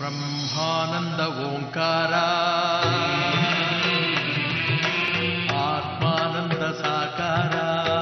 ಬ್ರಹ್ಮಾನಂದ ಓಂಕಾರ ಆತ್ಮಾನಂದ ಸಾಕಾರ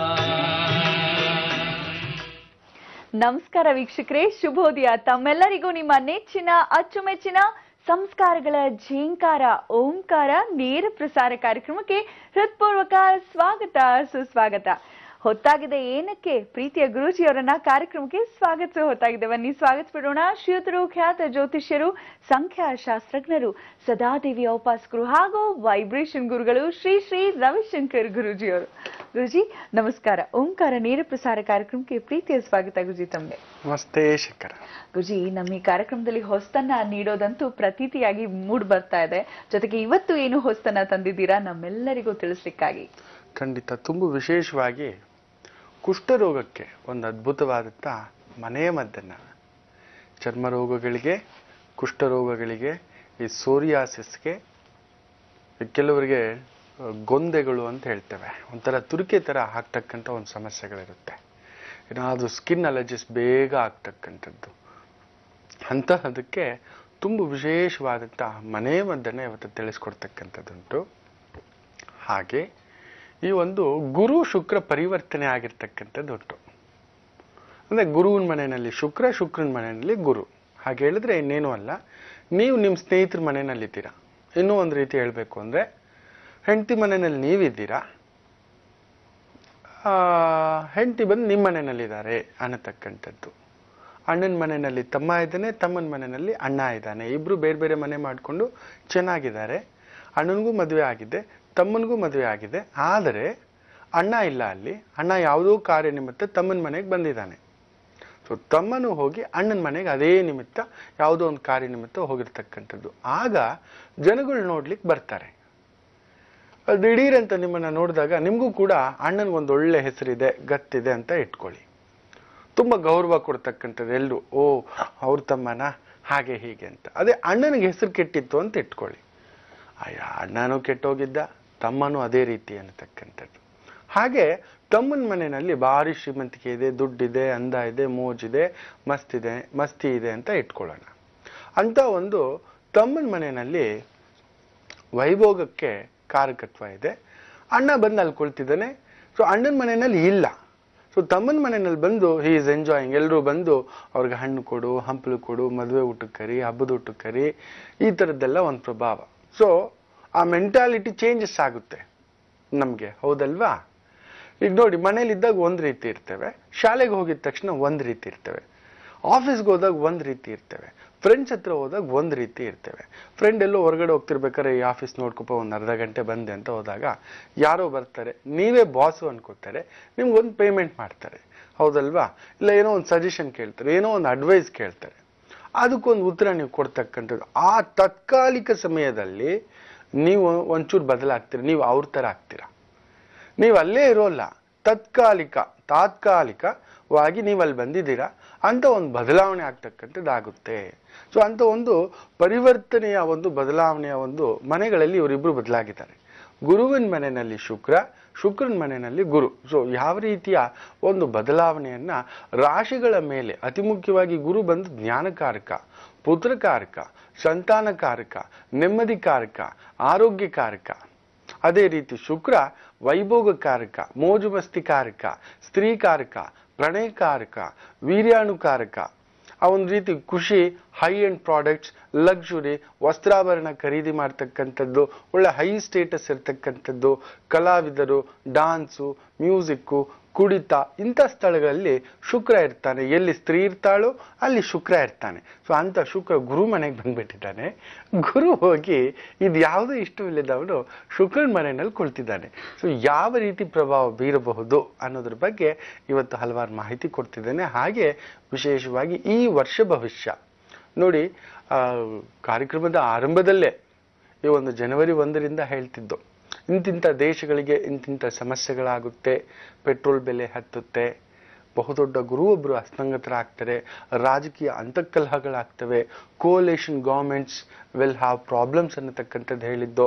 ನಮಸ್ಕಾರ ವೀಕ್ಷಕರೇ ಶುಭೋದಯ ತಮ್ಮೆಲ್ಲರಿಗೂ ನಿಮ್ಮ ನೆಚ್ಚಿನ ಅಚ್ಚುಮೆಚ್ಚಿನ ಸಂಸ್ಕಾರಗಳ ಝೇಂಕಾರ ಓಂಕಾರ ನೇರ ಪ್ರಸಾರ ಕಾರ್ಯಕ್ರಮಕ್ಕೆ ಹೃತ್ಪೂರ್ವಕ ಸ್ವಾಗತ ಸುಸ್ವಾಗತ ಹೊತ್ತಾಗಿದೆ ಏನಕ್ಕೆ ಪ್ರೀತಿಯ ಗುರೂಜಿಯವರನ್ನ ಕಾರ್ಯಕ್ರಮಕ್ಕೆ ಸ್ವಾಗತಿಸುವ ಹೊತ್ತಾಗಿದೆ ಬನ್ನಿ ಸ್ವಾಗತಿಸ್ಬಿಡೋಣ ಶ್ರೀಯುತರು ಖ್ಯಾತ ಜ್ಯೋತಿಷ್ಯರು ಸಂಖ್ಯಾಶಾಸ್ತ್ರಜ್ಞರು ಸದಾದೇವಿಯ ಉಪಾಸಕರು ಹಾಗೂ ವೈಬ್ರೇಷನ್ ಗುರುಗಳು ಶ್ರೀ ಶ್ರೀ ರವಿಶಂಕರ್ ಗುರೂಜಿಯವರು ಗುರುಜಿ ನಮಸ್ಕಾರ ಓಂಕಾರ ನೇರ ಪ್ರಸಾರ ಕಾರ್ಯಕ್ರಮಕ್ಕೆ ಪ್ರೀತಿಯ ಸ್ವಾಗತ ಗುರುಜಿ ತಮಗೆ ನಮಸ್ತೆ ಶಂಕರ ಗುರುಜಿ ನಮ್ಮ ಈ ಕಾರ್ಯಕ್ರಮದಲ್ಲಿ ಹೊಸ್ತನ್ನ ನೀಡೋದಂತೂ ಪ್ರತೀತಿಯಾಗಿ ಮೂಡ್ ಬರ್ತಾ ಇದೆ ಜೊತೆಗೆ ಇವತ್ತು ಏನು ಹೊಸ್ತನ್ನ ತಂದಿದ್ದೀರಾ ನಮ್ಮೆಲ್ಲರಿಗೂ ತಿಳಿಸ್ಲಿಕ್ಕಾಗಿ ಖಂಡಿತ ತುಂಬ ವಿಶೇಷವಾಗಿ ಕುಷ್ಠರೋಗಕ್ಕೆ ಒಂದು ಅದ್ಭುತವಾದಂಥ ಮನೆಯ ಮದ್ದನ್ನು ಚರ್ಮ ರೋಗಗಳಿಗೆ ಕುಷ್ಠರೋಗಗಳಿಗೆ ಈ ಸೋರಿಯಾಸಿಸ್ಗೆ ಕೆಲವರಿಗೆ ಆ, ಗೊಂದೆಗಳು ಅಂತ ಹೇಳ್ತೇವೆ ಒಂಥರ ತುರಿಕೆ ಥರ ಆಗ್ತಕ್ಕಂಥ ಒಂದು ಸಮಸ್ಯೆಗಳಿರುತ್ತೆ ಏನಾದರೂ ಸ್ಕಿನ್ ಅಲರ್ಜಿಸ್ ಬೇಗ ಆಗ್ತಕ್ಕಂಥದ್ದು ಅಂತಹದಕ್ಕೆ ತುಂಬ ವಿಶೇಷವಾದಂಥ ಮನೆ ಮದ್ದನ್ನು ಇವತ್ತು ತಿಳಿಸ್ಕೊಡ್ತಕ್ಕಂಥದ್ದುಂಟು ಹಾಗೆ ಈ ಒಂದು ಗುರು ಶುಕ್ರ ಪರಿವರ್ತನೆ ಆಗಿರ್ತಕ್ಕಂಥದ್ದು ಉಂಟು ಅಂದರೆ ಗುರುವಿನ ಮನೆಯಲ್ಲಿ ಶುಕ್ರ ಶುಕ್ರನ ಮನೆಯಲ್ಲಿ ಗುರು ಹಾಗೆ ಹೇಳಿದ್ರೆ ಇನ್ನೇನು ಅಲ್ಲ ನೀವು ನಿಮ್ಮ ಸ್ನೇಹಿತರ ಮನೆಯಲ್ಲಿದ್ದೀರಾ ಇನ್ನೂ ಒಂದು ರೀತಿ ಹೇಳಬೇಕು ಅಂದರೆ ಹೆಂಡತಿ ಮನೆಯಲ್ಲಿ ನೀವಿದ್ದೀರಾ ಆ, ಹೆಂಡತಿ ಬಂದು ನಿಮ್ಮ ಮನೆಯಲ್ಲಿದ್ದಾರೆ ಅನ್ನತಕ್ಕಂಥದ್ದು ಅಣ್ಣನ ಮನೆಯಲ್ಲಿ ತಮ್ಮ ಇದ್ದಾನೆ ತಮ್ಮನ ಮನೆಯಲ್ಲಿ ಅಣ್ಣ ಇದ್ದಾನೆ ಇಬ್ರು ಬೇರೆ ಬೇರೆ ಮನೆ ಮಾಡಿಕೊಂಡು ಚೆನ್ನಾಗಿದ್ದಾರೆ ಅಣ್ಣನಿಗೂ ಮದುವೆ ಆಗಿದೆ ತಮ್ಮನಿಗೂ ಮದುವೆ ಆಗಿದೆ ಆದರೆ ಅಣ್ಣ ಇಲ್ಲ ಅಲ್ಲಿ ಅಣ್ಣ ಯಾವುದೋ ಕಾರ್ಯ ನಿಮಿತ್ತ ತಮ್ಮನ ಮನೆಗೆ ಬಂದಿದ್ದಾನೆ ಸೊ ತಮ್ಮನು ಹೋಗಿ ಅಣ್ಣನ ಮನೆಗೆ ಅದೇ ನಿಮಿತ್ತ ಯಾವುದೋ ಒಂದು ಕಾರ್ಯ ನಿಮಿತ್ತ ಹೋಗಿರ್ತಕ್ಕಂಥದ್ದು ಆಗ ಜನಗಳು ನೋಡ್ಲಿಕ್ಕೆ ಬರ್ತಾರೆ ಅದು ದಿಢೀರಂತ ನಿಮ್ಮನ್ನ ನೋಡಿದಾಗ ನಿಮಗೂ ಕೂಡ ಅಣ್ಣನಿಗೊಂದು ಒಳ್ಳೆ ಹೆಸರಿದೆ ಗತ್ತಿದೆ ಅಂತ ಇಟ್ಕೊಳ್ಳಿ ತುಂಬ ಗೌರವ ಕೊಡ್ತಕ್ಕಂಥದ್ದು ಎಲ್ಲರೂ ಓ ಅವ್ರ ತಮ್ಮನ ಹಾಗೆ ಹೀಗೆ ಅಂತ ಅದೇ ಅಣ್ಣನಿಗೆ ಹೆಸರು ಕೆಟ್ಟಿತ್ತು ಅಂತ ಇಟ್ಕೊಳ್ಳಿ ಅಯ್ಯ ಅಣ್ಣನೂ ಕೆಟ್ಟೋಗಿದ್ದ ತಮ್ಮನೂ ಅದೇ ರೀತಿ ಅನ್ನತಕ್ಕಂಥದ್ದು ಹಾಗೆ ತಮ್ಮನ ಮನೆಯಲ್ಲಿ ಭಾರಿ ಶ್ರೀಮಂತಿಕೆ ಇದೆ ದುಡ್ಡಿದೆ ಅಂದ ಇದೆ ಮೋಜಿದೆ ಮಸ್ತಿದೆ ಮಸ್ತಿ ಇದೆ ಅಂತ ಇಟ್ಕೊಳ್ಳೋಣ ಅಂತ ಒಂದು ತಮ್ಮನ ಮನೆಯಲ್ಲಿ ವೈಭೋಗಕ್ಕೆ ಕಾರಕತ್ವ ಇದೆ ಅಣ್ಣ ಬಂದು ಅಲ್ಲಿ ಕುಳ್ತಿದ್ದಾನೆ ಸೊ ಅಣ್ಣನ ಮನೆಯಲ್ಲಿ ಇಲ್ಲ ಸೊ ತಮ್ಮನ ಮನೆಯಲ್ಲಿ ಬಂದು ಹಿ ಈಸ್ ಎಂಜಾಯಿಂಗ್ ಎಲ್ಲರೂ ಬಂದು ಅವ್ರಿಗೆ ಹಣ್ಣು ಕೊಡು ಹಂಪಲು ಕೊಡು ಮದುವೆ ಊಟಕ್ಕೆ ಕರಿ ಹಬ್ಬದ ಊಟಕ್ಕೆ ಕರಿ ಈ ಥರದ್ದೆಲ್ಲ ಒಂದು ಪ್ರಭಾವ ಸೊ ಆ ಮೆಂಟಾಲಿಟಿ ಚೇಂಜಸ್ ಆಗುತ್ತೆ ನಮಗೆ ಹೌದಲ್ವಾ ಈಗ ನೋಡಿ ಮನೇಲಿದ್ದಾಗ ಒಂದು ರೀತಿ ಇರ್ತೇವೆ ಶಾಲೆಗೆ ಹೋಗಿದ ತಕ್ಷಣ ಒಂದು ರೀತಿ ಇರ್ತೇವೆ ಆಫೀಸ್ಗೆ ಹೋದಾಗ ಒಂದು ರೀತಿ ಇರ್ತೇವೆ ಫ್ರೆಂಡ್ಸ್ ಹತ್ರ ಹೋದಾಗ ಒಂದು ರೀತಿ ಇರ್ತೇವೆ ಫ್ರೆಂಡ್ ಎಲ್ಲೋ ಹೊರಗಡೆ ಹೋಗ್ತಿರ್ಬೇಕಾದ್ರೆ ಈ ಆಫೀಸ್ ನೋಡ್ಕೊಪ ಒಂದು ಅರ್ಧ ಗಂಟೆ ಬಂದೆ ಅಂತ ಹೋದಾಗ ಯಾರೋ ಬರ್ತಾರೆ ನೀವೇ ಬಾಸು ಅನ್ಕೋತಾರೆ ನಿಮ್ಗೊಂದು ಪೇಮೆಂಟ್ ಮಾಡ್ತಾರೆ ಹೌದಲ್ವಾ ಇಲ್ಲ ಏನೋ ಒಂದು ಸಜೆಷನ್ ಕೇಳ್ತಾರೆ ಏನೋ ಒಂದು ಅಡ್ವೈಸ್ ಕೇಳ್ತಾರೆ ಅದಕ್ಕೊಂದು ಉತ್ತರ ನೀವು ಕೊಡ್ತಕ್ಕಂಥದ್ದು ಆ ತಾತ್ಕಾಲಿಕ ಸಮಯದಲ್ಲಿ ನೀವು ಒಂಚೂರು ಬದಲಾಗ್ತೀರಿ ನೀವು ಅವ್ರ ಥರ ಆಗ್ತೀರಾ ನೀವು ಅಲ್ಲೇ ಇರೋಲ್ಲ ತತ್ಕಾಲಿಕ ತಾತ್ಕಾಲಿಕವಾಗಿ ನೀವು ಅಲ್ಲಿ ಬಂದಿದ್ದೀರಾ ಅಂತ ಒಂದು ಬದಲಾವಣೆ ಆಗ್ತಕ್ಕಂಥದ್ದಾಗುತ್ತೆ ಸೊ ಅಂತ ಒಂದು ಪರಿವರ್ತನೆಯ ಒಂದು ಬದಲಾವಣೆಯ ಒಂದು ಮನೆಗಳಲ್ಲಿ ಇವರಿಬ್ಬರು ಬದಲಾಗಿದ್ದಾರೆ ಗುರುವಿನ ಮನೆಯಲ್ಲಿ ಶುಕ್ರ ಶುಕ್ರನ ಮನೆಯಲ್ಲಿ ಗುರು ಸೊ ಯಾವ ರೀತಿಯ ಒಂದು ಬದಲಾವಣೆಯನ್ನ ರಾಶಿಗಳ ಮೇಲೆ ಅತಿ ಮುಖ್ಯವಾಗಿ ಗುರು ಬಂದು ಜ್ಞಾನಕಾರಕ ಪುತ್ರಕಾರಕ ಸಂತಾನಕಾರಕ ನೆಮ್ಮದಿಕಾರಕ ಆರೋಗ್ಯಕಾರಕ ಅದೇ ರೀತಿ ಶುಕ್ರ ವೈಭೋಗಕಾರಕ ಮೋಜು ಮಸ್ತಿಕಾರಕ ಸ್ತ್ರೀಕಾರಕ ಪ್ರಣಯಕಾರಕ ವೀರ್ಯಾಣುಕಾರಕ ಆ ಒಂದು ರೀತಿ ಖುಷಿ ಹೈ ಎಂಡ್ ಪ್ರಾಡಕ್ಟ್ಸ್ ಲಕ್ಸುರಿ ವಸ್ತ್ರಾಭರಣ ಖರೀದಿ ಮಾಡ್ತಕ್ಕಂಥದ್ದು ಒಳ್ಳೆ ಹೈ ಸ್ಟೇಟಸ್ ಇರ್ತಕ್ಕಂಥದ್ದು ಕಲಾವಿದರು ಡಾನ್ಸು ಮ್ಯೂಸಿಕ್ಕು ಕುಡಿತ ಇಂಥ ಸ್ಥಳಗಳಲ್ಲಿ ಶುಕ್ರ ಇರ್ತಾನೆ ಎಲ್ಲಿ ಸ್ತ್ರೀ ಇರ್ತಾಳೋ ಅಲ್ಲಿ ಶುಕ್ರ ಇರ್ತಾನೆ ಸೊ ಅಂತ ಶುಕ್ರ ಗುರು ಮನೆಗೆ ಬಂದ್ಬಿಟ್ಟಿದ್ದಾನೆ ಗುರು ಹೋಗಿ ಇದು ಯಾವುದೂ ಇಷ್ಟವಿಲ್ಲದವನು ಶುಕ್ರನ ಮನೆಯಲ್ಲಿ ಕುಳಿತಿದ್ದಾನೆ ಸೊ ಯಾವ ರೀತಿ ಪ್ರಭಾವ ಬೀರಬಹುದು ಅನ್ನೋದ್ರ ಬಗ್ಗೆ ಇವತ್ತು ಹಲವಾರು ಮಾಹಿತಿ ಕೊಡ್ತಿದ್ದೇನೆ ಹಾಗೆ ವಿಶೇಷವಾಗಿ ಈ ವರ್ಷ ಭವಿಷ್ಯ ನೋಡಿ ಆ, ಕಾರ್ಯಕ್ರಮದ ಆರಂಭದಲ್ಲೇ ಈ ಒಂದು ಜನವರಿ ಒಂದರಿಂದ ಹೇಳ್ತಿದ್ದು ಇಂತಿಂಥ ದೇಶಗಳಿಗೆ ಇಂತಿಂಥ ಸಮಸ್ಯೆಗಳಾಗುತ್ತೆ ಪೆಟ್ರೋಲ್ ಬೆಲೆ ಹತ್ತುತ್ತೆ ಬಹುದೊಡ್ಡ ಗುರು ಒಬ್ಬರು ಹಸ್ತಂಗತರಾಗ್ತಾರೆ ರಾಜಕೀಯ ಅಂತಃಕಲಹಗಳಾಗ್ತವೆ coalition governments will have problems ಅನ್ನತಕ್ಕಂಥದ್ದು ಹೇಳಿದ್ದು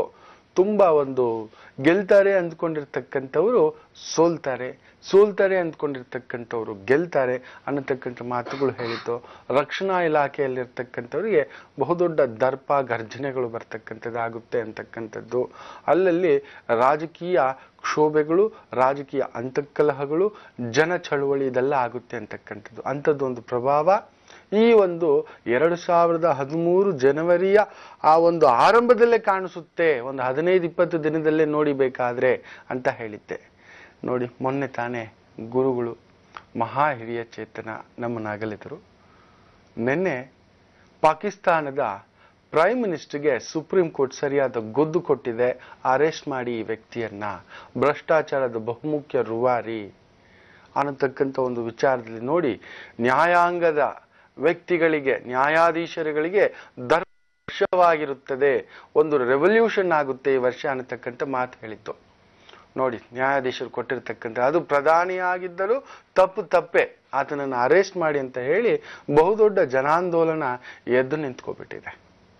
ತುಂಬಾ ಒಂದು ಗೆಲ್ತಾರೆ ಅಂದ್ಕೊಂಡಿರ್ತಕ್ಕಂಥವ್ರು ಸೋಲ್ತಾರೆ ಸೋಲ್ತಾರೆ ಅಂದ್ಕೊಂಡಿರ್ತಕ್ಕಂಥವ್ರು ಗೆಲ್ತಾರೆ ಅನ್ನತಕ್ಕಂಥ ಮಾತುಗಳು ಹೇಳಿತು ರಕ್ಷಣಾ ಇಲಾಖೆಯಲ್ಲಿರ್ತಕ್ಕಂಥವ್ರಿಗೆ ಬಹುದೊಡ್ಡ ದರ್ಪ ಗರ್ಜನೆಗಳು ಬರ್ತಕ್ಕಂಥದ್ದಾಗುತ್ತೆ ಅಂತಕ್ಕಂಥದ್ದು ಅಲ್ಲಲ್ಲಿ ರಾಜಕೀಯ ಕ್ಷೋಭೆಗಳು ರಾಜಕೀಯ ಅಂತಃಕಲಹಗಳು ಜನ ಚಳುವಳಿ ಇದೆಲ್ಲ ಆಗುತ್ತೆ ಅಂತಕ್ಕಂಥದ್ದು ಅಂಥದ್ದು ಒಂದು ಪ್ರಭಾವ ಈ ಒಂದು ಎರಡು ಸಾವಿರದ ಹದಿಮೂರು ಜನವರಿಯ ಆ ಒಂದು ಆರಂಭದಲ್ಲೇ ಕಾಣಿಸುತ್ತೆ ಒಂದು ಹದಿನೈದು ಇಪ್ಪತ್ತು ದಿನದಲ್ಲೇ ನೋಡಿಬೇಕಾದ್ರೆ ಅಂತ ಹೇಳಿದ್ದೆ ನೋಡಿ ಮೊನ್ನೆ ತಾನೇ ಗುರುಗಳು ಮಹಾ ಹಿರಿಯ ಚೇತನ ನಮ್ಮನ್ನು ಅಗಲಿದರು ನಿನ್ನೆ ಪಾಕಿಸ್ತಾನದ ಪ್ರೈಮ್ ಮಿನಿಸ್ಟರ್ಗೆ ಸುಪ್ರೀಂ ಕೋರ್ಟ್ ಸರಿಯಾದ ಗೊದ್ದು ಕೊಟ್ಟಿದೆ ಅರೆಸ್ಟ್ ಮಾಡಿ ಈ ವ್ಯಕ್ತಿಯನ್ನ ಭ್ರಷ್ಟಾಚಾರದ ಬಹುಮುಖ್ಯ ರೂವಾರಿ ಅನ್ನತಕ್ಕಂಥ ಒಂದು ವಿಚಾರದಲ್ಲಿ ನೋಡಿ ನ್ಯಾಯಾಂಗದ ವ್ಯಕ್ತಿಗಳಿಗೆ ನ್ಯಾಯಾಧೀಶರುಗಳಿಗೆ ಧರ್ಮ ವರ್ಷವಾಗಿರುತ್ತದೆ ಒಂದು ರೆವಲ್ಯೂಷನ್ ಆಗುತ್ತೆ ಈ ವರ್ಷ ಅನ್ನತಕ್ಕಂಥ ಮಾತು ಹೇಳಿತ್ತು ನೋಡಿ ನ್ಯಾಯಾಧೀಶರು ಕೊಟ್ಟಿರ್ತಕ್ಕಂಥ ಅದು ಪ್ರಧಾನಿಯಾಗಿದ್ದರೂ ತಪ್ಪು ತಪ್ಪೆ ಆತನನ್ನು ಅರೆಸ್ಟ್ ಮಾಡಿ ಅಂತ ಹೇಳಿ ಬಹುದೊಡ್ಡ ಜನಾಂದೋಲನ ಎದ್ದು ನಿಂತ್ಕೊಬಿಟ್ಟಿದೆ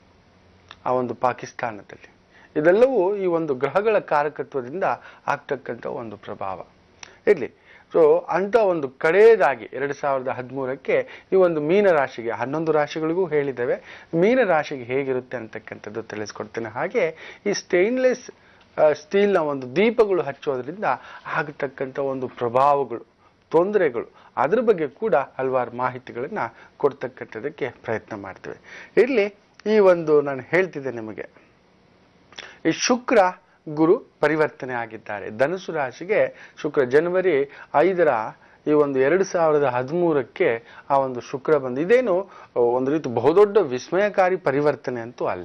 ಆ ಒಂದು ಪಾಕಿಸ್ತಾನದಲ್ಲಿ ಇದೆಲ್ಲವೂ ಈ ಒಂದು ಗ್ರಹಗಳ ಕಾರಕತ್ವದಿಂದ ಆಗ್ತಕ್ಕಂಥ ಒಂದು ಪ್ರಭಾವ ಇರ್ಲಿ ಸೊ ಅಂತ ಒಂದು ಕಡೆಯದಾಗಿ ಎರಡು ಸಾವಿರದ ಹದಿಮೂರಕ್ಕೆ ಈ ಒಂದು ಮೀನ ರಾಶಿಗೆ ಹನ್ನೊಂದು ರಾಶಿಗಳಿಗೂ ಹೇಳಿದ್ದೇವೆ ಮೀನ ರಾಶಿಗೆ ಹೇಗಿರುತ್ತೆ ಅಂತಕ್ಕಂಥದ್ದು ತಿಳಿಸ್ಕೊಡ್ತೇನೆ ಹಾಗೆ ಈ ಸ್ಟೇನ್ಲೆಸ್ ಸ್ಟೀಲ್ನ ಒಂದು ದೀಪಗಳು ಹಚ್ಚೋದ್ರಿಂದ ಆಗತಕ್ಕಂಥ ಒಂದು ಪ್ರಭಾವಗಳು ತೊಂದರೆಗಳು ಅದ್ರ ಬಗ್ಗೆ ಕೂಡ ಹಲವಾರು ಮಾಹಿತಿಗಳನ್ನ ಕೊಡ್ತಕ್ಕಂಥದಕ್ಕೆ ಪ್ರಯತ್ನ ಮಾಡ್ತೇವೆ ಇರ್ಲಿ ಈ ಒಂದು ನಾನು ಹೇಳ್ತಿದ್ದೆ ನಿಮಗೆ ಈ ಶುಕ್ರ ಗುರು ಪರಿವರ್ತನೆ ಆಗಿದ್ದಾರೆ ಧನುಸು ರಾಶಿಗೆ ಶುಕ್ರ ಜನವರಿ ಐದರ ಈ ಒಂದು ಎರಡು ಸಾವಿರದ ಹದಿಮೂರಕ್ಕೆ ಆ ಒಂದು ಶುಕ್ರ ಬಂದು ಇದೇನು ಒಂದು ರೀತಿ ಬಹುದೊಡ್ಡ ವಿಸ್ಮಯಕಾರಿ ಪರಿವರ್ತನೆ ಅಂತೂ ಅಲ್ಲ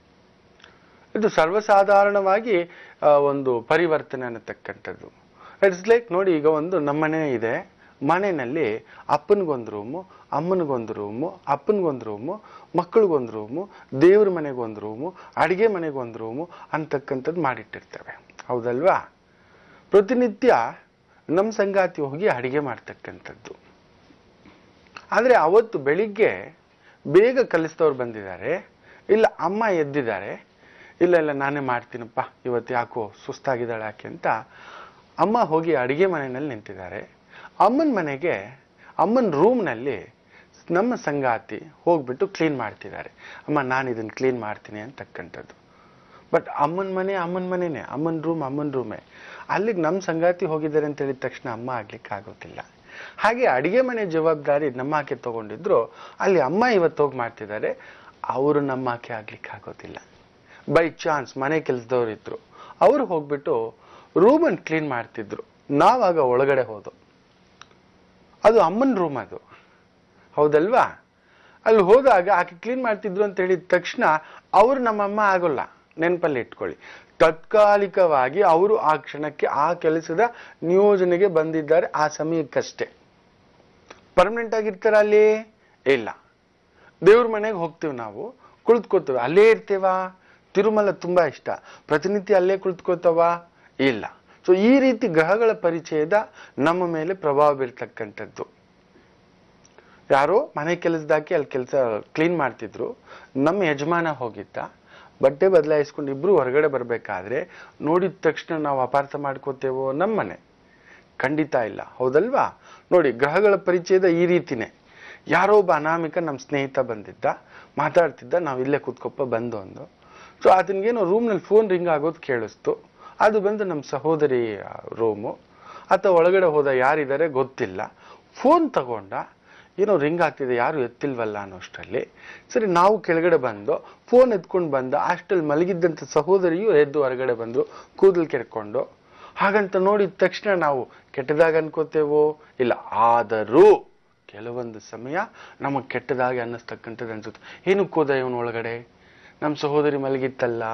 ಇದು ಸರ್ವಸಾಧಾರಣವಾಗಿ ಆ, ಒಂದು ಪರಿವರ್ತನೆ ಅನ್ನತಕ್ಕಂಥದ್ದು ಇಟ್ಸ್ ಲೈಕ್ ನೋಡಿ ಈಗ ಒಂದು ನಮ್ಮನೆ ಇದೆ ಮನೆಯಲ್ಲಿ ಅಪ್ಪನಿಗೊಂದು ರೂಮು ಅಮ್ಮನಿಗೊಂದು ರೂಮು ಅಪ್ಪನಿಗೊಂದು ರೂಮು ಮಕ್ಕಳಿಗೊಂದು ರೂಮು ದೇವ್ರ ಮನೆಗೊಂದು ರೂಮು ಅಡಿಗೆ ಮನೆಗೊಂದು ರೂಮು ಅಂತಕ್ಕಂಥದ್ದು ಮಾಡಿಟ್ಟಿರ್ತೇವೆ ಹೌದಲ್ವಾ ಪ್ರತಿನಿತ್ಯ ನಮ್ಮ ಸಂಗಾತಿ ಹೋಗಿ ಅಡಿಗೆ ಮಾಡ್ತಕ್ಕಂಥದ್ದು ಆದರೆ ಅವತ್ತು ಬೆಳಿಗ್ಗೆ ಬೇಗ ಕಲಿಸಿದವ್ರು ಬಂದಿದ್ದಾರೆ ಇಲ್ಲ ಅಮ್ಮ ಎದ್ದಿದ್ದಾರೆ ಇಲ್ಲ ಇಲ್ಲ ನಾನೇ ಮಾಡ್ತೀನಪ್ಪ ಇವತ್ತು ಯಾಕೋ ಸುಸ್ತಾಗಿದ್ದಾಳೆ ಯಾಕೆ ಅಂತ ಅಮ್ಮ ಹೋಗಿ ಅಡಿಗೆ ಮನೆಯಲ್ಲಿ ನಿಂತಿದ್ದಾರೆ ಅಮ್ಮನ ಮನೆಗೆ ಅಮ್ಮನ ರೂಮ್ನಲ್ಲಿ ನಮ್ಮ ಸಂಗಾತಿ ಹೋಗ್ಬಿಟ್ಟು ಕ್ಲೀನ್ ಮಾಡ್ತಿದ್ದಾರೆ ಅಮ್ಮ ನಾನು ಇದನ್ನು ಕ್ಲೀನ್ ಮಾಡ್ತೀನಿ ಅಂತಕ್ಕಂಥದ್ದು ಬಟ್ ಅಮ್ಮನ ಮನೆ ಅಮ್ಮನ ಮನೆನೇ ಅಮ್ಮನ ರೂಮ್ ಅಮ್ಮನ ರೂಮೇ ಅಲ್ಲಿಗೆ ನಮ್ಮ ಸಂಗಾತಿ ಹೋಗಿದ್ದಾರೆ ಅಂತ ಹೇಳಿದ ತಕ್ಷಣ ಅಮ್ಮ ಆಗ್ಲಿಕ್ಕೆ ಆಗೋದಿಲ್ಲ ಹಾಗೆ ಅಡಿಗೆ ಮನೆ ಜವಾಬ್ದಾರಿ ನಮ್ಮ ಆಕೆ ತಗೊಂಡಿದ್ರು ಅಲ್ಲಿ ಅಮ್ಮ ಇವತ್ತು ಹೋಗಿ ಮಾಡ್ತಿದ್ದಾರೆ ಅವರು ನಮ್ಮ ಆಕೆ ಆಗ್ಲಿಕ್ಕೆ ಆಗೋದಿಲ್ಲ ಬೈ ಚಾನ್ಸ್ ಮನೆ ಕೆಲಸದವ್ರು ಇದ್ರು ಅವ್ರು ಹೋಗ್ಬಿಟ್ಟು ರೂಮನ್ನು ಕ್ಲೀನ್ ಮಾಡ್ತಿದ್ರು ನಾವಾಗ ಒಳಗಡೆ ಹೋದು ಅದು ಅಮ್ಮನ ರೂಮ್ ಅದು ಹೌದಲ್ವಾ ಅಲ್ಲಿ ಹೋದಾಗ ಆಕೆ ಕ್ಲೀನ್ ಮಾಡ್ತಿದ್ರು ಅಂತ ಹೇಳಿದ ತಕ್ಷಣ ಅವ್ರು ನಮ್ಮಮ್ಮ ಆಗೋಲ್ಲ ನೆನಪಲ್ಲಿ ಇಟ್ಕೊಳ್ಳಿ ತಾತ್ಕಾಲಿಕವಾಗಿ ಅವರು ಆ ಕ್ಷಣಕ್ಕೆ ಆ ಕೆಲಸದ ನಿಯೋಜನೆಗೆ ಬಂದಿದ್ದಾರೆ ಆ ಸಮಯಕ್ಕಷ್ಟೇ ಪರ್ಮನೆಂಟ್ ಆಗಿರ್ತಾರ ಅಲ್ಲಿ ಇಲ್ಲ ದೇವ್ರ ಮನೆಗೆ ಹೋಗ್ತೀವಿ ನಾವು ಕುಳಿತುಕೋತೀವಿ ಅಲ್ಲೇ ಇರ್ತೀವಾ ತಿರುಮಲ ತುಂಬಾ ಇಷ್ಟ ಪ್ರತಿನಿತ್ಯ ಅಲ್ಲೇ ಕುಳಿತುಕೋತವ ಇಲ್ಲ ಸೊ ಈ ರೀತಿ ಗ್ರಹಗಳ ಪರಿಚಯದ ನಮ್ಮ ಮೇಲೆ ಪ್ರಭಾವ ಬೀರ್ತಕ್ಕಂಥದ್ದು ಯಾರೋ ಮನೆ ಕೆಲಸದಾಕಿ ಅಲ್ಲಿ ಕೆಲಸ ಕ್ಲೀನ್ ಮಾಡ್ತಿದ್ರು ನಮ್ಮ ಯಜಮಾನ ಹೋಗಿದ್ದ ಬಟ್ಟೆ ಬದಲಾಯಿಸ್ಕೊಂಡು ಇಬ್ರು ಹೊರಗಡೆ ಬರ್ಬೇಕಾದ್ರೆ ನೋಡಿದ ತಕ್ಷಣ ನಾವು ಅಪಾರ್ಥ ಮಾಡ್ಕೋತೇವೋ ನಮ್ಮನೆ ಖಂಡಿತ ಇಲ್ಲ ಹೌದಲ್ವಾ ನೋಡಿ ಗ್ರಹಗಳ ಪರಿಚಯದ ಈ ರೀತಿನೇ ಯಾರೋ ಒಬ್ಬ ಅನಾಮಿಕ ನಮ್ಮ ಸ್ನೇಹಿತ ಬಂದಿದ್ದ ಮಾತಾಡ್ತಿದ್ದ ನಾವು ಇಲ್ಲೇ ಕೂತ್ಕೊಪ್ಪ ಬಂದು ಅಂದು ಸೊ ಆತನಿಗೇನೋ ರೂಮ್ನಲ್ಲಿ ಫೋನ್ ರಿಂಗ್ ಆಗೋದು ಕೇಳಿಸ್ತು ಅದು ಬಂದು ನಮ್ಮ ಸಹೋದರಿ ರೂಮು ಆತ ಒಳಗಡೆ ಹೋದ ಯಾರಿದ್ದಾರೆ ಗೊತ್ತಿಲ್ಲ ಫೋನ್ ತಗೊಂಡ ಏನೋ ರಿಂಗ್ ಆಗ್ತಿದೆ ಯಾರು ಎತ್ತಿಲ್ವಲ್ಲ ಅನ್ನೋಷ್ಟರಲ್ಲಿ ಸರಿ ನಾವು ಕೆಳಗಡೆ ಬಂದು ಫೋನ್ ಎತ್ಕೊಂಡು ಬಂದ ಅಷ್ಟಲ್ಲಿ ಮಲಗಿದ್ದಂಥ ಸಹೋದರಿಯು ಎದ್ದು ಹೊರಗಡೆ ಬಂದ್ರು ಕೂದಲು ಕೆರ್ಕೊಂಡು ಹಾಗಂತ ನೋಡಿದ ತಕ್ಷಣ ನಾವು ಕೆಟ್ಟದಾಗ ಅನ್ಕೋತೇವೋ ಇಲ್ಲ ಆದರೂ ಕೆಲವೊಂದು ಸಮಯ ನಮಗೆ ಕೆಟ್ಟದಾಗಿ ಅನ್ನಿಸ್ತಕ್ಕಂಥದ್ದು ಅನ್ಸುತ್ತೆ ಏನಕ್ಕೆ ಹೋದ ಇವನು ಒಳಗಡೆ ನಮ್ಮ ಸಹೋದರಿ ಮಲಗಿತ್ತಲ್ಲ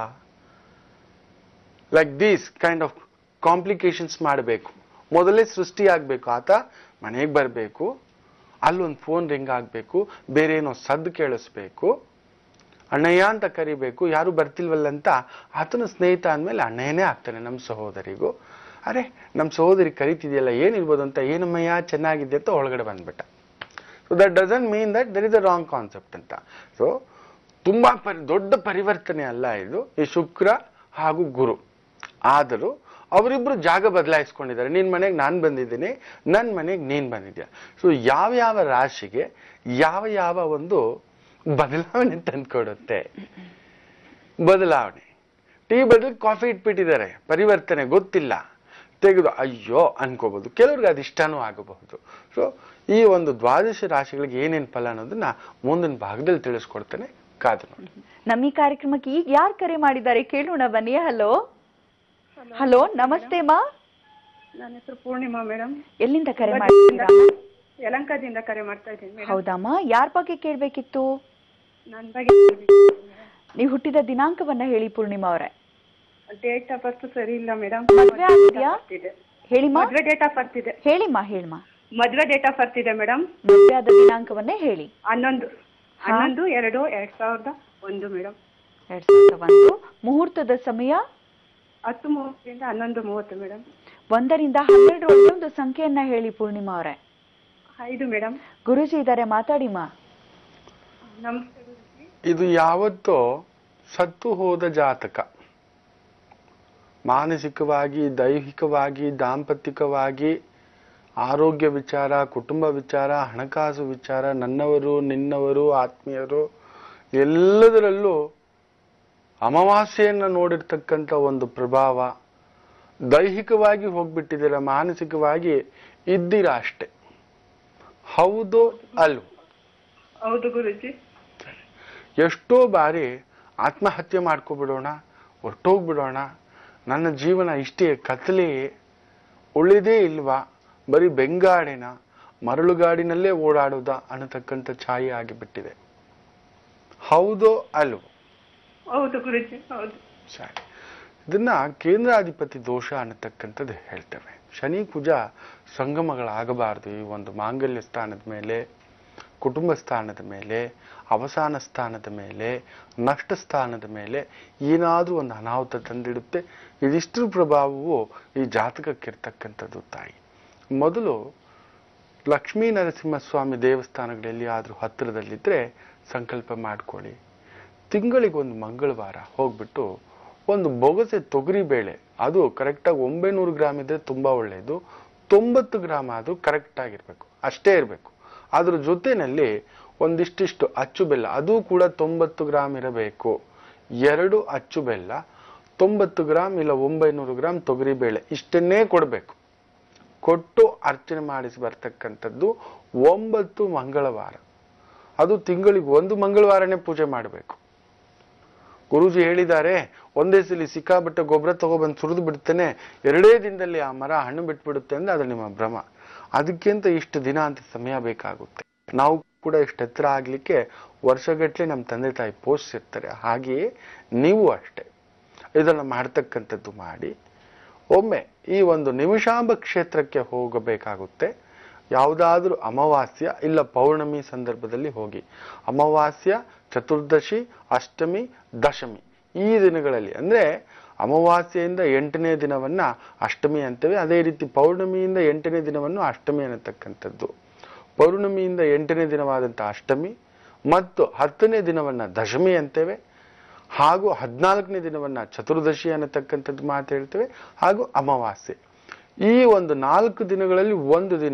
like these kind of complications ಮಾಡಬೇಕು ಮೊದಲೇ ಸೃಷ್ಟಿ ಆಗಬೇಕು ಆತ ಮನೆಗೆ ಬರಬೇಕು ಅಲ್ಲೊಂದು ಫೋನ್ ರಿಂಗ್ ಆಗಬೇಕು ಬೇರೆ ಏನೋ ಸದ್ದು ಕೇಳಿಸ್ಬೇಕು ಅಣ್ಣಯ್ಯ ಅಂತ ಕರಿಬೇಕು ಯಾರು ಬರ್ತಿಲ್ವಲ್ಲ ಅಂತ ಆತನ ಸ್ನೇಹಿತ ಅಂದಮೇಲೆ ಅಣ್ಣಯ್ಯನೇ ಆಗ್ತಾನೆ ನಮ್ಮ ಸಹೋದರಿಗೂ ಅರೆ ನಮ್ಮ ಸಹೋದರಿ ಕರಿತಿದೆಯಲ್ಲ ಏನಿರ್ಬೋದು ಅಂತ ಏನಮ್ಮಯ್ಯ ಚೆನ್ನಾಗಿದೆ ಅಂತ ಒಳಗಡೆ ಬಂದ್ಬಿಟ್ಟ so that doesn't mean that there is a wrong concept ಅಂತ ಸೊ ತುಂಬಾ ಪರಿ ದೊಡ್ಡ ಪರಿವರ್ತನೆ ಅಲ್ಲ ಇದು ಈ ಶುಕ್ರ ಹಾಗೂ ಗುರು ಆದರೂ ಅವರಿಬ್ರು ಜಾಗ ಬದಲಾಯಿಸ್ಕೊಂಡಿದ್ದಾರೆ ನಿನ್ ಮನೆಗೆ ನಾನು ಬಂದಿದ್ದೀನಿ ನನ್ನ ಮನೆಗೆ ನೀನ್ ಬಂದಿದ್ಯಾ ಸೊ ಯಾವ ಯಾವ ರಾಶಿಗೆ ಯಾವ ಯಾವ ಒಂದು ಬದಲಾವಣೆ ತಂದ್ಕೊಡುತ್ತೆ ಬದಲಾವಣೆ ಟೀ ಬದಲು ಕಾಫಿ ಇಟ್ಬಿಟ್ಟಿದ್ದಾರೆ ಪರಿವರ್ತನೆ ಗೊತ್ತಿಲ್ಲ ತೆಗೆದು ಅಯ್ಯೋ ಅನ್ಕೋಬಹುದು ಕೆಲವ್ರಿಗೆ ಅದು ಇಷ್ಟನೂ ಆಗಬಹುದು ಸೊ ಈ ಒಂದು ದ್ವಾದಶ ರಾಶಿಗಳಿಗೆ ಏನೇನ್ ಫಲ ಅನ್ನೋದನ್ನ ಮುಂದಿನ ಭಾಗದಲ್ಲಿ ತಿಳಿಸ್ಕೊಡ್ತೇನೆ ಕಾದು ನೋಡಿ ನಮ್ಮ ಈ ಕಾರ್ಯಕ್ರಮಕ್ಕೆ ಈಗ ಯಾರು ಕರೆ ಮಾಡಿದ್ದಾರೆ ಕೇಳೋಣ ಬನ್ನಿ ಹಲೋ ಹಲೋ ನಮಸ್ತೆ ಮಾ ನನ್ನ ಹೆಸರು ಪೂರ್ಣಿಮಾ ಮೇಡಮ್ ಎಲ್ಲಿಂದ ಕರೆ ಮಾಡಿದ್ದೀರಾ ಯಲಂಕದಿಂದ ಕರೆ ಮಾಡ್ತಾ ಇದ್ದೀನಿ ಮೇಡಮ್ ಹೌದಮ್ಮ ಯಾರ ಬಗ್ಗೆ ಕೇಳ್ಬೇಕಿತ್ತು ನನ್ನ ಬಗ್ಗೆ ನೀವು ಹುಟ್ಟಿದ ದಿನಾಂಕವನ್ನ ಹೇಳಿ ಪೂರ್ಣಿಮಾ ಅವರೇ ಡೇಟ್ ಆಫ್ ಬರ್ತ್ ಸರಿ ಇಲ್ಲ ಮೇಡಮ್ ಮದ್ವೆ ಆಗಿದ್ಯಾ ಇದೆ ಹೇಳಿಮ್ಮ ಮದ್ವೆ ಡೇಟ್ ಆಫ್ ಬರ್ತ್ ಇದೆ ಹೇಳಿಮ್ಮ ಹೇಳಿಮ್ಮ ಮದ್ವೆ ಡೇಟ್ ಆಫ್ ಬರ್ತ್ ಇದೆ ಮೇಡಮ್ ಮದುವೆ ಆದ ದಿನಾಂಕವನ್ನೇ ಹೇಳಿ ಹನ್ನೊಂದು ಹನ್ನೊಂದು ಎರಡು ಎರಡ್ ಸಾವಿರದ ಒಂದು ಮೇಡಮ್ ಎರಡ್ ಸಾವಿರದ ಒಂದು ಮುಹೂರ್ತದ ಸಮಯ ಹತ್ತು ಮೂವತ್ತರಿಂದ ಹನ್ನೊಂದು ಮೂವತ್ತು ಮೇಡಮ್ ಒಂದರಿಂದ ಹನ್ನೆರಡರೊಳಗೆ ಒಂದು ಸಂಖ್ಯೆಯನ್ನ ಹೇಳಿ ಪೂರ್ಣಿಮಾ ಅವರೇ ಐದು ಮೇಡಮ್ ಗುರುಜಿ ಇದ್ದಾರೆ ಮಾತಾಡಿಮ್ಮ ನಮಸ್ತೆ ಗುರೂಜಿ. ಇದು ಯಾವತ್ತೋ ಸತ್ತು ಹೋದ ಜಾತಕ ಮಾನಸಿಕವಾಗಿ ದೈಹಿಕವಾಗಿ ದಾಂಪತ್ಯಿಕವಾಗಿ ಆರೋಗ್ಯ ವಿಚಾರ ಕುಟುಂಬ ವಿಚಾರ ಹಣಕಾಸು ವಿಚಾರ ನನ್ನವರು ನಿನ್ನವರು ಆತ್ಮೀಯರು ಎಲ್ಲದರಲ್ಲೂ ಅಮಾವಾಸ್ಯೆಯನ್ನು ನೋಡಿರ್ತಕ್ಕಂಥ ಒಂದು ಪ್ರಭಾವ ದೈಹಿಕವಾಗಿ ಹೋಗ್ಬಿಟ್ಟಿದ್ದೀರ ಮಾನಸಿಕವಾಗಿ ಇದ್ದೀರಾ ಅಷ್ಟೆ ಹೌದು ಅಲ್ವೋ ಹೌದು ಗುರುಜಿ ಎಷ್ಟೋ ಬಾರಿ ಆತ್ಮಹತ್ಯೆ ಮಾಡ್ಕೊಬಿಡೋಣ ಹೊರ್ಟೋಗ್ಬಿಡೋಣ ನನ್ನ ಜೀವನ ಇಷ್ಟೇ ಕತ್ತಲೆ ಉಳಿದೇ ಇಲ್ವಾ ಬರೀ ಬೆಂಗಾಡಿನ ಮರಳುಗಾಡಿನಲ್ಲೇ ಓಡಾಡೋದ ಅನ್ನತಕ್ಕಂಥ ಛಾಯೆ ಆಗಿಬಿಟ್ಟಿದೆ ಹೌದೋ ಅಲ್ವೋ ಹೌದು ಗುರುಜಿ ಹೌದು ಸರಿ ಇದನ್ನ ಕೇಂದ್ರಾಧಿಪತಿ ದೋಷ ಅನ್ನತಕ್ಕಂಥದ್ದು ಹೇಳ್ತೇವೆ ಶನಿ ಕುಜ ಸಂಗಮಗಳಾಗಬಾರದು ಈ ಒಂದು ಮಾಂಗಲ್ಯ ಸ್ಥಾನದ ಮೇಲೆ ಕುಟುಂಬ ಸ್ಥಾನದ ಮೇಲೆ ಅವಸಾನ ಸ್ಥಾನದ ಮೇಲೆ ನಷ್ಟ ಸ್ಥಾನದ ಮೇಲೆ ಏನಾದರೂ ಒಂದು ಅನಾಹುತ ತಂದಿಡುತ್ತೆ ಇದಿಷ್ಟರ ಪ್ರಭಾವವು ಈ ಜಾತಕಕ್ಕಿರ್ತಕ್ಕಂಥದ್ದು ತಾಯಿ ಮೊದಲು ಲಕ್ಷ್ಮೀ ನರಸಿಂಹಸ್ವಾಮಿ ದೇವಸ್ಥಾನಗಳಲ್ಲಿ ಆದರೂ ಹತ್ತಿರದಲ್ಲಿದ್ದರೆ ಸಂಕಲ್ಪ ಮಾಡ್ಕೊಳ್ಳಿ ತಿಂಗಳಿಗೊಂದು ಮಂಗಳವಾರ ಹೋಗ್ಬಿಟ್ಟು ಒಂದು ಬೊಗಸೆ ತೊಗರಿ ಬೇಳೆ ಅದು ಕರೆಕ್ಟಾಗಿ ಒಂಬೈನೂರು ಗ್ರಾಮ್ ಇದ್ರೆ ತುಂಬಾ ಒಳ್ಳೆಯದು ತೊಂಬತ್ತು ಗ್ರಾಮ್ ಆದರೂ ಕರೆಕ್ಟ್ ಆಗಿರ್ಬೇಕು ಅಷ್ಟೇ ಇರಬೇಕು ಅದ್ರ ಜೊತೆನಲ್ಲಿ ಒಂದಿಷ್ಟಿಷ್ಟು ಅಚ್ಚು ಬೆಲ್ಲ ಅದು ಕೂಡ ತೊಂಬತ್ತು ಗ್ರಾಮ್ ಇರಬೇಕು ಎರಡು ಅಚ್ಚು ಬೆಲ್ಲ ತೊಂಬತ್ತು ಗ್ರಾಮ್ ಇಲ್ಲ ಒಂಬೈನೂರು ಗ್ರಾಮ್ ತೊಗರಿ ಬೇಳೆ ಇಷ್ಟನ್ನೇ ಕೊಡಬೇಕು ಕೊಟ್ಟು ಅರ್ಚನೆ ಮಾಡಿಸಿ ಬರ್ತಕ್ಕಂಥದ್ದು ಒಂಬತ್ತು ಮಂಗಳವಾರ ಅದು ತಿಂಗಳಿಗೆ ಒಂದು ಮಂಗಳವಾರನೇ ಪೂಜೆ ಮಾಡಬೇಕು ಗುರೂಜಿ ಹೇಳಿದ್ದಾರೆ ಒಂದೇ ಸಲ ಸಿಕ್ಕಾಬಿಟ್ಟ ಗೊಬ್ಬರ ತಗೊಬಂದು ಸುರಿದು ಬಿಡ್ತೇನೆ ಎರಡೇ ದಿನದಲ್ಲಿ ಆ ಮರ ಹಣ್ಣು ಬಿಟ್ಬಿಡುತ್ತೆ ಅಂದ್ರೆ ಅದು ನಿಮ್ಮ ಭ್ರಮ ಅದಕ್ಕಿಂತ ಇಷ್ಟು ದಿನ ಅಂತ ಸಮಯ ಬೇಕಾಗುತ್ತೆ ನಾವು ಕೂಡ ಇಷ್ಟು ಎತ್ತರ ಆಗ್ಲಿಕ್ಕೆ ವರ್ಷಗಟ್ಲೆ ನಮ್ಮ ತಂದೆ ತಾಯಿ ಪೋಷಿಸಿರ್ತಾರೆ ಹಾಗೆಯೇ ನೀವು ಅಷ್ಟೇ ಇದನ್ನು ಮಾಡ್ತಕ್ಕಂಥದ್ದು ಮಾಡಿ ಒಮ್ಮೆ ಈ ಒಂದು ನಿಮಿಷಾಂಬ ಕ್ಷೇತ್ರಕ್ಕೆ ಹೋಗಬೇಕಾಗುತ್ತೆ ಯಾವುದಾದ್ರೂ ಅಮಾವಾಸ್ಯ ಇಲ್ಲ ಪೌರ್ಣಮಿ ಸಂದರ್ಭದಲ್ಲಿ ಹೋಗಿ ಅಮಾವಾಸ್ಯ ಚತುರ್ದಶಿ ಅಷ್ಟಮಿ ದಶಮಿ ಈ ದಿನಗಳಲ್ಲಿ ಅಂದ್ರೆ ಅಮಾವಾಸ್ಯೆಯಿಂದ ಎಂಟನೇ ದಿನವನ್ನ ಅಷ್ಟಮಿ ಅಂತೇವೆ ಅದೇ ರೀತಿ ಪೌರ್ಣಮಿಯಿಂದ ಎಂಟನೇ ದಿನವನ್ನು ಅಷ್ಟಮಿ ಅನ್ನತಕ್ಕಂಥದ್ದು ಪೌರ್ಣಮಿಯಿಂದ ಎಂಟನೇ ದಿನವಾದಂಥ ಅಷ್ಟಮಿ ಮತ್ತು ಹತ್ತನೇ ದಿನವನ್ನ ದಶಮಿ ಅಂತೇವೆ ಹಾಗೂ ಹದಿನಾಲ್ಕನೇ ದಿನವನ್ನ ಚತುರ್ದಶಿ ಅನ್ನತಕ್ಕಂಥದ್ದು ಮಾತು ಹೇಳ್ತೇವೆ ಹಾಗೂ ಅಮಾವಾಸ್ಯೆ ಈ ಒಂದು ನಾಲ್ಕು ದಿನಗಳಲ್ಲಿ ಒಂದು ದಿನ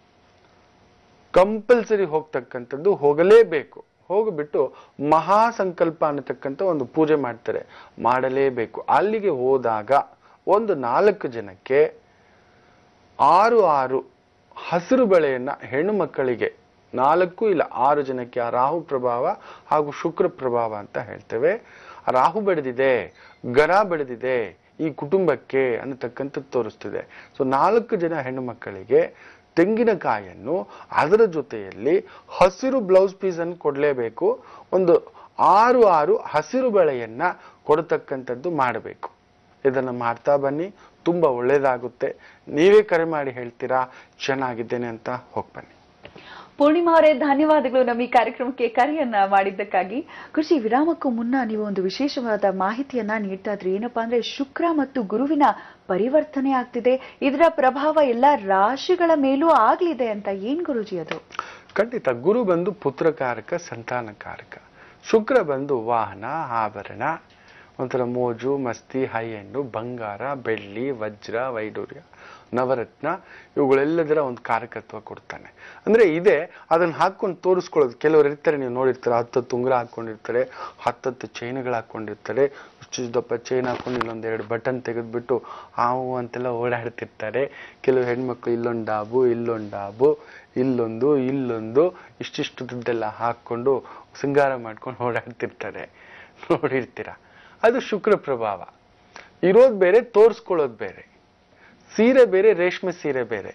ಕಂಪಲ್ಸರಿ ಹೋಗ್ತಕ್ಕಂಥದ್ದು ಹೋಗಲೇಬೇಕು ಹೋಗಿಬಿಟ್ಟು ಮಹಾ ಸಂಕಲ್ಪ ಅನ್ನತಕ್ಕಂಥ ಒಂದು ಪೂಜೆ ಮಾಡ್ತಾರೆ ಮಾಡಲೇಬೇಕು ಅಲ್ಲಿಗೆ ಹೋದಾಗ ಒಂದು ನಾಲ್ಕು ಜನಕ್ಕೆ ಆರು ಆರು ಹಸಿರು ಬಳೆಯನ್ನ ಹೆಣ್ಣು ಮಕ್ಕಳಿಗೆ ನಾಲ್ಕು ಇಲ್ಲ ಆರು ಜನಕ್ಕೆ ಆ ರಾಹು ಪ್ರಭಾವ ಹಾಗೂ ಶುಕ್ರ ಪ್ರಭಾವ ಅಂತ ಹೇಳ್ತೇವೆ ಆ ರಾಹು ಬೆಳೆದಿದೆ ಗರ ಬೆಳೆದಿದೆ ಈ ಕುಟುಂಬಕ್ಕೆ ಅನ್ನತಕ್ಕಂಥದ್ದು ತೋರಿಸ್ತಿದೆ ಸೊ ನಾಲ್ಕು ಜನ ಹೆಣ್ಣು ಮಕ್ಕಳಿಗೆ ತೆಂಗಿನಕಾಯನ್ನು ಅದರ ಜೊತೆಯಲ್ಲಿ ಹಸಿರು ಬ್ಲೌಸ್ ಪೀಸ್ ಅನ್ನು ಕೊಡಲೇಬೇಕು ಒಂದು ಆರು ಆರು ಹಸಿರು ಬಳೆಯನ್ನ ಕೊಡತಕ್ಕಂಥದ್ದು ಮಾಡಬೇಕು ಇದನ್ನು ಮಾಡ್ತಾ ಬನ್ನಿ ತುಂಬಾ ಒಳ್ಳೇದಾಗುತ್ತೆ ನೀವೇ ಕರೆ ಮಾಡಿ ಹೇಳ್ತೀರಾ ಚೆನ್ನಾಗಿದ್ದೇನೆ ಅಂತ ಹೋಗಿ ಬನ್ನಿ ಪೂರ್ಣಿಮಾ ಅವರೇ ಧನ್ಯವಾದಗಳು ನಮ್ಮ ಈ ಕಾರ್ಯಕ್ರಮಕ್ಕೆ ಕರೆಯನ್ನ ಮಾಡಿದ್ದಕ್ಕಾಗಿ ಕೃಷಿ ವಿರಾಮಕ್ಕೂ ಮುನ್ನ ನೀವು ಒಂದು ವಿಶೇಷವಾದ ಮಾಹಿತಿಯನ್ನ ನೀಡ್ತಾ ಇದ್ರಿ ಏನಪ್ಪಾ ಅಂದ್ರೆ ಶುಕ್ರ ಮತ್ತು ಗುರುವಿನ ಪರಿವರ್ತನೆ ಆಗ್ತಿದೆ ಇದರ ಪ್ರಭಾವ ಎಲ್ಲಾ ರಾಶಿಗಳ ಮೇಲೂ ಆಗ್ಲಿದೆ ಅಂತ ಏನ್ ಗುರುಜಿ ಅದು ಖಂಡಿತ ಗುರು ಬಂದು ಪುತ್ರಕಾರಕ ಸಂತಾನಕಾರಕ ಶುಕ್ರ ಬಂದು ವಾಹನ ಆಭರಣ ಒಂಥರ ಮೋಜು ಮಸ್ತಿ ಹೈ ಎಂಡು ಬಂಗಾರ ಬೆಳ್ಳಿ ವಜ್ರ ವೈಡೂರ್ಯ ನವರತ್ನ ಇವುಗಳೆಲ್ಲದರ ಒಂದು ಕಾರಕತ್ವ ಕೊಡ್ತಾನೆ ಅಂದ್ರೆ ಇದೆ ಅದನ್ನ ಹಾಕೊಂಡು ತೋರಿಸ್ಕೊಳ್ಳೋದು ಕೆಲವರು ಇರ್ತಾರೆ ನೀವು ನೋಡಿರ್ತಾರೆ ಹತ್ತತ್ತು ಉಂಗುರ ಹಾಕೊಂಡಿರ್ತಾರೆ ಹತ್ತತ್ತು ಚೈನ್ಗಳು ಹಾಕೊಂಡಿರ್ತಾರೆ ಇಷ್ಟು ದಪ್ಪ ಚೈನ್ ಹಾಕೊಂಡು ಇಲ್ಲೊಂದ್ ಎರಡು ಬಟನ್ ತೆಗೆದ್ಬಿಟ್ಟು ಹಾವು ಅಂತೆಲ್ಲ ಓಡಾಡ್ತಿರ್ತಾರೆ ಕೆಲವು ಹೆಣ್ಮಕ್ಳು ಇಲ್ಲೊಂದು ಡಾಬು ಇಲ್ಲೊಂದು ಡಾಬು ಇಲ್ಲೊಂದು ಇಲ್ಲೊಂದು ಇಷ್ಟಿಷ್ಟು ದುಡ್ಡೆಲ್ಲ ಹಾಕೊಂಡು ಶೃಂಗಾರ ಮಾಡ್ಕೊಂಡು ಓಡಾಡ್ತಿರ್ತಾರೆ ನೋಡಿರ್ತೀರ ಅದು ಶುಕ್ರ ಪ್ರಭಾವ ಇರೋದ್ ಬೇರೆ ತೋರಿಸ್ಕೊಳ್ಳೋದು ಬೇರೆ ಸೀರೆ ಬೇರೆ ರೇಷ್ಮೆ ಸೀರೆ ಬೇರೆ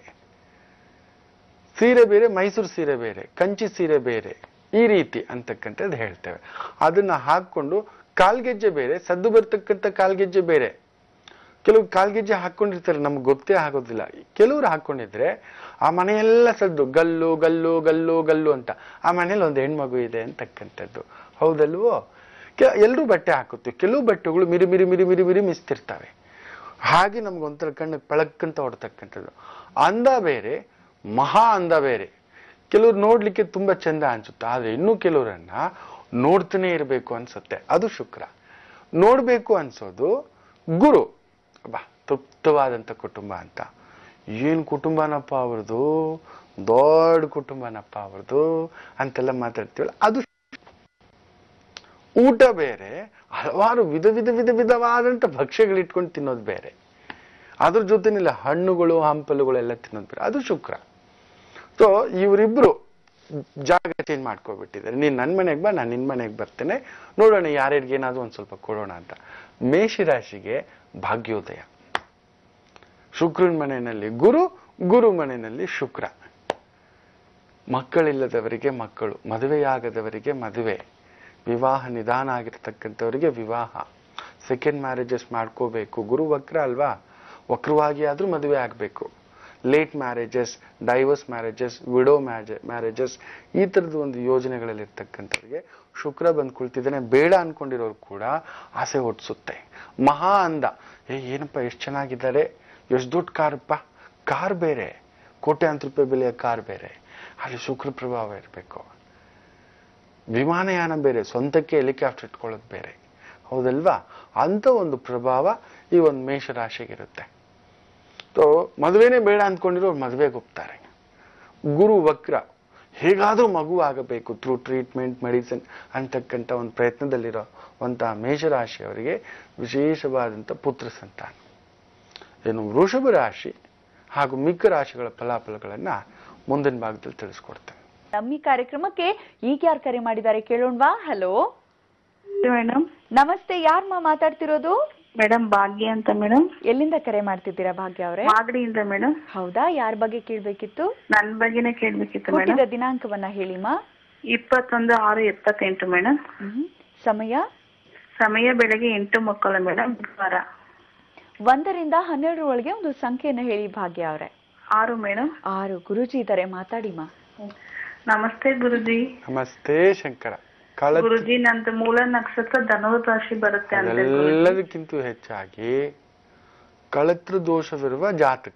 ಸೀರೆ ಬೇರೆ ಮೈಸೂರು ಸೀರೆ ಬೇರೆ ಕಂಚಿ ಸೀರೆ ಬೇರೆ ಈ ರೀತಿ ಅಂತಕ್ಕಂಥದ್ದು ಹೇಳ್ತೇವೆ ಅದನ್ನ ಹಾಕೊಂಡು ಕಾಲ್ಗೆಜ್ಜೆ ಬೇರೆ ಸದ್ದು ಬರ್ತಕ್ಕಂಥ ಕಾಲ್ಗೆಜ್ಜೆ ಬೇರೆ ಕೆಲವು ಕಾಲ್ಗೆಜ್ಜೆ ಹಾಕೊಂಡಿರ್ತಾರೆ ನಮ್ಗೆ ಗೊತ್ತೇ ಆಗೋದಿಲ್ಲ ಕೆಲವರು ಹಾಕೊಂಡಿದ್ರೆ ಆ ಮನೆಯೆಲ್ಲ ಸದ್ದು ಗಲ್ಲು ಗಲ್ಲು ಗಲ್ಲು ಗಲ್ಲು ಅಂತ ಆ ಮನೇಲಿ ಒಂದು ಹೆಣ್ಮಗು ಇದೆ ಅಂತಕ್ಕಂಥದ್ದು ಹೌದಲ್ವೋ ಕೆ ಎಲ್ಲರೂ ಬಟ್ಟೆ ಹಾಕುತ್ತೀವಿ ಕೆಲವು ಬಟ್ಟೆಗಳು ಮಿರಿ ಮಿರಿ ಮಿರಿ ಮಿರಿ ಮಿರಿ ಮಿಸ್ತಿರ್ತವೆ ಹಾಗೆ ನಮ್ಗೆ ಒಂಥರ ಕಣ್ಣಿಗೆ ಪಳಕ್ಕಂತ ಹೊಡ್ತಕ್ಕಂಥದ್ದು ಅಂದ ಬೇರೆ ಮಹಾ ಅಂದ ಬೇರೆ ಕೆಲವ್ರು ನೋಡ್ಲಿಕ್ಕೆ ತುಂಬಾ ಚಂದ ಅನ್ಸುತ್ತೆ ಆದ್ರೆ ಇನ್ನೂ ಕೆಲವರನ್ನ ನೋಡ್ತಾನೆ ಇರಬೇಕು ಅನ್ಸುತ್ತೆ ಅದು ಶುಕ್ರ ನೋಡ್ಬೇಕು ಅನ್ಸೋದು ಗುರು ಬಾ ತೃಪ್ತವಾದಂಥ ಕುಟುಂಬ ಅಂತ ಏನ್ ಕುಟುಂಬನಪ್ಪ ಅವ್ರದ್ದು ದೊಡ್ಡ ಕುಟುಂಬನಪ್ಪ ಅವ್ರದ್ದು ಅಂತೆಲ್ಲ ಮಾತಾಡ್ತೀವಲ್ಲ ಅದು ಊಟ ಬೇರೆ ಹಲವಾರು ವಿಧ ವಿಧ ವಿಧ ವಿಧವಾದಂಥ ಭಕ್ಷ್ಯಗಳು ಇಟ್ಕೊಂಡು ತಿನ್ನೋದು ಬೇರೆ ಅದ್ರ ಜೊತೆನಿಲ್ಲ ಹಣ್ಣುಗಳು ಹಂಪಲುಗಳೆಲ್ಲ ತಿನ್ನೋದು ಬೇರೆ ಅದು ಶುಕ್ರ ಸೊ ಇವರಿಬ್ರು ಜಾಗ ಚೇಂಜ್ ಮಾಡ್ಕೊಬಿಟ್ಟಿದ್ದಾರೆ ನೀನ್ ನನ್ನ ಮನೆಗೆ ಬಾ ನಾನು ನಿನ್ ಮನೆಗೆ ಬರ್ತೇನೆ ನೋಡೋಣ ಯಾರ್ಯಾರಿಗೆ ಏನಾದ್ರು ಒಂದ್ ಸ್ವಲ್ಪ ಕೊಡೋಣ ಅಂತ ಮೇಷರಾಶಿಗೆ ಭಾಗ್ಯೋದಯ ಶುಕ್ರನ ಮನೆಯಲ್ಲಿ ಗುರು ಗುರು ಮನೆಯಲ್ಲಿ ಶುಕ್ರ ಮಕ್ಕಳಿಲ್ಲದವರಿಗೆ ಮಕ್ಕಳು ಮದುವೆಯಾಗದವರಿಗೆ ಮದುವೆ ವಿವಾಹ ನಿಧಾನ ಆಗಿರ್ತಕ್ಕಂಥವರಿಗೆ ವಿವಾಹ ಸೆಕೆಂಡ್ ಮ್ಯಾರೇಜಸ್ ಮಾಡ್ಕೋಬೇಕು ಗುರು ವಕ್ರ ಅಲ್ವಾ ವಕ್ರವಾಗಿ ಆದ್ರೂ ಮದುವೆ ಆಗಬೇಕು late marriages divorce marriages widow marriages ಈ ಥರದ ಒಂದು ಯೋಜನೆಗಳಲ್ಲಿ ಇರ್ತಕ್ಕಂಥವ್ರಿಗೆ ಶುಕ್ರ ಬಂದು ಕುಳಿತಿದ್ದಾನೆ ಬೇಡ ಅನ್ಕೊಂಡಿರೋರು ಕೂಡ ಆಸೆ ಹುಟ್ಟಿಸುತ್ತೆ ಮಹಾ ಅಂದ ಏ ಏನಪ್ಪ ಎಷ್ಟು ಚೆನ್ನಾಗಿದ್ದಾರೆ ಎಷ್ಟು ದೊಡ್ಡ ಕಾರಪ್ಪ ಕಾರ್ ಬೇರೆ ಕೋಟ್ಯಾಂತರ ರೂಪಾಯಿ ಬೆಲೆಯ ಕಾರ್ ಬೇರೆ ಅಲ್ಲಿ ಶುಕ್ರ ಪ್ರಭಾವ ಇರಬೇಕು ವಿಮಾನಯಾನ ಬೇರೆ ಸ್ವಂತಕ್ಕೆ ಹೆಲಿಕಾಪ್ಟರ್ ಇಟ್ಕೊಳ್ಳೋದು ಬೇರೆ ಹೌದಲ್ವಾ ಅಂತ ಒಂದು ಪ್ರಭಾವ ಈ ಒಂದು ಮೇಷರಾಶಿಗಿರುತ್ತೆ ಸೊ ಮದುವೆನೇ ಬೇಡ ಅಂದ್ಕೊಂಡಿರೋರು ಮದುವೆಗೆ ಹೋಗ್ತಾರೆ ಗುರು ವಕ್ರ ಹೇಗಾದ್ರೂ ಮಗು ಆಗಬೇಕು ಥ್ರೂ ಟ್ರೀಟ್ಮೆಂಟ್ ಮೆಡಿಸಿನ್ ಅಂತಕ್ಕಂಥ ಒಂದು ಪ್ರಯತ್ನದಲ್ಲಿರೋ ಒಂತಹ ಮೇಷರಾಶಿಯವರಿಗೆ ವಿಶೇಷವಾದಂಥ ಪುತ್ರ ಸಂತಾನ ಏನು ವೃಷಭ ರಾಶಿ ಹಾಗೂ ಮಿಕ್ಕ ರಾಶಿಗಳ ಫಲಾಫಲಗಳನ್ನ ಮುಂದಿನ ಭಾಗದಲ್ಲಿ ತಿಳಿಸ್ಕೊಡ್ತೇನೆ ನಮ್ಮ ಈ ಕಾರ್ಯಕ್ರಮಕ್ಕೆ ಈಗ ಯಾರು ಕರೆ ಮಾಡಿದ್ದಾರೆ ಕೇಳೋಣವಾ ಹಲೋ ಮೇಡಮ್ ನಮಸ್ತೆ ಯಾರಮ್ಮ ಮಾತಾಡ್ತಿರೋದು ಮೇಡಮ್ ಭಾಗ್ಯ ಅಂತ ಮೇಡಮ್ ಎಲ್ಲಿಂದ ಕರೆ ಮಾಡ್ತಿದ್ದೀರಾ ಭಾಗ್ಯ ಅವರೇ ಮಾಗಡಿಯಿಂದ ಮೇಡಮ್ ಹೌದಾ ಯಾರ ಬಗ್ಗೆ ಕೇಳ್ಬೇಕಿತ್ತು ನನ್ ಬಗ್ಗೆನೇ ಕೇಳ್ಬೇಕಿತ್ತು ಮೇಡಮ್ ಹುಟ್ಟಿದ ದಿನಾಂಕವನ್ನ ಹೇಳಿಮ್ಮ ಇಪ್ಪತ್ತೊಂದು ಆರು ಎಪ್ಪತ್ತೆಂಟು ಮೇಡಮ್ ಹ್ಮ್. ಸಮಯ ಸಮಯ ಬೆಳಗ್ಗೆ ಎಂಟು ಮಕ್ಕಳು ಮೇಡಮ್ ಬುಧವಾರ ಒಂದರಿಂದ ಹನ್ನೆರಡರೊಳಗೆ ಒಂದು ಸಂಖ್ಯೆಯನ್ನ ಹೇಳಿ ಭಾಗ್ಯ ಅವರೇ ಆರು ಮೇಡಮ್ ಆರು ಗುರುಜಿ ಇದ್ದಾರೆ ಮಾತಾಡಿಮ್ಮ ನಮಸ್ತೆ ಗುರುಜಿ ನಮಸ್ತೆ ಶಂಕರ ಕಾಲ ಗುರುಜಿ ನಂದು ಮೂಲ ನಕ್ಷತ್ರ ಧನುರ್ ರಾಶಿ ಬರುತ್ತೆ ಅಂತ ಗುರೂಜಿ. ಅದೆಲ್ಲದಕ್ಕಿಂತ ಹೆಚ್ಚಾಗಿ ಕಳತ್ರ ದೋಷವಿರುವ ಜಾತಕ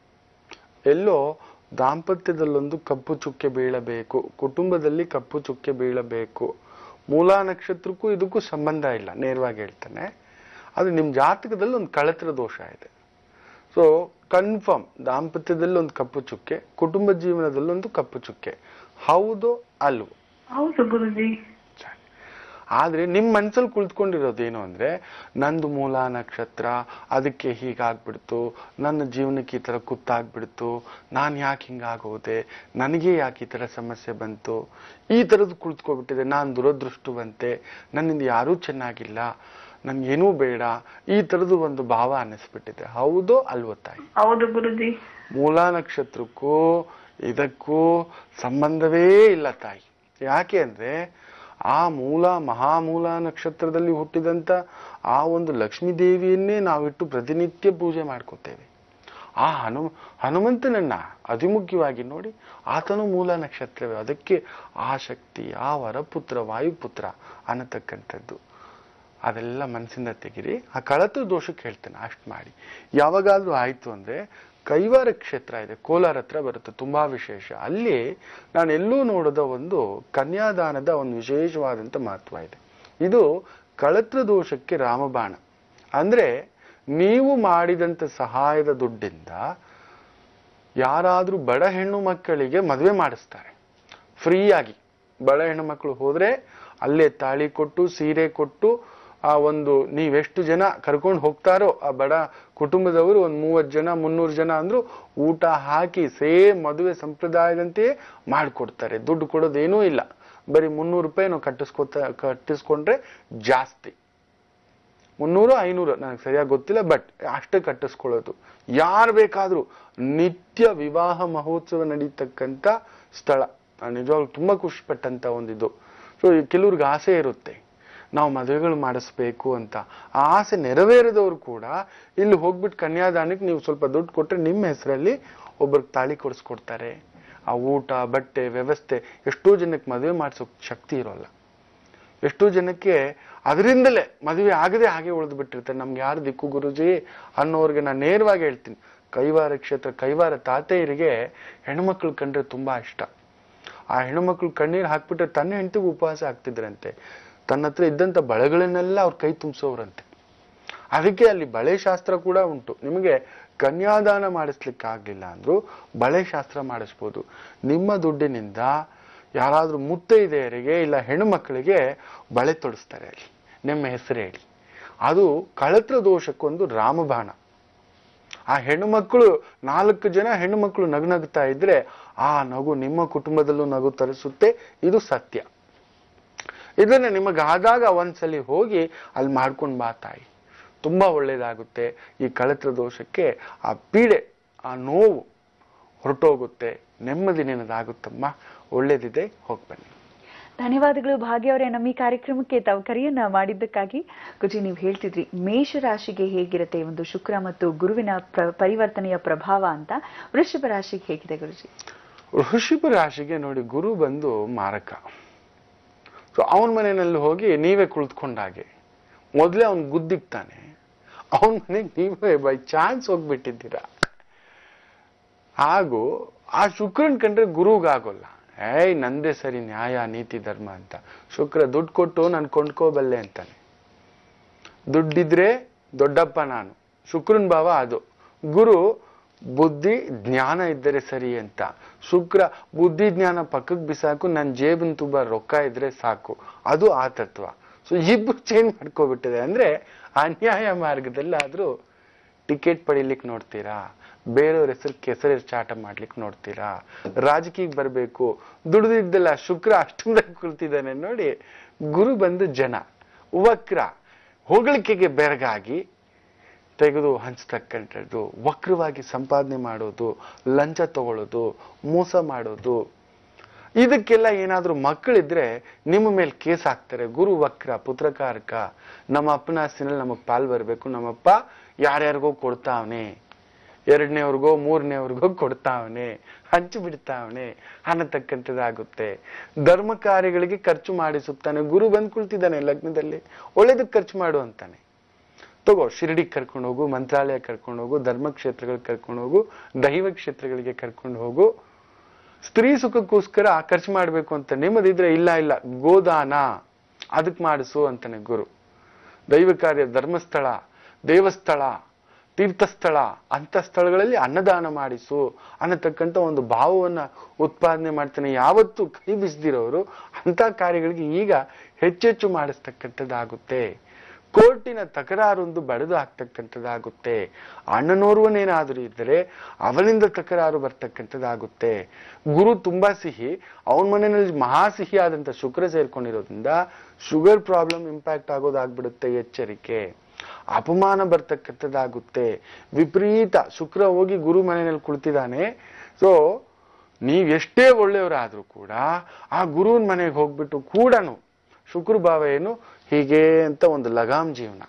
ಎಲ್ಲೋ ದಾಂಪತ್ಯದಲ್ಲೊಂದು ಕಪ್ಪು ಚುಕ್ಕೆ ಬೀಳಬೇಕು ಕುಟುಂಬದಲ್ಲಿ ಕಪ್ಪು ಚುಕ್ಕೆ ಬೀಳಬೇಕು ಮೂಲ ನಕ್ಷತ್ರಕ್ಕೂ ಇದಕ್ಕೂ ಸಂಬಂಧ ಇಲ್ಲ ನೇರವಾಗಿ ಹೇಳ್ತಾನೆ ಅದು ನಿಮ್ಮ ಜಾತಕದಲ್ಲಿ ಒಂದು ಕಳತ್ರ ದೋಷ ಇದೆ ಸೊ ಕನ್ಫರ್ಮ್ ದಾಂಪತ್ಯದಲ್ಲಿ ಒಂದು ಕಪ್ಪು ಚುಕ್ಕೆ ಕುಟುಂಬ ಜೀವನದಲ್ಲಿ ಒಂದು ಕಪ್ಪು ಚುಕ್ಕೆ ಹೌದು ಅಲ್ವೋ ಹೌದು ಗುರುಜಿ ಸರಿ. ಆದ್ರೆ ನಿಮ್ ಮನ್ಸಲ್ಲಿ ಕುಳಿತುಕೊಂಡಿರೋದೇನು ಅಂದ್ರೆ ನಂದು ಮೂಲ ನಕ್ಷತ್ರ ಅದಕ್ಕೆ ಹೀಗಾಗ್ಬಿಡ್ತು ನನ್ನ ಜೀವನಕ್ಕೆ ಈ ತರ ಕುತ್ತಾಗ್ಬಿಡ್ತು ನಾನ್ ಯಾಕೆ ಹಿಂಗಾಗೋದೆ ನನಗೆ ಯಾಕೆ ಈ ತರ ಸಮಸ್ಯೆ ಬಂತು ಈ ತರದ್ದು ಕುಳಿತುಕೊಬಿಟ್ಟಿದೆ ನಾನ್ ದುರದೃಷ್ಟವಂತೆ ನನ್ನಿಂದ ಯಾರೂ ಚೆನ್ನಾಗಿಲ್ಲ ನನ್ಗೇನೂ ಬೇಡ ಈ ತರದ್ದು ಒಂದು ಭಾವ ಅನ್ನಿಸ್ಬಿಟ್ಟಿದೆ ಹೌದೋ ಅಲ್ವೋ ತಾಯಿ ಹೌದು ಗುರುಜಿ ಮೂಲ ನಕ್ಷತ್ರಕ್ಕೂ ಇದಕ್ಕೂ ಸಂಬಂಧವೇ ಇಲ್ಲ ತಾಯಿ ಯಾಕೆ ಅಂದ್ರೆ ಆ ಮೂಲ ಮಹಾಮೂಲ ನಕ್ಷತ್ರದಲ್ಲಿ ಹುಟ್ಟಿದಂತ ಆ ಒಂದು ಲಕ್ಷ್ಮೀ ದೇವಿಯನ್ನೇ ನಾವಿಟ್ಟು ಪ್ರತಿನಿತ್ಯ ಪೂಜೆ ಮಾಡ್ಕೋತೇವೆ ಆ ಹನು ಹನುಮಂತನನ್ನ ಅತಿ ಮುಖ್ಯವಾಗಿ ನೋಡಿ ಆತನು ಮೂಲ ನಕ್ಷತ್ರವೇ ಅದಕ್ಕೆ ಆ ಶಕ್ತಿ ಆ ವರಪುತ್ರ ವಾಯುಪುತ್ರ ಅನ್ನತಕ್ಕಂಥದ್ದು ಅದೆಲ್ಲ ಮನಸ್ಸಿಂದ ತೆಗಿರಿ ಆ ಕಳತು ದೋಷಕ್ಕೆ ಹೇಳ್ತೇನೆ ಅಷ್ಟು ಮಾಡಿ ಯಾವಾಗಾದ್ರೂ ಆಯ್ತು ಅಂದ್ರೆ ಕೈವಾರ ಕ್ಷೇತ್ರ ಇದೆ ಕೋಲಾರ ಹತ್ರ ಬರುತ್ತೆ ತುಂಬಾ ವಿಶೇಷ ಅಲ್ಲಿ ನಾನು ಎಲ್ಲೂ ನೋಡದ ಒಂದು ಕನ್ಯಾದಾನದ ಒಂದು ವಿಶೇಷವಾದಂತ ಮಹತ್ವ ಇದೆ ಇದು ಕಳತ್ರ ದೋಷಕ್ಕೆ ರಾಮಬಾಣ ಅಂದ್ರೆ ನೀವು ಮಾಡಿದಂತ ಸಹಾಯದ ದುಡ್ಡಿಂದ ಯಾರಾದ್ರೂ ಬಡ ಹೆಣ್ಣು ಮಕ್ಕಳಿಗೆ ಮದುವೆ ಮಾಡಿಸ್ತಾರೆ ಫ್ರೀಯಾಗಿ ಬಡ ಹೆಣ್ಣು ಮಕ್ಕಳು ಹೋದ್ರೆ ಅಲ್ಲೇ ತಾಳಿ ಕೊಟ್ಟು ಸೀರೆ ಕೊಟ್ಟು ಆ ಒಂದು ನೀವೆಷ್ಟು ಜನ ಕರ್ಕೊಂಡು ಹೋಗ್ತಾರೋ ಆ ಬಡ ಕುಟುಂಬದವರು ಒಂದು ಮೂವತ್ತು ಜನ ಮುನ್ನೂರು ಜನ ಅಂದ್ರು ಊಟ ಹಾಕಿ ಸೇಮ್ ಮದುವೆ ಸಂಪ್ರದಾಯದಂತೆಯೇ ಮಾಡಿಕೊಡ್ತಾರೆ ದುಡ್ಡು ಕೊಡೋದೇನೂ ಇಲ್ಲ ಬರೀ ಮುನ್ನೂರು ರೂಪಾಯಿ ನಾವು ಕಟ್ಟಿಸ್ಕೊತ ಕಟ್ಟಿಸ್ಕೊಂಡ್ರೆ ಜಾಸ್ತಿ ಮುನ್ನೂರು ಐನೂರು ನನಗೆ ಸರಿಯಾಗಿ ಗೊತ್ತಿಲ್ಲ ಬಟ್ ಅಷ್ಟೇ ಕಟ್ಟಿಸ್ಕೊಳ್ಳೋದು ಯಾರು ಬೇಕಾದ್ರೂ ನಿತ್ಯ ವಿವಾಹ ಮಹೋತ್ಸವ ನಡೀತಕ್ಕಂಥ ಸ್ಥಳ ನಾನು ನಿಜವಾಗ್ಲೂ ತುಂಬಾ ಖುಷಿ ಪಟ್ಟಂತ ಒಂದಿದು ಸೊ ಕೆಲವ್ರಿಗೆ ಆಸೆ ಇರುತ್ತೆ ನಾವು ಮದುವೆಗಳು ಮಾಡಿಸ್ಬೇಕು ಅಂತ ಆ ಆಸೆ ನೆರವೇರದವರು ಕೂಡ ಇಲ್ಲಿ ಹೋಗ್ಬಿಟ್ಟು ಕನ್ಯಾದಾನಕ್ಕೆ ನೀವು ಸ್ವಲ್ಪ ದುಡ್ಡು ಕೊಟ್ರೆ ನಿಮ್ಮ ಹೆಸರಲ್ಲಿ ಒಬ್ಬರಿಗೆ ತಾಳಿ ಕೊಡಿಸ್ಕೊಡ್ತಾರೆ ಆ ಊಟ ಬಟ್ಟೆ ವ್ಯವಸ್ಥೆ ಎಷ್ಟೋ ಜನಕ್ಕೆ ಮದುವೆ ಮಾಡಿಸೋ ಶಕ್ತಿ ಇರೋಲ್ಲ ಎಷ್ಟೋ ಜನಕ್ಕೆ ಅದರಿಂದಲೇ ಮದುವೆ ಆಗದೆ ಹಾಗೆ ಉಳಿದು ಬಿಟ್ಟಿರ್ತಾರೆ ನಮ್ಗೆ ಯಾರು ದಿಕ್ಕು ಗುರುಜಿ ಅನ್ನೋರ್ಗೆ ನಾನು ನೇರವಾಗಿ ಹೇಳ್ತೀನಿ ಕೈವಾರ ಕ್ಷೇತ್ರ ಕೈವಾರ ತಾತೆಯರಿಗೆ ಹೆಣ್ಮಕ್ಳು ಕಂಡ್ರೆ ತುಂಬಾ ಇಷ್ಟ ಆ ಹೆಣ್ಮಕ್ಳು ಕಣ್ಣೀರು ಹಾಕ್ಬಿಟ್ರೆ ತನ್ನ ಹೆಂಡತಿಗೂ ಉಪವಾಸ ಆಗ್ತಿದ್ರಂತೆ ತನ್ನ ಹತ್ರ ಇದ್ದಂತ ಬಳೆಗಳನ್ನೆಲ್ಲ ಅವ್ರ ಕೈ ತುಂಬಿಸೋರಂತೆ ಅದಕ್ಕೆ ಅಲ್ಲಿ ಬಳೆ ಶಾಸ್ತ್ರ ಕೂಡ ಉಂಟು ನಿಮಗೆ ಕನ್ಯಾದಾನ ಮಾಡಿಸ್ಲಿಕ್ಕೆ ಆಗ್ಲಿಲ್ಲ ಅಂದ್ರೂ ಬಳೆ ಶಾಸ್ತ್ರ ಮಾಡಿಸ್ಬೋದು ನಿಮ್ಮ ದುಡ್ಡಿನಿಂದ ಯಾರಾದ್ರೂ ಮುತ್ತೈದೆಯರಿಗೆ ಇಲ್ಲ ಹೆಣ್ಣು ಮಕ್ಕಳಿಗೆ ಬಳೆ ತೊಡಿಸ್ತಾರೆ ಅಲ್ಲಿ ನಿಮ್ಮ ಹೆಸರು ಹೇಳಿ ಅದು ಕಳತ್ರ ದೋಷಕ್ಕೊಂದು ರಾಮಬಾಣ ಆ ಹೆಣ್ಣು ಮಕ್ಕಳು ನಾಲ್ಕು ಜನ ಹೆಣ್ಣು ಮಕ್ಕಳು ನಗುನಗ್ತಾ ಇದ್ರೆ ಆ ನಗು ನಿಮ್ಮ ಕುಟುಂಬದಲ್ಲೂ ನಗು ತರಿಸುತ್ತೆ ಇದು ಸತ್ಯ ಇದನ್ನ ನಿಮಗೆ ಆದಾಗ ಒಂದ್ಸಲಿ ಹೋಗಿ ಅಲ್ಲಿ ಮಾಡ್ಕೊಂಡು ಬಾ ತಾಯಿ ತುಂಬಾ ಒಳ್ಳೇದಾಗುತ್ತೆ ಈ ಕಳತ್ರ ದೋಷಕ್ಕೆ ಆ ಪೀಡೆ ಆ ನೋವು ಹೊರಟೋಗುತ್ತೆ ನೆಮ್ಮದಿ ನಿನದಾಗುತ್ತಮ್ಮ ಒಳ್ಳೇದಿದೆ ಹೋಗ್ಬನ್ನಿ ಧನ್ಯವಾದಗಳು ಭಾಗ್ಯ ಅವರೇ ನಮ್ಮ ಈ ಕಾರ್ಯಕ್ರಮಕ್ಕೆ ತಾವು ಕರೆಯನ್ನ ಮಾಡಿದ್ದಕ್ಕಾಗಿ ಗುಜಿ ನೀವು ಹೇಳ್ತಿದ್ರಿ ಮೇಷ ರಾಶಿಗೆ ಹೇಗಿರುತ್ತೆ ಒಂದು ಶುಕ್ರ ಮತ್ತು ಗುರುವಿನ ಪ್ರ- ಪರಿವರ್ತನೆಯ ಪ್ರಭಾವ ಅಂತ ವೃಷಭ ರಾಶಿಗೆ ಹೇಗಿದೆ ಗುರುಜಿ ವೃಷಿಭ ರಾಶಿಗೆ ನೋಡಿ ಗುರು ಬಂದು ಮಾರಕ ಸೊ ಅವನ ಮನೆಯಲ್ಲಿ ಹೋಗಿ ನೀವೇ ಕುಳಿತುಕೊಂಡಾಗೆ ಮೊದಲೇ ಅವ್ನ್ ಗುದ್ದಿಕ್ತಾನೆ ಅವನ ಮನೆಗೆ ನೀವೇ ಬೈ ಚಾನ್ಸ್ ಹೋಗ್ಬಿಟ್ಟಿದ್ದೀರಾ ಹಾಗೂ ಆ ಶುಕ್ರನ್ ಕಂಡ್ರೆ ಗುರುಗಾಗೋಲ್ಲ ಏಯ್ ನಂದೇ ಸರಿ ನ್ಯಾಯ ನೀತಿ ಧರ್ಮ ಅಂತ ಶುಕ್ರ ದುಡ್ಡು ಕೊಟ್ಟು ನಾನು ಕೊಂಡ್ಕೋಬಲ್ಲೆ ಅಂತಾನೆ ದುಡ್ಡಿದ್ರೆ ದೊಡ್ಡಪ್ಪ ನಾನು ಶುಕ್ರನ್ ಭಾವ ಅದು ಗುರು ಬುದ್ಧಿ ಜ್ಞಾನ ಇದ್ದರೆ ಸರಿ ಅಂತ ಶುಕ್ರ ಬುದ್ಧಿ ಜ್ಞಾನ ಪಕ್ಕಕ್ಕೆ ಬಿಸಾಕು ನನ್ನ ಜೇಬಿನ ತುಂಬ ರೊಕ್ಕ ಇದ್ರೆ ಸಾಕು ಅದು ಆ ತತ್ವ ಸೊ ಇಬ್ರು ಚೇಂಜ್ ಮಾಡ್ಕೋಬಿಟ್ಟಿದೆ ಅಂದ್ರೆ ಅನ್ಯಾಯ ಮಾರ್ಗದಲ್ಲಾದ್ರೂ ಟಿಕೆಟ್ ಪಡಿಲಿಕ್ಕೆ ನೋಡ್ತೀರಾ ಬೇರೆಯವ್ರ ಹೆಸರು ಕೆಸರು ಚಾಟ ಮಾಡ್ಲಿಕ್ಕೆ ನೋಡ್ತೀರಾ ರಾಜಕೀಯಕ್ಕೆ ಬರಬೇಕು ದುಡಿದಿದ್ದಲ್ಲ ಶುಕ್ರ ಅಷ್ಟೊಂದಾಗಿ ಕುಳಿತಿದ್ದಾನೆ ನೋಡಿ ಗುರು ಬಂದು ಜನ ವಕ್ರ ಹೊಗಳಿಕೆಗೆ ಬೆರಗಾಗಿ ತೆಗೆದು ಹಂಚತಕ್ಕಂಥದ್ದು ವಕ್ರವಾಗಿ ಸಂಪಾದನೆ ಮಾಡೋದು ಲಂಚ ತಗೊಳ್ಳೋದು ಮೋಸ ಮಾಡೋದು ಇದಕ್ಕೆಲ್ಲ ಏನಾದ್ರೂ ಮಕ್ಕಳಿದ್ರೆ ನಿಮ್ಮ ಮೇಲೆ ಕೇಸ್ ಹಾಕ್ತಾರೆ ಗುರು ವಕ್ರ ಪುತ್ರಕಾರಕ ನಮ್ಮ ಅಪ್ಪನ ಆಸ್ತಿನಲ್ಲಿ ನಮಗ್ ಪಾಲ್ ಬರ್ಬೇಕು ನಮ್ಮಪ್ಪ ಯಾರ್ಯಾರಿಗೋ ಕೊಡ್ತಾವನೆ ಎರಡನೇವ್ರಿಗೋ ಮೂರನೇವ್ರಿಗೋ ಕೊಡ್ತಾವನೆ ಹಂಚಿ ಬಿಡ್ತಾವನೆ ಅನ್ನತಕ್ಕಂಥದ್ದಾಗುತ್ತೆ ಧರ್ಮ ಕಾರ್ಯಗಳಿಗೆ ಖರ್ಚು ಮಾಡಿಸುತ್ತಾನೆ ಗುರು ಬಂದ್ ಕುಳ್ತಿದ್ದಾನೆ ಲಗ್ನದಲ್ಲಿ ಒಳ್ಳೇದಕ್ಕೆ ಖರ್ಚು ಮಾಡು ಅಂತಾನೆ ತಗೋ ಶಿರಡಿಗೆ ಕರ್ಕೊಂಡು ಹೋಗು ಮಂತ್ರಾಲಯ ಕರ್ಕೊಂಡು ಹೋಗು ಧರ್ಮಕ್ಷೇತ್ರಗಳಿಗೆ ಕರ್ಕೊಂಡು ಹೋಗು ದೈವ ಕ್ಷೇತ್ರಗಳಿಗೆ ಕರ್ಕೊಂಡು ಹೋಗು ಸ್ತ್ರೀ ಸುಖಕ್ಕೋಸ್ಕರ ಖರ್ಚು ಮಾಡ್ಬೇಕು ಅಂತ ನಿಮ್ಮದಿದ್ರೆ ಇಲ್ಲ ಇಲ್ಲ ಗೋದಾನ ಅದಕ್ ಮಾಡಿಸು ಅಂತಾನೆ ಗುರು ದೈವ ಕಾರ್ಯ ಧರ್ಮಸ್ಥಳ ದೇವಸ್ಥಳ ತೀರ್ಥಸ್ಥಳ ಅಂತ ಸ್ಥಳಗಳಲ್ಲಿ ಅನ್ನದಾನ ಮಾಡಿಸು ಅನ್ನತಕ್ಕಂಥ ಒಂದು ಭಾವವನ್ನ ಉತ್ಪಾದನೆ ಮಾಡ್ತಾನೆ ಯಾವತ್ತು ಕೈ ಬಿಸಿದಿರೋರು ಅಂತ ಕಾರ್ಯಗಳಿಗೆ ಈಗ ಹೆಚ್ಚೆಚ್ಚು ಮಾಡಿಸ್ತಕ್ಕಂಥದ್ದಾಗುತ್ತೆ ಕೋರ್ಟಿನ ತಕರಾರೊಂದು ಬಡಿದು ಹಾಕ್ತಕ್ಕಂಥದ್ದಾಗುತ್ತೆ ಅಣ್ಣನೋರ್ವನೇನಾದರೂ ಇದ್ದರೆ ಅವನಿಂದ ತಕರಾರು ಬರ್ತಕ್ಕಂಥದ್ದಾಗುತ್ತೆ ಗುರು ತುಂಬಾ ಸಿಹಿ ಅವನ ಮನೆಯಲ್ಲಿ ಮಹಾ ಸಿಹಿ ಆದಂತ ಶುಕ್ರ ಸೇರ್ಕೊಂಡಿರೋದ್ರಿಂದ ಶುಗರ್ ಪ್ರಾಬ್ಲಮ್ ಇಂಪ್ಯಾಕ್ಟ್ ಆಗೋದಾಗ್ಬಿಡುತ್ತೆ ಎಚ್ಚರಿಕೆ ಅಪಮಾನ ಬರ್ತಕ್ಕಂಥದ್ದಾಗುತ್ತೆ ವಿಪರೀತ ಶುಕ್ರ ಹೋಗಿ ಗುರು ಮನೆಯಲ್ಲಿ ಕುಳಿತಿದ್ದಾನೆ ಸೊ ನೀವ್ ಎಷ್ಟೇ ಒಳ್ಳೆಯವರಾದ್ರೂ ಕೂಡ ಆ ಗುರುವಿನ ಮನೆಗೆ ಹೋಗ್ಬಿಟ್ಟು ಕೂಡನು ಶುಕ್ರ ಭಾವ ಏನು ಹೀಗೆ ಅಂತ ಒಂದು ಲಗಾಮ್ ಜೀವನ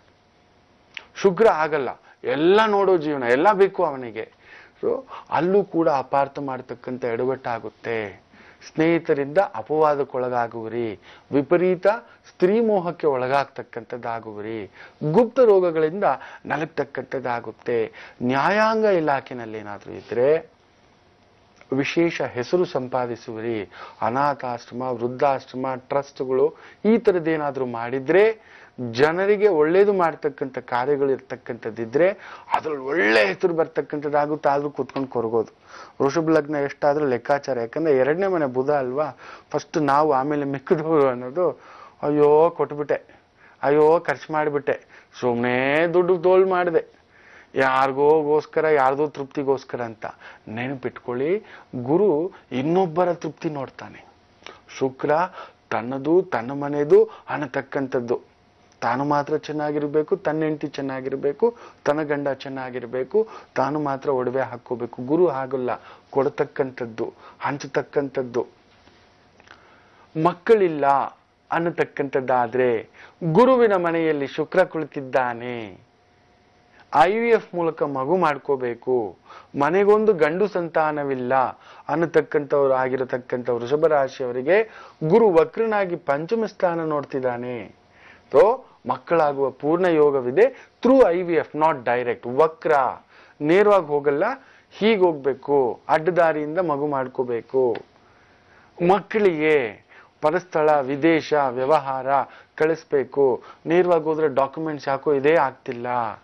ಶುಕ್ರ ಆಗಲ್ಲ ಎಲ್ಲ ನೋಡೋ ಜೀವನ ಎಲ್ಲ ಬೇಕು ಅವನಿಗೆ ಸೊ ಅಲ್ಲೂ ಕೂಡ ಅಪಾರ್ಥ ಮಾಡ್ತಕ್ಕಂಥ ಎಡವಟ್ಟಾಗುತ್ತೆ ಸ್ನೇಹಿತರಿಂದ ಅಪವಾದಕ್ಕೊಳಗಾಗುವಿರಿ ವಿಪರೀತ ಸ್ತ್ರೀ ಮೋಹಕ್ಕೆ ಒಳಗಾಗ್ತಕ್ಕಂಥದ್ದಾಗುವಿರಿ ಗುಪ್ತ ರೋಗಗಳಿಂದ ನಲಗ್ತಕ್ಕಂಥದ್ದಾಗುತ್ತೆ ನ್ಯಾಯಾಂಗ ಇಲಾಖೆನಲ್ಲಿ ಏನಾದ್ರೂ ಇದ್ರೆ ವಿಶೇಷ ಹೆಸರು ಸಂಪಾದಿಸುವಿರಿ ಅನಾಥಾಶ್ರಮ ವೃದ್ಧಾಶ್ರಮ ಟ್ರಸ್ಟ್ಗಳು ಈ ಥರದ್ದೇನಾದ್ರೂ ಮಾಡಿದ್ರೆ ಜನರಿಗೆ ಒಳ್ಳೇದು ಮಾಡ್ತಕ್ಕಂಥ ಕಾರ್ಯಗಳು ಇರ್ತಕ್ಕಂಥದ್ದಿದ್ರೆ ಅದ್ರಲ್ಲಿ ಒಳ್ಳೆ ಹೆಸರು ಬರ್ತಕ್ಕಂಥದ್ದಾಗುತ್ತೆ ಆದ್ರೂ ಕೂತ್ಕೊಂಡು ಕೊರಗೋದು ವೃಷಭ ಲಗ್ನ ಎಷ್ಟಾದ್ರೂ ಲೆಕ್ಕಾಚಾರ ಯಾಕಂದ್ರೆ ಎರಡನೇ ಮನೆ ಬುಧ ಅಲ್ವಾ ಫಸ್ಟ್ ನಾವು ಆಮೇಲೆ ಮಿಕ್ಕಿದವರು ಅನ್ನೋದು ಅಯ್ಯೋ ಕೊಟ್ಬಿಟ್ಟೆ ಅಯ್ಯೋ ಖರ್ಚು ಮಾಡಿಬಿಟ್ಟೆ ಸುಮ್ಮನೆ ದುಡ್ಡು ತೋಲ್ ಮಾಡಿದೆ ಯಾರಿಗೋಗೋಸ್ಕರ ಯಾರ್ದೋ ತೃಪ್ತಿಗೋಸ್ಕರ ಅಂತ ನೆನಪಿಟ್ಕೊಳ್ಳಿ ಗುರು ಇನ್ನೊಬ್ಬರ ತೃಪ್ತಿ ನೋಡ್ತಾನೆ ಶುಕ್ರ ತನ್ನದು ತನ್ನ ಮನೆದು ಅನ್ನತಕ್ಕಂಥದ್ದು ತಾನು ಮಾತ್ರ ಚೆನ್ನಾಗಿರ್ಬೇಕು ತನ್ನ ಹೆಂಡತಿ ಚೆನ್ನಾಗಿರ್ಬೇಕು ತನ್ನ ಗಂಡ ಚೆನ್ನಾಗಿರ್ಬೇಕು ತಾನು ಮಾತ್ರ ಒಡವೆ ಹಾಕೋಬೇಕು ಗುರು ಹಾಗಲ್ಲ ಕೊಡತಕ್ಕಂಥದ್ದು ಹಂಚತಕ್ಕಂಥದ್ದು ಮಕ್ಕಳಿಲ್ಲ ಅನ್ನತಕ್ಕಂಥದ್ದಾದ್ರೆ ಗುರುವಿನ ಮನೆಯಲ್ಲಿ ಶುಕ್ರ ಕುಳಿತಿದ್ದಾನೆ ಐ ವಿ ಎಫ್ ಮೂಲಕ ಮಗು ಮಾಡ್ಕೋಬೇಕು ಮನೆಗೊಂದು ಗಂಡು ಸಂತಾನವಿಲ್ಲ ಅನ್ನತಕ್ಕಂಥವ್ರು ಆಗಿರತಕ್ಕಂಥ ವೃಷಭ ರಾಶಿಯವರಿಗೆ ಗುರು ವಕ್ರನಾಗಿ ಪಂಚಮ ಸ್ಥಾನ ನೋಡ್ತಿದ್ದಾನೆ ಸೊ ಮಕ್ಕಳಾಗುವ ಪೂರ್ಣ ಯೋಗವಿದೆ through I V F not direct ವಕ್ರ ನೇರವಾಗಿ ಹೋಗಲ್ಲ ಹೀಗೆ ಹೋಗ್ಬೇಕು ಅಡ್ಡದಾರಿಯಿಂದ ಮಗು ಮಾಡ್ಕೋಬೇಕು ಮಕ್ಕಳಿಗೆ ಪರಸ್ಥಳ ವಿದೇಶ ವ್ಯವಹಾರ ಕಳಿಸ್ಬೇಕು ನೇರವಾಗಿ ಹೋದ್ರೆ ಡಾಕ್ಯುಮೆಂಟ್ಸ್ ಯಾಕೋ ಇದೇ ಆಗ್ತಿಲ್ಲ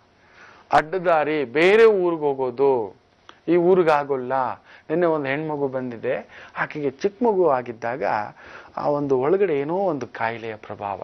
ಅಡ್ಡದಾರಿ ಬೇರೆ ಊರಿಗೆ ಹೋಗೋದು ಈ ಊರಿಗೆ ಆಗೋಲ್ಲ ನಿನ್ನೆ ಒಂದು ಹೆಣ್ಮಗು ಬಂದಿದೆ ಆಕೆಗೆ ಚಿಕ್ಕ ಮಗು ಆಗಿದ್ದಾಗ ಆ ಒಂದು ಒಳಗಡೆ ಏನೋ ಒಂದು ಕಾಯಿಲೆಯ ಪ್ರಭಾವ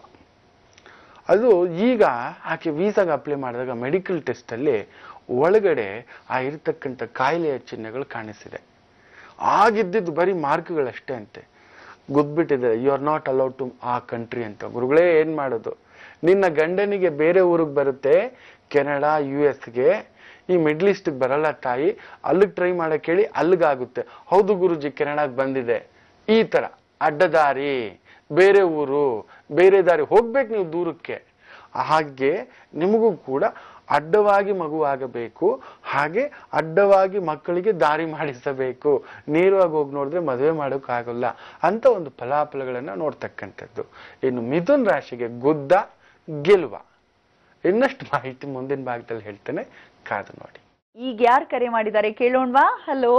ಅದು ಈಗ ಆಕೆ ವೀಸಾಗೆ ಅಪ್ಲೈ ಮಾಡಿದಾಗ ಮೆಡಿಕಲ್ ಟೆಸ್ಟಲ್ಲಿ ಒಳಗಡೆ ಆ ಇರತಕ್ಕಂಥ ಕಾಯಿಲೆಯ ಚಿಹ್ನೆಗಳು ಕಾಣಿಸಿದೆ ಆಗಿದ್ದಿದ್ದು ಬರೀ ಮಾರ್ಕ್ಗಳಷ್ಟೇ ಅಂತೆ ಗೊದ್ಬಿಟ್ಟಿದೆ you are not allowed to ಆ ಕಂಟ್ರಿ ಅಂತ ಗುರುಗಳೇ ಏನ್ ಮಾಡೋದು ನಿನ್ನ ಗಂಡನಿಗೆ ಬೇರೆ ಊರಿಗೆ ಬರುತ್ತೆ ಕೆನಡಾ ಯು ಎಸ್ಗೆ ಈ ಮಿಡ್ಲ್ ಈಸ್ಟ್ಗೆ ಬರಲ್ಲ ತಾಯಿ ಅಲ್ಲಿಗೆ ಟ್ರೈ ಮಾಡಕ್ ಹೇಳಿ ಅಲ್ಲಿಗಾಗುತ್ತೆ ಹೌದು ಗುರುಜಿ ಕೆನಡಾಗ್ ಬಂದಿದೆ ಈ ತರ ಅಡ್ಡದಾರಿ ಬೇರೆ ಊರು ಬೇರೆ ದಾರಿ ಹೋಗ್ಬೇಕು ನೀವು ದೂರಕ್ಕೆ ಹಾಗೆ ನಿಮಗೂ ಕೂಡ ಅಡ್ಡವಾಗಿ ಮಗು ಆಗಬೇಕು ಹಾಗೆ ಅಡ್ಡವಾಗಿ ಮಕ್ಕಳಿಗೆ ದಾರಿ ಮಾಡಿಸಬೇಕು ನೇರವಾಗಿ ಹೋಗಿ ನೋಡಿದ್ರೆ ಮದುವೆ ಮಾಡೋಕ್ಕಾಗಲ್ಲ ಅಂತ ಒಂದು ಫಲಾಫಲಗಳನ್ನ ನೋಡ್ತಕ್ಕಂಥದ್ದು ಇನ್ನು ಮಿಥುನ್ ರಾಶಿಗೆ ಗುದ್ದ ಗೆಲುವ ಇನ್ನಷ್ಟು ಮಾಹಿತಿ ಮುಂದಿನ ಭಾಗದಲ್ಲಿ ಹೇಳ್ತೇನೆ ಕಾದು ನೋಡಿ ಈಗ ಯಾರು ಕರೆ ಮಾಡಿದ್ದಾರೆ ಕೇಳೋಣವಾ ಹಲೋ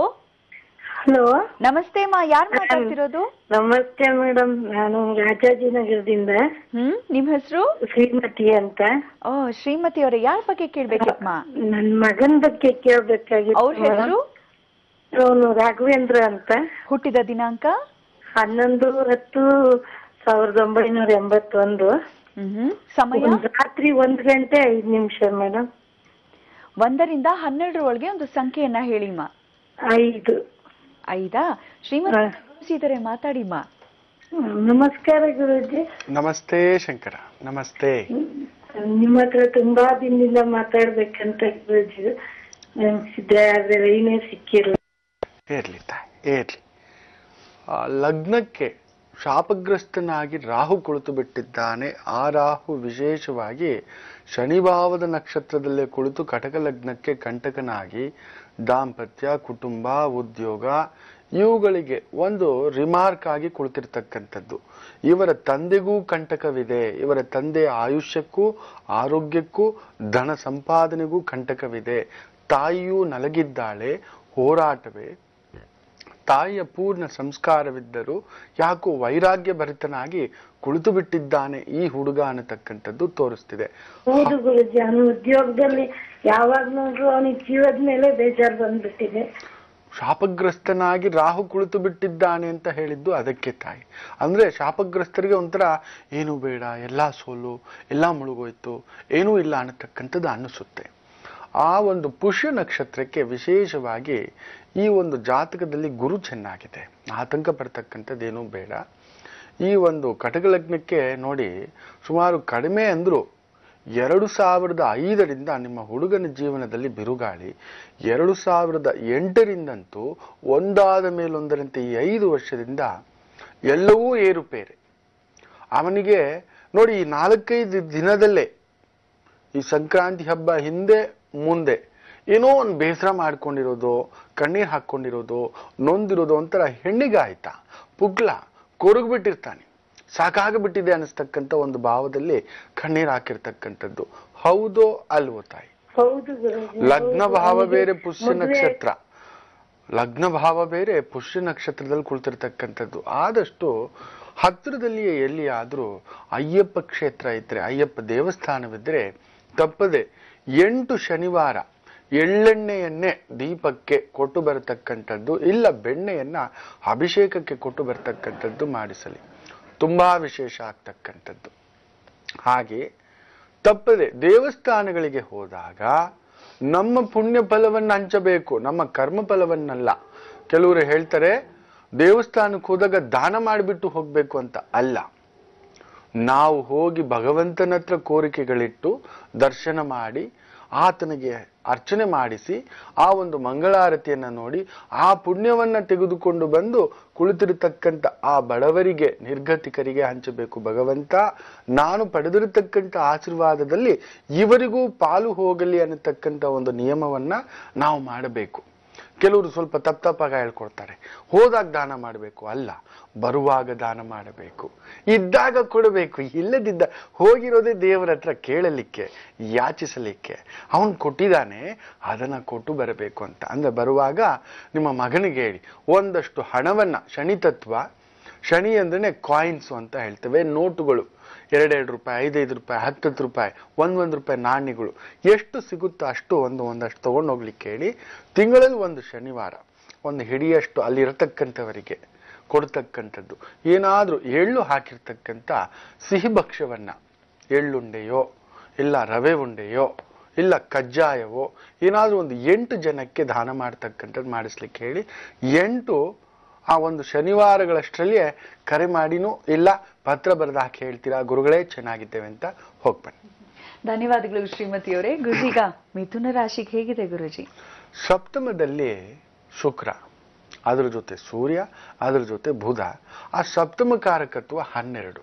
ಹಲೋ ನಮಸ್ತೆ ಮಾ ಯಾರು ಮಾತಾಡ್ತಿರೋದು ನಮಸ್ತೆ ಮೇಡಮ್ ನಾನು ರಾಜಾಜಿನಗರದಿಂದ ಹ್ಮ್ ನಿಮ್ ಹೆಸರು ಶ್ರೀಮತಿ ಅಂತ ಓ ಶ್ರೀಮತಿ ಅವರೇ ಯಾರ ಬಗ್ಗೆ ಕೇಳ್ಬೇಕಿತ್ತಮ್ಮ ನನ್ ಮಗನ್ ಬಗ್ಗೆ ಕೇಳ್ಬೇಕಾಗಿತ್ತು ಅವ್ರ ಹೆಸರು ಅವನು ರಾಘವೇಂದ್ರ ಅಂತ ಹುಟ್ಟಿದ ದಿನಾಂಕ ಹನ್ನೊಂದು ಹತ್ತು ಸಾವಿರದ ಒಂಬೈನೂರ ಎಂಬತ್ತೊಂದು ಹ್ಮ್ ಸಮಯ ಒಂದ್ ರಾತ್ರಿ ಒಂದ್ ಗಂಟೆ ಐದ್ ನಿಮಿಷ ಮೇಡಮ್ ಒಂದರಿಂದ ಹನ್ನೆರಡರೊಳಗೆ ಒಂದು ಸಂಖ್ಯೆಯನ್ನ ಹೇಳಿಮ್ಮ ಐದು ಐದಾ ಶ್ರೀಮತಿ ಇದಾರೆ ಮಾತಾಡಿಮ್ಮ ಹ್ಮ್, ನಮಸ್ಕಾರ ಗುರುಜಿ ನಮಸ್ತೆ ಶಂಕರ ನಮಸ್ತೆ ನಿಮ್ಮ ಹತ್ರ ತುಂಬಾ ದಿನದಿಂದ ಮಾತಾಡ್ಬೇಕಂತ ಗುರುಜಿ ನೆನ್ಸಿದ್ದೆ ಆದ್ರೆ ಲೈನೇ ಸಿಕ್ಕಿಲ್ಲ ಇರ್ಲಿ ತಾಯಿ ಇರ್ಲಿ ಆ ಲಗ್ನಕ್ಕೆ ಶಾಪಗ್ರಸ್ತನಾಗಿ ರಾಹು ಕುಳಿತು ಬಿಟ್ಟಿದ್ದಾನೆ ಆ ರಾಹು ವಿಶೇಷವಾಗಿ ಶನಿಭಾವದ ನಕ್ಷತ್ರದಲ್ಲೇ ಕುಳಿತು ಕಟಕ ಲಗ್ನಕ್ಕೆ ಕಂಟಕನಾಗಿ ದಾಂಪತ್ಯ ಕುಟುಂಬ ಉದ್ಯೋಗ ಇವುಗಳಿಗೆ ಒಂದು ರಿಮಾರ್ಕ್ ಆಗಿ ಕುಳಿತಿರ್ತಕ್ಕಂಥದ್ದು ಇವರ ತಂದೆಗೂ ಕಂಟಕವಿದೆ ಇವರ ತಂದೆಯ ಆಯುಷ್ಯಕ್ಕೂ ಆರೋಗ್ಯಕ್ಕೂ ಧನ ಸಂಪಾದನೆಗೂ ಕಂಟಕವಿದೆ ತಾಯಿಯೂ ನಲಗಿದ್ದಾಳೆ ಹೋರಾಟವೇ ತಾಯಿಯ ಪೂರ್ಣ ಸಂಸ್ಕಾರವಿದ್ದರೂ ಯಾಕೋ ವೈರಾಗ್ಯ ಭರಿತನಾಗಿ ಕುಳಿತು ಬಿಟ್ಟಿದ್ದಾನೆ ಈ ಹುಡುಗ ಅನ್ನತಕ್ಕಂಥದ್ದು ತೋರಿಸ್ತಿದೆ ಹೌದು ಗುರುಜಿ ಅವನು ಉದ್ಯೋಗದಲ್ಲಿ ಯಾವಾಗ ನೋಡ್ರು ಅವನಿಗೆ ಜೀವದ ಮೇಲೆ ಬೇಜಾರ್ ಬಂದ್ಬಿಟ್ಟಿದೆ ಶಾಪಗ್ರಸ್ತನಾಗಿ ರಾಹು ಕುಳಿತು ಬಿಟ್ಟಿದ್ದಾನೆ ಅಂತ ಹೇಳಿದ್ದು ಅದಕ್ಕೆ ತಾಯಿ ಅಂದ್ರೆ ಶಾಪಗ್ರಸ್ತರಿಗೆ ಒಂಥರ ಏನು ಬೇಡ ಎಲ್ಲಾ ಸೋಲು ಎಲ್ಲಾ ಮುಳುಗೋಯ್ತು ಏನೂ ಇಲ್ಲ ಅನ್ನತಕ್ಕಂಥದ್ದು ಅನ್ನಿಸುತ್ತೆ ಆ ಒಂದು ಪುಷ್ಯ ನಕ್ಷತ್ರಕ್ಕೆ ವಿಶೇಷವಾಗಿ ಈ ಒಂದು ಜಾತಕದಲ್ಲಿ ಗುರು ಚೆನ್ನಾಗಿದೆ ಆತಂಕ ಪಡ್ತಕ್ಕಂಥದ್ದೇನೂ ಬೇಡ ಈ ಒಂದು ಕಟಕ ಲಗ್ನಕ್ಕೆ ನೋಡಿ ಸುಮಾರು ಕಡಿಮೆ ಅಂದ್ರು ಎರಡು ಸಾವಿರದ ಐದರಿಂದ ನಿಮ್ಮ ಹುಡುಗನ ಜೀವನದಲ್ಲಿ ಬಿರುಗಾಳಿ ಎರಡು ಸಾವಿರದ ಎಂಟರಿಂದಂತೂ ಒಂದಾದ ಮೇಲೊಂದರಂತೆ ಈ ಐದು ವರ್ಷದಿಂದ ಎಲ್ಲವೂ ಏರುಪೇರೆ ಅವನಿಗೆ ನೋಡಿ ಈ ನಾಲ್ಕೈದು ದಿನದಲ್ಲೇ ಈ ಸಂಕ್ರಾಂತಿ ಹಬ್ಬ ಹಿಂದೆ ಮುಂದೆ ಏನೋ ಒಂದು ಬೇಸರ ಮಾಡ್ಕೊಂಡಿರೋದು ಕಣ್ಣೀರ್ ಹಾಕ್ಕೊಂಡಿರೋದು ನೊಂದಿರೋದು ಒಂಥರ ಹೆಣ್ಣಿಗಾಯ್ತ ಪುಗ್ಲ ಕೊರಗ್ಬಿಟ್ಟಿರ್ತಾನೆ ಸಾಕಾಗ್ಬಿಟ್ಟಿದೆ ಅನಿಸ್ತಕ್ಕಂಥ ಒಂದು ಭಾವದಲ್ಲಿ ಕಣ್ಣೀರ್ ಹಾಕಿರ್ತಕ್ಕಂಥದ್ದು ಹೌದೋ ಅಲ್ವೋ ತಾಯಿ ಹೌದು ಗುರುಜಿ ಲಗ್ನ ಭಾವ ಬೇರೆ ಪುಷ್ಯ ಮದ್ವೆ- ನಕ್ಷತ್ರ ಲಗ್ನ ಭಾವ ಬೇರೆ ಪುಷ್ಯ ನಕ್ಷತ್ರದಲ್ಲಿ ಕುಳಿತಿರ್ತಕ್ಕಂಥದ್ದು ಆದಷ್ಟು ಹತ್ತಿರದಲ್ಲಿಯೇ ಎಲ್ಲಿಯಾದರೂ ಅಯ್ಯಪ್ಪ ಕ್ಷೇತ್ರ ಇದ್ರೆ ಅಯ್ಯಪ್ಪ ದೇವಸ್ಥಾನವಿದ್ರೆ ತಪ್ಪದೆ ಎಂಟು ಶನಿವಾರ ಎಳ್ಳೆಣ್ಣೆಯನ್ನೇ ದೀಪಕ್ಕೆ ಕೊಟ್ಟು ಬರತಕ್ಕಂಥದ್ದು ಇಲ್ಲ ಬೆಣ್ಣೆಯನ್ನ ಅಭಿಷೇಕಕ್ಕೆ ಕೊಟ್ಟು ಬರತಕ್ಕಂಥದ್ದು ಮಾಡಿಸಲಿ ತುಂಬಾ ವಿಶೇಷ ಆಗ್ತಕ್ಕಂಥದ್ದು ಹಾಗೆ ತಪ್ಪದೆ ದೇವಸ್ಥಾನಗಳಿಗೆ ಹೋದಾಗ ನಮ್ಮ ಪುಣ್ಯ ಫಲವನ್ನು ಹಂಚಬೇಕು ನಮ್ಮ ಕರ್ಮ ಫಲವನ್ನಲ್ಲ ಕೆಲವರು ಹೇಳ್ತಾರೆ ದೇವಸ್ಥಾನಕ್ಕೆ ಹೋದಾಗ ದಾನ ಮಾಡಿಬಿಟ್ಟು ಹೋಗ್ಬೇಕು ಅಂತ ಅಲ್ಲ ನಾವು ಹೋಗಿ ಭಗವಂತನ ಹತ್ರ ಕೋರಿಕೆಗಳಿಟ್ಟು ದರ್ಶನ ಮಾಡಿ ಆತನಿಗೆ ಅರ್ಚನೆ ಮಾಡಿಸಿ ಆ ಒಂದು ಮಂಗಳಾರತಿಯನ್ನ ನೋಡಿ ಆ ಪುಣ್ಯವನ್ನ ತೆಗೆದುಕೊಂಡು ಬಂದು ಕುಳಿತಿರತಕ್ಕಂಥ ಆ ಬಡವರಿಗೆ ನಿರ್ಗತಿಕರಿಗೆ ಹಂಚಬೇಕು ಭಗವಂತ ನಾನು ಪಡೆದಿರತಕ್ಕಂಥ ಆಶೀರ್ವಾದದಲ್ಲಿ ಇವರಿಗೂ ಪಾಲು ಹೋಗಲಿ ಅನ್ನತಕ್ಕಂಥ ಒಂದು ನಿಯಮವನ್ನ ನಾವು ಮಾಡಬೇಕು ಕೆಲವರು ಸ್ವಲ್ಪ ತಪ್ಪ ತಪ್ಪಾಗ ಹೇಳ್ಕೊಡ್ತಾರೆ ಹೋದಾಗ ದಾನ ಮಾಡಬೇಕು ಅಲ್ಲ ಬರುವಾಗ ದಾನ ಮಾಡಬೇಕು ಇದ್ದಾಗ ಕೊಡಬೇಕು ಇಲ್ಲದಿದ್ದ ಹೋಗಿರೋದೇ ದೇವರ ಹತ್ರ ಕೇಳಲಿಕ್ಕೆ ಯಾಚಿಸಲಿಕ್ಕೆ ಅವನು ಕೊಟ್ಟಿದ್ದಾನೆ ಅದನ್ನ ಕೊಟ್ಟು ಬರಬೇಕು ಅಂತ ಅಂದ್ರೆ ಬರುವಾಗ ನಿಮ್ಮ ಮಗನಿಗೆ ಹೇಳಿ ಒಂದಷ್ಟು ಹಣವನ್ನ ಶನಿ ತತ್ವ ಶನಿ ಅಂದ್ರೆ ಕಾಯಿನ್ಸ್ ಅಂತ ಹೇಳ್ತೇವೆ ನೋಟುಗಳು ಎರಡೆರಡು ರೂಪಾಯಿ ಐದೈದು ರೂಪಾಯಿ ಹತ್ತತ್ತು ರೂಪಾಯಿ ಒಂದ್ ಒಂದ್ ರೂಪಾಯಿ ನಾಣ್ಯಗಳು ಎಷ್ಟು ಸಿಗುತ್ತೋ ಅಷ್ಟು ಒಂದು ಒಂದಷ್ಟು ತಗೊಂಡು ಹೋಗ್ಲಿಕ್ಕೆ ಹೇಳಿ ತಿಂಗಳಲ್ಲಿ ಒಂದು ಶನಿವಾರ ಒಂದು ಹಿಡಿಯಷ್ಟು ಅಲ್ಲಿರತಕ್ಕಂಥವರಿಗೆ ಕೊಡ್ತಕ್ಕಂಥದ್ದು ಏನಾದ್ರೂ ಎಳ್ಳು ಹಾಕಿರ್ತಕ್ಕಂಥ ಸಿಹಿ ಭಕ್ಷ್ಯವನ್ನ ಎಳ್ಳುಂಡೆಯೋ ಇಲ್ಲ ರವೆ ಉಂಡೆಯೋ ಇಲ್ಲ ಕಜ್ಜಾಯವೋ ಏನಾದ್ರೂ ಒಂದು ಎಂಟು ಜನಕ್ಕೆ ದಾನ ಮಾಡ್ತಕ್ಕಂಥದ್ದು ಮಾಡಿಸ್ಲಿಕ್ಕೆ ಹೇಳಿ ಎಂಟು ಆ ಒಂದು ಶನಿವಾರಗಳಷ್ಟರಲ್ಲಿಯೇ ಕರೆ ಮಾಡಿನೂ ಇಲ್ಲ ಪತ್ರ ಬರೆದು ಹಾಕಿ ಹೇಳ್ತೀರಾ ಗುರುಗಳೇ ಚೆನ್ನಾಗಿದ್ದೇವೆ ಅಂತ ಹೋಗ್ಬನ್ನಿ ಧನ್ಯವಾದಗಳು ಶ್ರೀಮತಿಯವರೇ ಗುರುಜೀಗ ಮಿಥುನ ರಾಶಿಗೆ ಹೇಗಿದೆ ಗುರುಜಿ ಸಪ್ತಮದಲ್ಲಿ ಶುಕ್ರ ಅದ್ರ ಜೊತೆ ಸೂರ್ಯ ಅದ್ರ ಜೊತೆ ಬುಧ ಆ ಸಪ್ತಮ ಕಾರಕತ್ವ ಹನ್ನೆರಡು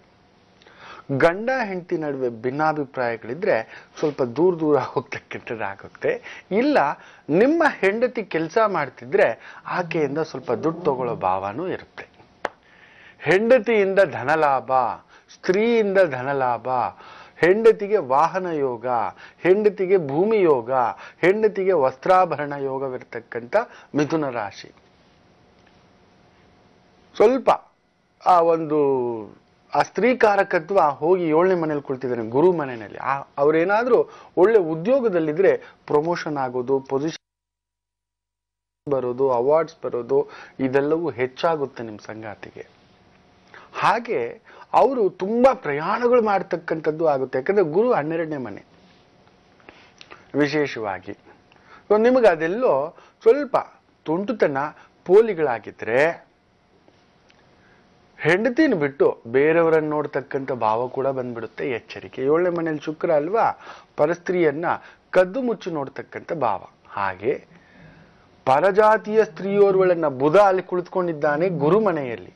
ಗಂಡ ಹೆಂಡತಿ ನಡುವೆ ಭಿನ್ನಾಭಿಪ್ರಾಯಗಳಿದ್ರೆ ಸ್ವಲ್ಪ ದೂರ ದೂರ ಹೋಗ್ತಕ್ಕಂಥದ್ದಾಗುತ್ತೆ ಇಲ್ಲ ನಿಮ್ಮ ಹೆಂಡತಿ ಕೆಲಸ ಮಾಡ್ತಿದ್ರೆ ಆಕೆಯಿಂದ ಸ್ವಲ್ಪ ದುಡ್ಡು ತಗೊಳ್ಳೋ ಭಾವನೂ ಇರುತ್ತೆ ಹೆಂಡತಿಯಿಂದ ಧನಲಾಭ ಸ್ತ್ರೀಯಿಂದ ಧನಲಾಭ ಹೆಂಡತಿಗೆ ವಾಹನ ಯೋಗ ಹೆಂಡತಿಗೆ ಭೂಮಿ ಯೋಗ ಹೆಂಡತಿಗೆ ವಸ್ತ್ರಾಭರಣ ಯೋಗವಿರ್ತಕ್ಕಂಥ ಮಿಥುನ ರಾಶಿ ಸ್ವಲ್ಪ ಆ ಒಂದು ಆ ಸ್ತ್ರೀ ಕಾರಕತ್ವ ಹೋಗಿ ಏಳನೇ ಮನೇಲಿ ಕುಳಿತಿದ್ದಾನೆ ಗುರು ಮನೆಯಲ್ಲಿ ಆ ಅವ್ರೇನಾದ್ರೂ ಒಳ್ಳೆ ಉದ್ಯೋಗದಲ್ಲಿದ್ರೆ ಪ್ರಮೋಷನ್ ಆಗೋದು ಪೊಸಿಷನ್ ಬರೋದು ಅವಾರ್ಡ್ಸ್ ಬರೋದು ಇದೆಲ್ಲವೂ ಹೆಚ್ಚಾಗುತ್ತೆ ನಿಮ್ಮ ಸಂಗಾತಿಗೆ ಹಾಗೆ ಅವರು ತುಂಬಾ ಪ್ರಯಾಣಗಳು ಮಾಡ್ತಕ್ಕಂಥದ್ದು ಆಗುತ್ತೆ ಯಾಕಂದ್ರೆ ಗುರು ಹನ್ನೆರಡನೇ ಮನೆ ವಿಶೇಷವಾಗಿ ಸೊ ನಿಮಗೆ ಅದೆಲ್ಲೋ ಸ್ವಲ್ಪ ತುಂಟುತನ ಪೋಲಿಗಳಾಗಿದ್ರೆ ಹೆಂಡತಿನ ಬಿಟ್ಟು ಬೇರೆಯವರನ್ನ ನೋಡ್ತಕ್ಕಂಥ ಭಾವ ಕೂಡ ಬಂದ್ಬಿಡುತ್ತೆ ಎಚ್ಚರಿಕೆ ಏಳನೇ ಮನೇಲಿ ಶುಕ್ರ ಅಲ್ವಾ ಪರಸ್ತ್ರೀಯನ್ನ ಕದ್ದು ಮುಚ್ಚಿ ನೋಡ್ತಕ್ಕಂಥ ಭಾವ ಹಾಗೆ ಪರಜಾತಿಯ ಸ್ತ್ರೀಯೋರ್ವಳನ್ನ ಬುಧ ಅಲ್ಲಿ ಕುಳಿತುಕೊಂಡಿದ್ದಾನೆ ಗುರು ಮನೆಯಲ್ಲಿ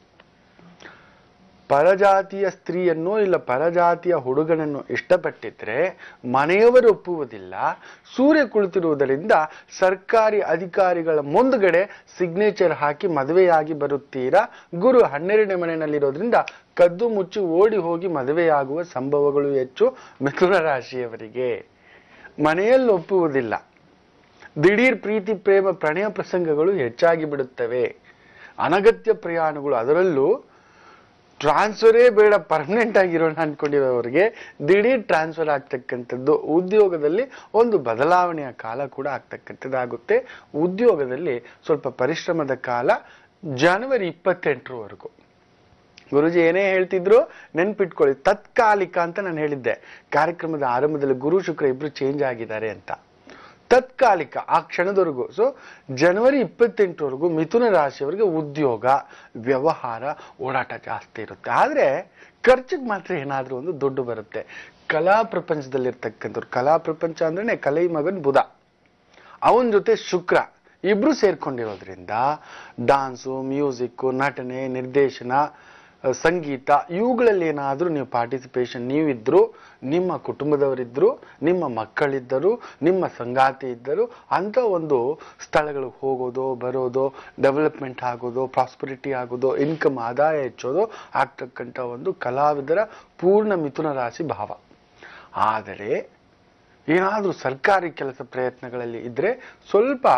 ಪರಜಾತಿಯ ಸ್ತ್ರೀಯನ್ನು ಇಲ್ಲ ಪರಜಾತಿಯ ಹುಡುಗನನ್ನು ಇಷ್ಟಪಟ್ಟಿದ್ರೆ ಮನೆಯವರು ಒಪ್ಪುವುದಿಲ್ಲ ಸೂರ್ಯ ಕುಳಿತಿರುವುದರಿಂದ ಸರ್ಕಾರಿ ಅಧಿಕಾರಿಗಳ ಮುಂದ್ಗಡೆ ಸಿಗ್ನೇಚರ್ ಹಾಕಿ ಮದುವೆಯಾಗಿ ಬರುತ್ತೀರಾ ಗುರು ಹನ್ನೆರಡನೇ ಮನೆಯಲ್ಲಿರೋದ್ರಿಂದ ಕದ್ದು ಮುಚ್ಚಿ ಓಡಿ ಹೋಗಿ ಮದುವೆಯಾಗುವ ಸಂಭವಗಳು ಹೆಚ್ಚು ಮಿಥುನ ರಾಶಿಯವರಿಗೆ ಮನೆಯಲ್ಲಿ ಒಪ್ಪುವುದಿಲ್ಲ ದಿಢೀರ್ ಪ್ರೀತಿ ಪ್ರೇಮ ಪ್ರಣಯ ಪ್ರಸಂಗಗಳು ಹೆಚ್ಚಾಗಿ ಬಿಡುತ್ತವೆ ಅನಗತ್ಯ ಪ್ರಯಾಣಗಳು ಅದರಲ್ಲೂ ಟ್ರಾನ್ಸ್ಫರೇ ಬೇಡ ಪರ್ಮನೆಂಟ್ ಆಗಿರೋಣ ಅನ್ಕೊಂಡಿರೋರಿಗೆ ದಿಢೀರ್ ಟ್ರಾನ್ಸ್ಫರ್ ಆಗ್ತಕ್ಕಂಥದ್ದು ಉದ್ಯೋಗದಲ್ಲಿ ಒಂದು ಬದಲಾವಣೆಯ ಕಾಲ ಕೂಡ ಆಗ್ತಕ್ಕಂಥದ್ದಾಗುತ್ತೆ ಉದ್ಯೋಗದಲ್ಲಿ ಸ್ವಲ್ಪ ಪರಿಶ್ರಮದ ಕಾಲ ಜನವರಿ ಇಪ್ಪತ್ತೆಂಟರವರೆಗೂ ಗುರುಜಿ ಏನೇ ಹೇಳ್ತಿದ್ರು ನೆನ್ಪಿಟ್ಕೊಳ್ಳಿ ತತ್ಕಾಲಿಕ ಅಂತ ನಾನು ಹೇಳಿದ್ದೆ ಕಾರ್ಯಕ್ರಮದ ಆರಂಭದಲ್ಲಿ ಗುರು ಶುಕ್ರ ಇಬ್ರು ಚೇಂಜ್ ಆಗಿದ್ದಾರೆ ಅಂತ ತತ್ಕಾಲಿಕ ಆ ಕ್ಷಣದವರೆಗೂ ಸೊ ಜನವರಿ ಇಪ್ಪತ್ತೆಂಟರವರೆಗೂ ಮಿಥುನ ರಾಶಿಯವರಿಗೆ ಉದ್ಯೋಗ ವ್ಯವಹಾರ ಓಡಾಟ ಜಾಸ್ತಿ ಇರುತ್ತೆ ಆದ್ರೆ ಖರ್ಚಿಗೆ ಮಾತ್ರ ಏನಾದ್ರೂ ಒಂದು ದುಡ್ಡು ಬರುತ್ತೆ ಕಲಾ ಪ್ರಪಂಚದಲ್ಲಿರ್ತಕ್ಕಂಥವ್ರು ಕಲಾ ಪ್ರಪಂಚ ಅಂದ್ರೆ ಕಲೈ ಮಗನ್ ಬುಧ ಅವನ ಜೊತೆ ಶುಕ್ರ ಇಬ್ರು ಸೇರ್ಕೊಂಡಿರೋದ್ರಿಂದ ಡಾನ್ಸು ಮ್ಯೂಸಿಕ್ಕು ನಟನೆ ನಿರ್ದೇಶನ ಅಹ್, ಸಂಗೀತ ಇವುಗಳಲ್ಲಿ ಏನಾದರೂ ನೀವು ಪಾರ್ಟಿಸಿಪೇಷನ್ ನೀವಿದ್ರು ನಿಮ್ಮ ಕುಟುಂಬದವರಿದ್ರು ನಿಮ್ಮ ಮಕ್ಕಳಿದ್ದರು ನಿಮ್ಮ ಸಂಗಾತಿ ಇದ್ದರು ಅಂತ ಒಂದು ಸ್ಥಳಗಳಿಗೆ ಹೋಗೋದು ಬರೋದು ಡೆವಲಪ್ಮೆಂಟ್ ಆಗೋದು ಪ್ರಾಸ್ಪರಿಟಿ ಆಗೋದು ಇನ್ಕಮ್ ಆದಾಯ ಹೆಚ್ಚೋದು ಆಗ್ತಕ್ಕಂಥ ಒಂದು ಕಲಾವಿದರ ಪೂರ್ಣ ಮಿಥುನ ರಾಶಿ ಭಾವ ಆದರೆ ಏನಾದರೂ ಸರ್ಕಾರಿ ಕೆಲಸ ಪ್ರಯತ್ನಗಳಲ್ಲಿ ಇದ್ರೆ ಸ್ವಲ್ಪ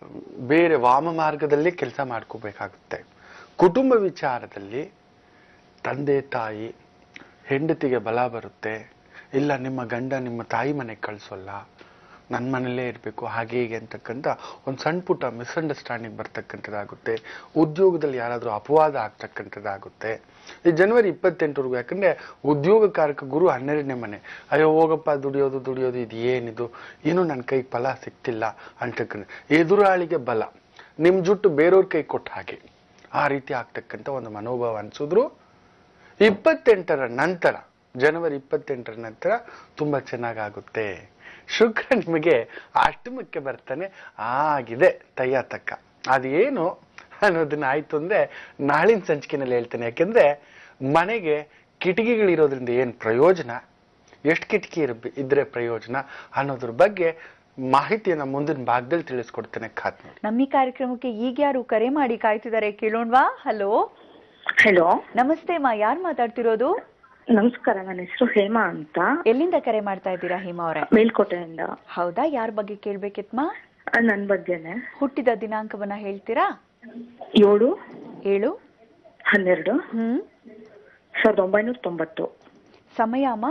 ಬೇರೆ ವಾಮ ಮಾರ್ಗದಲ್ಲಿ ಕೆಲಸ ಮಾಡ್ಕೋಬೇಕಾಗುತ್ತೆ ಕುಟುಂಬ ವಿಚಾರದಲ್ಲಿ ತಂದೆ ತಾಯಿ ಹೆಂಡತಿಗೆ ಬಲ ಬರುತ್ತೆ ಇಲ್ಲ ನಿಮ್ಮ ಗಂಡ ನಿಮ್ಮ ತಾಯಿ ಮನೆಗೆ ಕಳಿಸೋಲ್ಲ ನನ್ನ ಮನೇಲೇ ಇರಬೇಕು ಹಾಗೆ ಹೀಗೆ ಅಂತಕ್ಕಂಥ ಒಂದು ಸಣ್ಣ ಪುಟ್ಟ ಮಿಸ್ಅಂಡರ್ಸ್ಟ್ಯಾಂಡಿಂಗ್ ಬರ್ತಕ್ಕಂಥದ್ದಾಗುತ್ತೆ ಉದ್ಯೋಗದಲ್ಲಿ ಯಾರಾದರೂ ಅಪವಾದ ಆಗ್ತಕ್ಕಂಥದ್ದಾಗುತ್ತೆ ಈ ಜನವರಿ ಇಪ್ಪತ್ತೆಂಟರವರೆಗೂ ಯಾಕಂದ್ರೆ ಉದ್ಯೋಗಕಾರಕ ಗುರು ಹನ್ನೆರಡನೇ ಮನೆ ಅಯ್ಯೋ ಹೋಗಪ್ಪ ದುಡಿಯೋದು ದುಡಿಯೋದು ಇದು ಏನಿದು ಏನೂ ನನ್ನ ಕೈಗೆ ಫಲ ಸಿಗ್ತಿಲ್ಲ ಅಂತಕ್ಕಂಥ ಎದುರಾಳಿಗೆ ಬಲ ನಿಮ್ಮ ಜುಟ್ಟು ಬೇರೆಯವ್ರ ಕೈ ಕೊಟ್ಟ ಹಾಗೆ ಆ ರೀತಿ ಆಗ್ತಕ್ಕಂಥ ಒಂದು ಮನೋಭಾವ ಅನ್ಸಿದ್ರು ಇಪ್ಪತ್ತೆಂಟರ ನಂತರ ಜನವರಿ ಇಪ್ಪತ್ತೆಂಟರ ನಂತರ ತುಂಬಾ ಚೆನ್ನಾಗಾಗುತ್ತೆ ಶುಕ್ರ ನಿಮಗೆ ಅಷ್ಟಮಕ್ಕೆ ಬರ್ತಾನೆ ಆಗಿದೆ ತಯ್ಯ ತಕ್ಕ ಅದೇನು ಅನ್ನೋದನ್ನ ಆಯ್ತು ಅಂದ್ರೆ ನಾಳಿನ ಸಂಚಿಕೆನಲ್ಲಿ ಹೇಳ್ತೇನೆ ಯಾಕೆಂದ್ರೆ ಮನೆಗೆ ಕಿಟಕಿಗಳಿರೋದ್ರಿಂದ ಏನ್ ಪ್ರಯೋಜನ ಎಷ್ಟು ಕಿಟಕಿ ಇರ್ಬ ಇದ್ರೆ ಪ್ರಯೋಜನ ಅನ್ನೋದ್ರ ಬಗ್ಗೆ ಮಾಹಿತಿಯನ್ನ ಮುಂದಿನ ಭಾಗದಲ್ಲಿ ತಿಳಿಸ್ಕೊಡ್ತೇನೆ ಖಾತ್ ನೋಡಿ ನಮ್ಮ ಈ ಕಾರ್ಯಕ್ರಮಕ್ಕೆ ಈಗ ಯಾರು ಕರೆ ಮಾಡಿ ಕಾಯ್ತಿದ್ದಾರೆ ಕೇಳೋಣವಾ ಹಲೋ ಹಲೋ ನಮಸ್ತೆ ಮಾ ಯಾರು ಮಾತಾಡ್ತಿರೋದು ನಮಸ್ಕಾರ ನನ್ನ ಹೆಸರು ಹೇಮಾ ಅಂತ ಎಲ್ಲಿಂದ ಕರೆ ಮಾಡ್ತಾ ಇದ್ದೀರಾ ಹೇಮಾ ಅವರೇ ಮೇಲ್ಕೋಟೆಯಿಂದ ಹೌದಾ ಯಾರ ಬಗ್ಗೆ ಕೇಳ್ಬೇಕಿತ್ಮಾ ಆ, ನನ್ ಬಗ್ಗೆನೆ ಹುಟ್ಟಿದ ದಿನಾಂಕವನ್ನ ಹೇಳ್ತೀರಾ ಏಳು ಏಳು ಹನ್ನೆರಡು ಹ್ಮ್ ಸಾವಿರದ ಒಂಬೈನೂರ ತೊಂಬತ್ತು ಸಮಯ ಅಮ್ಮ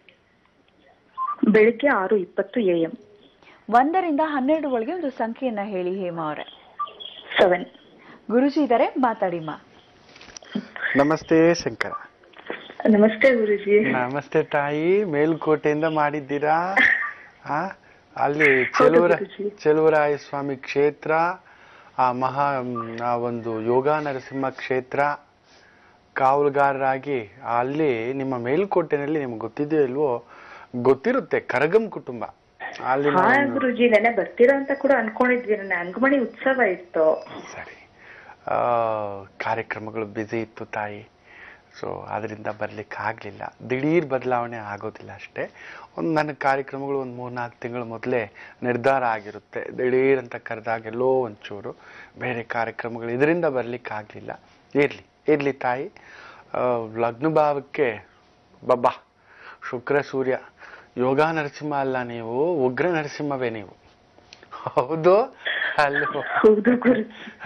ಬೆಳಿಗ್ಗೆ ಆರು ಇಪ್ಪತ್ತು ಎ ಎಂ ಒಂದರಿಂದ ಹನ್ನೆರಡು ಒಳಗೆ ಒಂದು ಸಂಖ್ಯೆಯನ್ನ ಹೇಳಿ ಹೇಮಾ ಅವರೇ ಸೆವೆನ್ ಗುರುಜಿ ಇದಾರೆ ಮಾತಾಡಿಮ್ಮ ನಮಸ್ತೆ ಶಂಕರ ನಮಸ್ತೆ ಗುರುಜಿ ನಮಸ್ತೆ ತಾಯಿ ಮೇಲ್ಕೋಟೆಯಿಂದ ಮಾಡಿದ್ದೀರಾ ಆ ಅಲ್ಲಿ ಹೌದು ಚೆಲುವರ ಗುರೂಜಿ. ಚೆಲುವರಾಯ ಸ್ವಾಮಿ ಕ್ಷೇತ್ರ ಆ ಮಹಾ ಮ್, ಆ ಒಂದು ಯೋಗ ನರಸಿಂಹ ಕ್ಷೇತ್ರ ಕಾವಲುಗಾರರಾಗಿ ಅಲ್ಲಿ ನಿಮ್ಮ ಮೇಲ್ಕೋಟೆನಲ್ಲಿ ನಿಮ್ಗೆ ಗೊತ್ತಿದೆಯೋ ಇಲ್ವೋ ಗೊತ್ತಿರುತ್ತೆ ಕರಗಂ ಕುಟುಂಬ ಅಲ್ಲಿ ಹಾ ನಾವು- ಗುರುಜಿ ನೆನೆ ಬರ್ತೀರಾ ಅಂತ ಕೂಡ ಅನ್ಕೊಂಡಿದ್ವಿ ನನ್ನ ಅಂಗಮಣಿ ಉತ್ಸವ ಇತ್ತು ಸರಿ ಆ, ಕಾರ್ಯಕ್ರಮಗಳು ಬ್ಯುಸಿ ಇತ್ತು ತಾಯಿ ಸೊ ಅದರಿಂದ ಬರ್ಲಿಕ್ಕೆ ಆಗಲಿಲ್ಲ ದಿಢೀರ್ ಬದಲಾವಣೆ ಆಗೋದಿಲ್ಲ ಅಷ್ಟೇ ಒಂದು ನನ್ನ ಕಾರ್ಯಕ್ರಮಗಳು ಒಂದು ಮೂರ್ನಾಲ್ಕು ತಿಂಗಳ ಮೊದಲೇ ನಿರ್ಧಾರ ಆಗಿರುತ್ತೆ ದಿಢೀರ್ ಅಂತ ಕರೆದಾಗ ಎಲ್ಲೋ ಒಂಚೂರು ಬೇರೆ ಕಾರ್ಯಕ್ರಮಗಳು ಇದರಿಂದ ಬರ್ಲಿಕ್ಕೆ ಆಗಲಿಲ್ಲ ಇರಲಿ ಇರಲಿ ತಾಯಿ ಆ, ಲಗ್ನ ಭಾವಕ್ಕೆ ಬಬ್ಬಾ ಶುಕ್ರ ಸೂರ್ಯ ಯೋಗ ನರಸಿಂಹ ಅಲ್ಲ ನೀವು ಉಗ್ರ ನರಸಿಂಹವೇ ನೀವು ಹೌದು ಅಲ್ಲೋ ಹೌದು ಗುರುಜಿ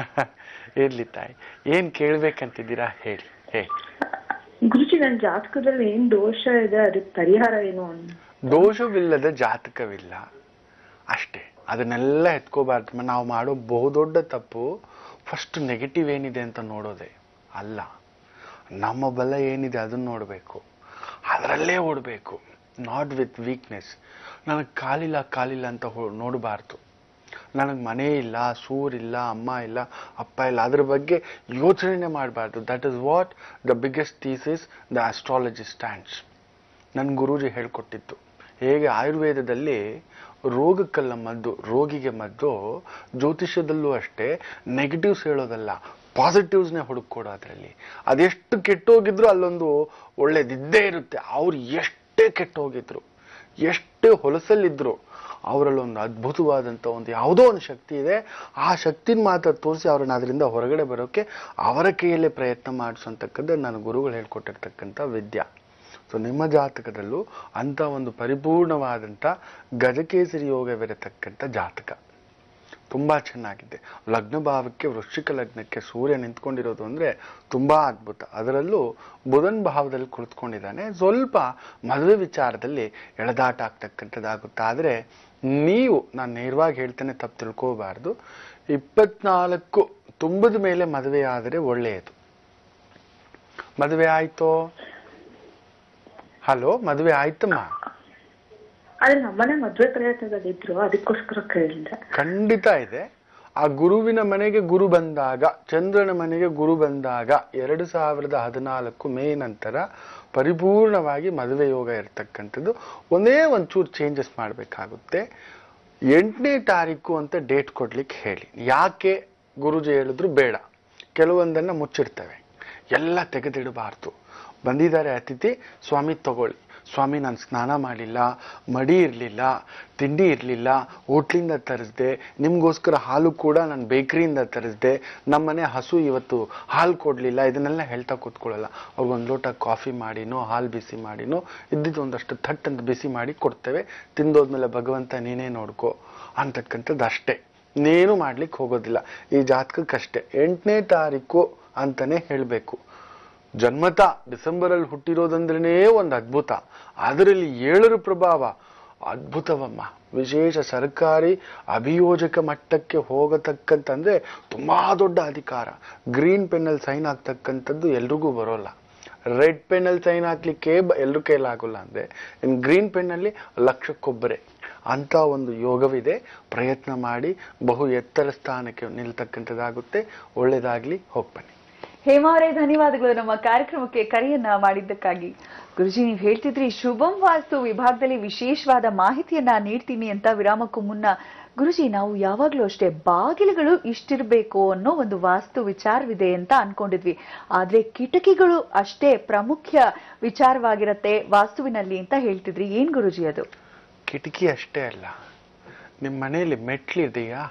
ಇರ್ಲಿ ತಾಯಿ ಏನ್ ಕೇಳ್ಬೇಕಂತಿದ್ದೀರಾ ಹೇಳಿ ಹೇಳಿ ಗುರುಜಿ ನನ್ನ ಜಾತಕದಲ್ಲಿ ಏನ್ ದೋಷ ಇದೆ ಅದಕ್ಕೆ ಪರಿಹಾರ ಏನು ಅಂತ ದೋಷವಿಲ್ಲದ ಜಾತಕವಿಲ್ಲ ಅಷ್ಟೇ ಅದನ್ನೆಲ್ಲ ಎತ್ಕೋಬಾರ್ದು ನಾವು ಮಾಡೋ ಬಹುದೊಡ್ಡ ತಪ್ಪು ಫಸ್ಟ್ ನೆಗೆಟಿವ್ ಏನಿದೆ ಅಂತ ನೋಡೋದೆ ಅಲ್ಲ ನಮ್ಮ ಬಲ ಏನಿದೆ ಅದನ್ನ ನೋಡಬೇಕು ಅದರಲ್ಲೇ ಓಡಬೇಕು ನಾಟ್ ವಿತ್ ವೀಕ್ನೆಸ್ ನನಗೆ ಕಾಲಿಲ್ಲ ಕಾಲಿಲ್ಲ ಅಂತ ನೋಡಬಾರ್ದು ನನಗೆ ಮನೆ ಇಲ್ಲ ಸೂರಿಲ್ಲ ಅಮ್ಮ ಇಲ್ಲ ಅಪ್ಪ ಇಲ್ಲ ಅದ್ರ ಬಗ್ಗೆ ಯೋಚನೆ ಮಾಡಬಾರ್ದು that is what the biggest thesis the astrology stands ನನ್ನ ಗುರೂಜಿ ಹೇಳ್ಕೊಟ್ಟಿತ್ತು ಹೇಗೆ ಆಯುರ್ವೇದದಲ್ಲಿ ರೋಗಕ್ಕಲ್ಲ ಮದ್ದು ರೋಗಿಗೆ ಮದ್ದು ಜ್ಯೋತಿಷ್ಯದಲ್ಲೂ ಅಷ್ಟೇ ನೆಗೆಟಿವ್ಸ್ ಹೇಳೋದಲ್ಲ ಪಾಸಿಟಿವ್ಸ್ನೇ ಹುಡುಕೊಡೋ ಅದರಲ್ಲಿ ಅದೆಷ್ಟು ಕೆಟ್ಟೋಗಿದ್ರು ಅಲ್ಲೊಂದು ಒಳ್ಳೇದಿದ್ದೇ ಇರುತ್ತೆ ಅವ್ರು ಎಷ್ಟೇ ಕೆಟ್ಟೋಗಿದ್ರು ಎಷ್ಟೇ ಹೊಲಸಲ್ಲಿದ್ರು ಅವರಲ್ಲಿ ಒಂದು ಅದ್ಭುತವಾದಂಥ ಒಂದು ಯಾವುದೋ ಒಂದು ಶಕ್ತಿ ಇದೆ ಆ ಶಕ್ತಿನ ಮಾತ್ರ ತೋರಿಸಿ ಅವ್ರನ್ನ ಅದರಿಂದ ಹೊರಗಡೆ ಬರೋಕ್ಕೆ ಅವರ ಕೈಯಲ್ಲೇ ಪ್ರಯತ್ನ ಮಾಡಿಸುವಂತಕ್ಕದ್ದು ನನ್ನ ಗುರುಗಳು ಹೇಳ್ಕೊಟ್ಟಿರ್ತಕ್ಕಂಥ ವಿದ್ಯಾ ಸೊ ನಿಮ್ಮ ಜಾತಕದಲ್ಲೂ ಅಂಥ ಒಂದು ಪರಿಪೂರ್ಣವಾದಂಥ ಗಜಕೇಸರಿ ಯೋಗವಿರತಕ್ಕಂಥ ಜಾತಕ ತುಂಬಾ ಚೆನ್ನಾಗಿದೆ ಲಗ್ನ ಭಾವಕ್ಕೆ ವೃಶ್ಚಿಕ ಲಗ್ನಕ್ಕೆ ಸೂರ್ಯ ನಿಂತ್ಕೊಂಡಿರೋದು ಅಂದ್ರೆ ತುಂಬಾ ಅದ್ಭುತ ಅದರಲ್ಲೂ ಬುಧನ್ ಭಾವದಲ್ಲಿ ಕುಳಿತುಕೊಂಡಿದ್ದಾನೆ ಸ್ವಲ್ಪ ಮದುವೆ ವಿಚಾರದಲ್ಲಿ ಎಳೆದಾಟ ಆಗ್ತಕ್ಕಂಥದ್ದಾಗುತ್ತೆ ಆದ್ರೆ ನೀವು ನಾನು ನೇರವಾಗಿ ಹೇಳ್ತೇನೆ ತಪ್ಪು ತಿಳ್ಕೋಬಾರ್ದು ಇಪ್ಪತ್ನಾಲ್ಕು ತುಂಬದ ಮೇಲೆ ಮದುವೆ ಆದರೆ ಒಳ್ಳೆಯದು ಮದುವೆ ಆಯ್ತೋ ಹಲೋ ಮದುವೆ ಆಯ್ತಮ್ಮ ಆದ್ರೆ ನಮ್ಮನೆ ಮದ್ವೆ ಪ್ರಯತ್ನದಲ್ಲಿದ್ರು ಅದಕ್ಕೋಸ್ಕರ ಕೇಳಿದೆ ಖಂಡಿತ ಇದೆ ಆ ಗುರುವಿನ ಮನೆಗೆ ಗುರು ಬಂದಾಗ ಚಂದ್ರನ ಮನೆಗೆ ಗುರು ಬಂದಾಗ ಎರಡು ಸಾವಿರದ ಹದಿನಾಲ್ಕು ಮೇ ನಂತರ ಪರಿಪೂರ್ಣವಾಗಿ ಮದುವೆ ಯೋಗ ಇರತಕ್ಕಂಥದ್ದು ಒಂದೇ ಒಂಚೂರು ಚೇಂಜಸ್ ಮಾಡಬೇಕಾಗುತ್ತೆ ಎಂಟನೇ ತಾರೀಕು ಅಂತ ಡೇಟ್ ಕೊಡ್ಲಿಕ್ಕೆ ಹೇಳಿ ಯಾಕೆ ಗುರುಜಿ ಹೇಳಿದ್ರು ಬೇಡ ಕೆಲವೊಂದನ್ನ ಮುಚ್ಚಿರ್ತವೆ ಎಲ್ಲ ತೆಗೆದಿಡಬಾರ್ದು ಬಂದಿದ್ದಾರೆ ಅತಿಥಿ ಸ್ವಾಮಿ ತಗೊಳ್ಳಿ ಸ್ವಾಮಿ ನಾನು ಸ್ನಾನ ಮಾಡಿಲ್ಲ ಮಡಿ ಇರಲಿಲ್ಲ ತಿಂಡಿ ಇರಲಿಲ್ಲ ಹೋಟ್ಲಿಂದ ತರಿಸ್ದೆ ನಿಮಗೋಸ್ಕರ ಹಾಲು ಕೂಡ ನಾನು ಬೇಕರಿಯಿಂದ ತರಿಸ್ದೆ ನಮ್ಮನೆ ಹಸು ಇವತ್ತು ಹಾಲು ಕೊಡಲಿಲ್ಲ ಇದನ್ನೆಲ್ಲ ಹೇಳ್ತಾ ಕೂತ್ಕೊಳ್ಳಲ್ಲ ಅವ್ರಿಗೊಂದು ಲೋಟ ಕಾಫಿ ಮಾಡಿನೋ ಹಾಲು ಬಿಸಿ ಮಾಡಿನೋ ಇದ್ದಿದ್ದು ಒಂದಷ್ಟು ಥಟ್ ಅಂತ ಬಿಸಿ ಮಾಡಿ ಕೊಡ್ತೇವೆ ತಿಂದೋದ್ಮೇಲೆ ಭಗವಂತ ನೀನೇ ನೋಡ್ಕೋ ಅಂತಕ್ಕಂಥದ್ದು ಅಷ್ಟೇ ಇನ್ನೇನು ಮಾಡ್ಲಿಕ್ಕೆ ಹೋಗೋದಿಲ್ಲ ಈ ಜಾತಕಕ್ಕಷ್ಟೇ ಎಂಟನೇ ತಾರೀಕು ಅಂತಾನೆ ಹೇಳಬೇಕು ಜನ್ಮತ ಡಿಸೆಂಬರಲ್ಲಿ ಹುಟ್ಟಿರೋದಂದ್ರೇ ಒಂದು ಅದ್ಭುತ ಅದರಲ್ಲಿ ಏಳರ ಪ್ರಭಾವ ಅದ್ಭುತವಮ್ಮ ವಿಶೇಷ ಸರ್ಕಾರಿ ಅಭಿಯೋಜಕ ಮಟ್ಟಕ್ಕೆ ಹೋಗತಕ್ಕಂತಂದ್ರೆ ತುಂಬಾ ದೊಡ್ಡ ಅಧಿಕಾರ ಗ್ರೀನ್ ಪೆನ್ನಲ್ಲಿ ಸೈನ್ ಆಗ್ತಕ್ಕಂಥದ್ದು ಎಲ್ರಿಗೂ ಬರೋಲ್ಲ ರೆಡ್ ಪೆನ್ನಲ್ಲಿ ಸೈನ್ ಹಾಕ್ಲಿಕ್ಕೆ ಬ- ಎಲ್ರ ಕೈಲಾಗೋಲ್ಲ ಅಂದ್ರೆ ಇನ್ನು ಗ್ರೀನ್ ಪೆನ್ನಲ್ಲಿ ಲಕ್ಷಕ್ಕೊಬ್ಬರೇ ಅಂತ ಒಂದು ಯೋಗವಿದೆ ಪ್ರಯತ್ನ ಮಾಡಿ ಬಹು ಎತ್ತರ ಸ್ಥಾನಕ್ಕೆ ನಿಲ್ತಕ್ಕಂಥದ್ದಾಗುತ್ತೆ ಒಳ್ಳೇದಾಗ್ಲಿ ಹೋಗ್ಬನ್ನಿ ಹೇಮಾ ಅವರೇ ಧನ್ಯವಾದಗಳು ನಮ್ಮ ಕಾರ್ಯಕ್ರಮಕ್ಕೆ ಕರೆಯನ್ನ ಮಾಡಿದ್ದಕ್ಕಾಗಿ ಗುರುಜಿ ನೀವು ಹೇಳ್ತಿದ್ರಿ ಶುಭಂ ವಾಸ್ತು ವಿಭಾಗದಲ್ಲಿ ವಿಶೇಷವಾದ ಮಾಹಿತಿಯನ್ನ ನೀಡ್ತೀನಿ ಅಂತ ವಿರಾಮಕ್ಕೂ ಮುನ್ನ ಗುರುಜಿ ನಾವು ಯಾವಾಗ್ಲೂ ಅಷ್ಟೇ ಬಾಗಿಲುಗಳು ಇಷ್ಟಿರ್ಬೇಕು ಅನ್ನೋ ಒಂದು ವಾಸ್ತು ವಿಚಾರವಿದೆ ಅಂತ ಅನ್ಕೊಂಡಿದ್ವಿ ಆದ್ರೆ ಕಿಟಕಿಗಳು ಅಷ್ಟೇ ಪ್ರಾಮುಖ್ಯ ವಿಚಾರವಾಗಿರತ್ತೆ ವಾಸ್ತುವಿನಲ್ಲಿ ಅಂತ ಹೇಳ್ತಿದ್ರಿ ಏನ್ ಗುರುಜಿ ಅದು ಕಿಟಕಿ ಅಷ್ಟೇ ಅಲ್ಲ ನಿಮ್ಮ ಮನೆಯಲ್ಲಿ ಮೆಟ್ಲಿದೆಯಾ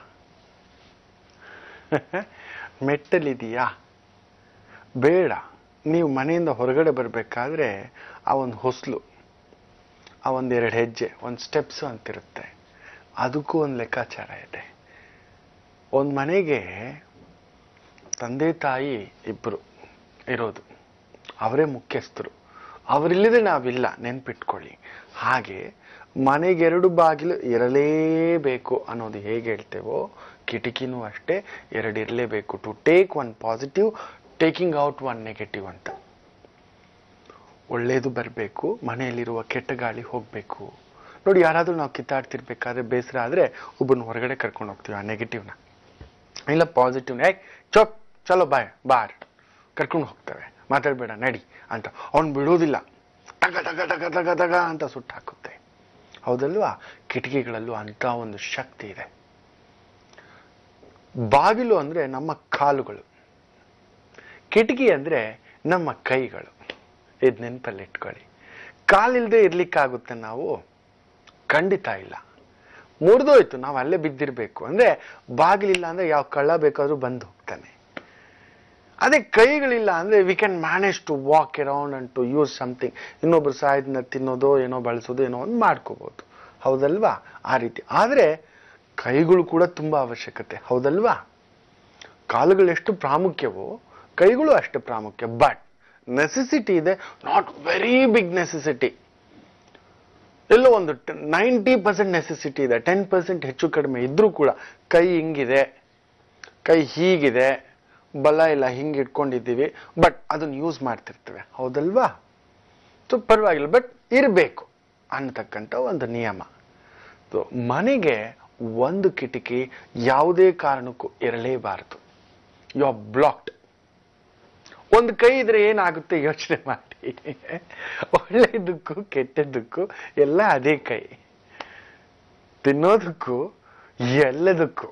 ಮೆಟ್ಟಲಿದೆಯಾ ಬೇಡ ನೀವು ಮನೆಯಿಂದ ಹೊರಗಡೆ ಬರಬೇಕಾದ್ರೆ ಆ ಒಂದು ಹೊಸಲು ಆ ಒಂದೆರಡು ಹೆಜ್ಜೆ ಒಂದು ಸ್ಟೆಪ್ಸ್ ಅಂತಿರುತ್ತೆ ಅದಕ್ಕೂ ಒಂದು ಲೆಕ್ಕಾಚಾರ ಇದೆ ಒಂದು ಮನೆಗೆ ತಂದೆ ತಾಯಿ ಇಬ್ಬರು ಇರೋದು ಅವರೇ ಮುಖ್ಯಸ್ಥರು ಅವರಿಲ್ಲದೆ ನಾವಿಲ್ಲ ನೆನ್ಪಿಟ್ಕೊಳ್ಳಿ ಹಾಗೆ ಮನೆಗೆರಡು ಬಾಗಿಲು ಇರಲೇಬೇಕು ಅನ್ನೋದು ಹೇಗೆ ಹೇಳ್ತೇವೋ ಕಿಟಕಿನೂ ಅಷ್ಟೇ ಎರಡು ಇರಲೇಬೇಕು to take one positive taking out one negative ಅಂತ ಒಳ್ಳೇದು ಬರಬೇಕು ಮನೆಯಲ್ಲಿರುವ ಕೆಟ್ಟ ಗಾಳಿ ಹೋಗಬೇಕು ನೋಡಿ ಯಾರಾದರೂ ನಾವು ಕಿತ್ತಾಡ್ತಿರ್ಬೇಕಾದ್ರೆ ಬೇಸರ ಆದರೆ ಒಬ್ಬನ ಹೊರಗಡೆ ಕರ್ಕೊಂಡು ಹೋಗ್ತೀವಿ ಆ ನೆಗೆಟಿವ್ನ ಇಲ್ಲ ಪಾಸಿಟಿವ್ನ ಏಯ್ ಚೊಪ್ ಚಲೋ ಬಾಯ್ ಬಾರ್ ಕರ್ಕೊಂಡು ಹೋಗ್ತೇವೆ ಮಾತಾಡಬೇಡ ನಡಿ ಅಂತ ಅವ್ನು ಬಿಡೋದಿಲ್ಲ ಟಗ ಟಗ ಟಗ ಟಗ ಟಗ ಅಂತ ಸುಟ್ಟು ಹಾಕುತ್ತೆ ಹೌದಲ್ವಾ ಕಿಟಕಿಗಳಲ್ಲೂ ಅಂತ ಒಂದು ಶಕ್ತಿ ಇದೆ ಬಾಗಿಲು ಅಂದ್ರೆ ನಮ್ಮ ಕಾಲುಗಳು ಕಿಟಕಿ ಅಂದ್ರೆ ನಮ್ಮ ಕೈಗಳು ಇದು ನೆನಪಲ್ಲಿ ಇಟ್ಕೊಳ್ಳಿ ಕಾಲಿಲ್ದೆ ಇರ್ಲಿಕ್ಕಾಗುತ್ತೆ ನಾವು ಖಂಡಿತ ಇಲ್ಲ ಮುರಿದೋಯ್ತು ನಾವು ಅಲ್ಲೇ ಬಿದ್ದಿರ್ಬೇಕು ಅಂದ್ರೆ ಬಾಗಿಲಿಲ್ಲ ಅಂದ್ರೆ ಯಾವ ಕಳ್ಳ ಬೇಕಾದ್ರೂ ಬಂದು ಹೋಗ್ತಾನೆ ಅದೇ ಕೈಗಳಿಲ್ಲ ಅಂದ್ರೆ we can manage to walk around and to use something ಇನ್ನೊಬ್ರು ಸಾಯದ್ನ ತಿನ್ನೋದೋ ಏನೋ ಬಳಸೋದು ಏನೋ ಒಂದು ಮಾಡ್ಕೋಬಹುದು ಹೌದಲ್ವಾ ಆ ರೀತಿ ಆದ್ರೆ ಕೈಗಳು ಕೂಡ ತುಂಬಾ ಅವಶ್ಯಕತೆ ಹೌದಲ್ವಾ ಕಾಲುಗಳು ಎಷ್ಟು ಪ್ರಾಮುಖ್ಯವೋ ಕೈಗಳು ಅಷ್ಟು ಪ್ರಾಮುಖ್ಯ ಬಟ್ ನೆಸೆಸಿಟಿ ಇದೆ ನಾಟ್ ವೆರಿ ಬಿಗ್ ನೆಸೆಸಿಟಿ ಎಲ್ಲೋ ಒಂದು ನೈಂಟಿ ಪರ್ಸೆಂಟ್ ನೆಸೆಸಿಟಿ ಇದೆ ಟೆನ್ ಪರ್ಸೆಂಟ್ ಹೆಚ್ಚು ಕಡಿಮೆ ಇದ್ರೂ ಕೂಡ ಕೈ ಹಿಂಗಿದೆ ಕೈ ಹೀಗಿದೆ ಬಲ ಇಲ್ಲ ಹಿಂಗೆ ಇಟ್ಕೊಂಡಿದ್ದೀವಿ ಬಟ್ ಅದನ್ನ ಯೂಸ್ ಮಾಡ್ತಿರ್ತೇವೆ ಹೌದಲ್ವಾ ಸೊ ಪರವಾಗಿಲ್ಲ ಬಟ್ ಇರಬೇಕು ಅನ್ನತಕ್ಕಂಥ ಒಂದು ನಿಯಮ ಸೊ ಮನೆಗೆ ಒಂದು ಕಿಟಕಿ ಯಾವುದೇ ಕಾರಣಕ್ಕೂ ಇರಲೇಬಾರದು ಯು ಆರ್ ಬ್ಲಾಕ್ಡ್ ಒಂದು ಕೈ ಇದ್ರೆ ಏನಾಗುತ್ತೆ ಯೋಚನೆ ಮಾಡಿ ಒಳ್ಳೆಯದಕ್ಕೂ ಕೆಟ್ಟದ್ದಕ್ಕೂ ಎಲ್ಲ ಅದೇ ಕೈ ತಿನ್ನೋದಕ್ಕೂ ಎಲ್ಲದಕ್ಕೂ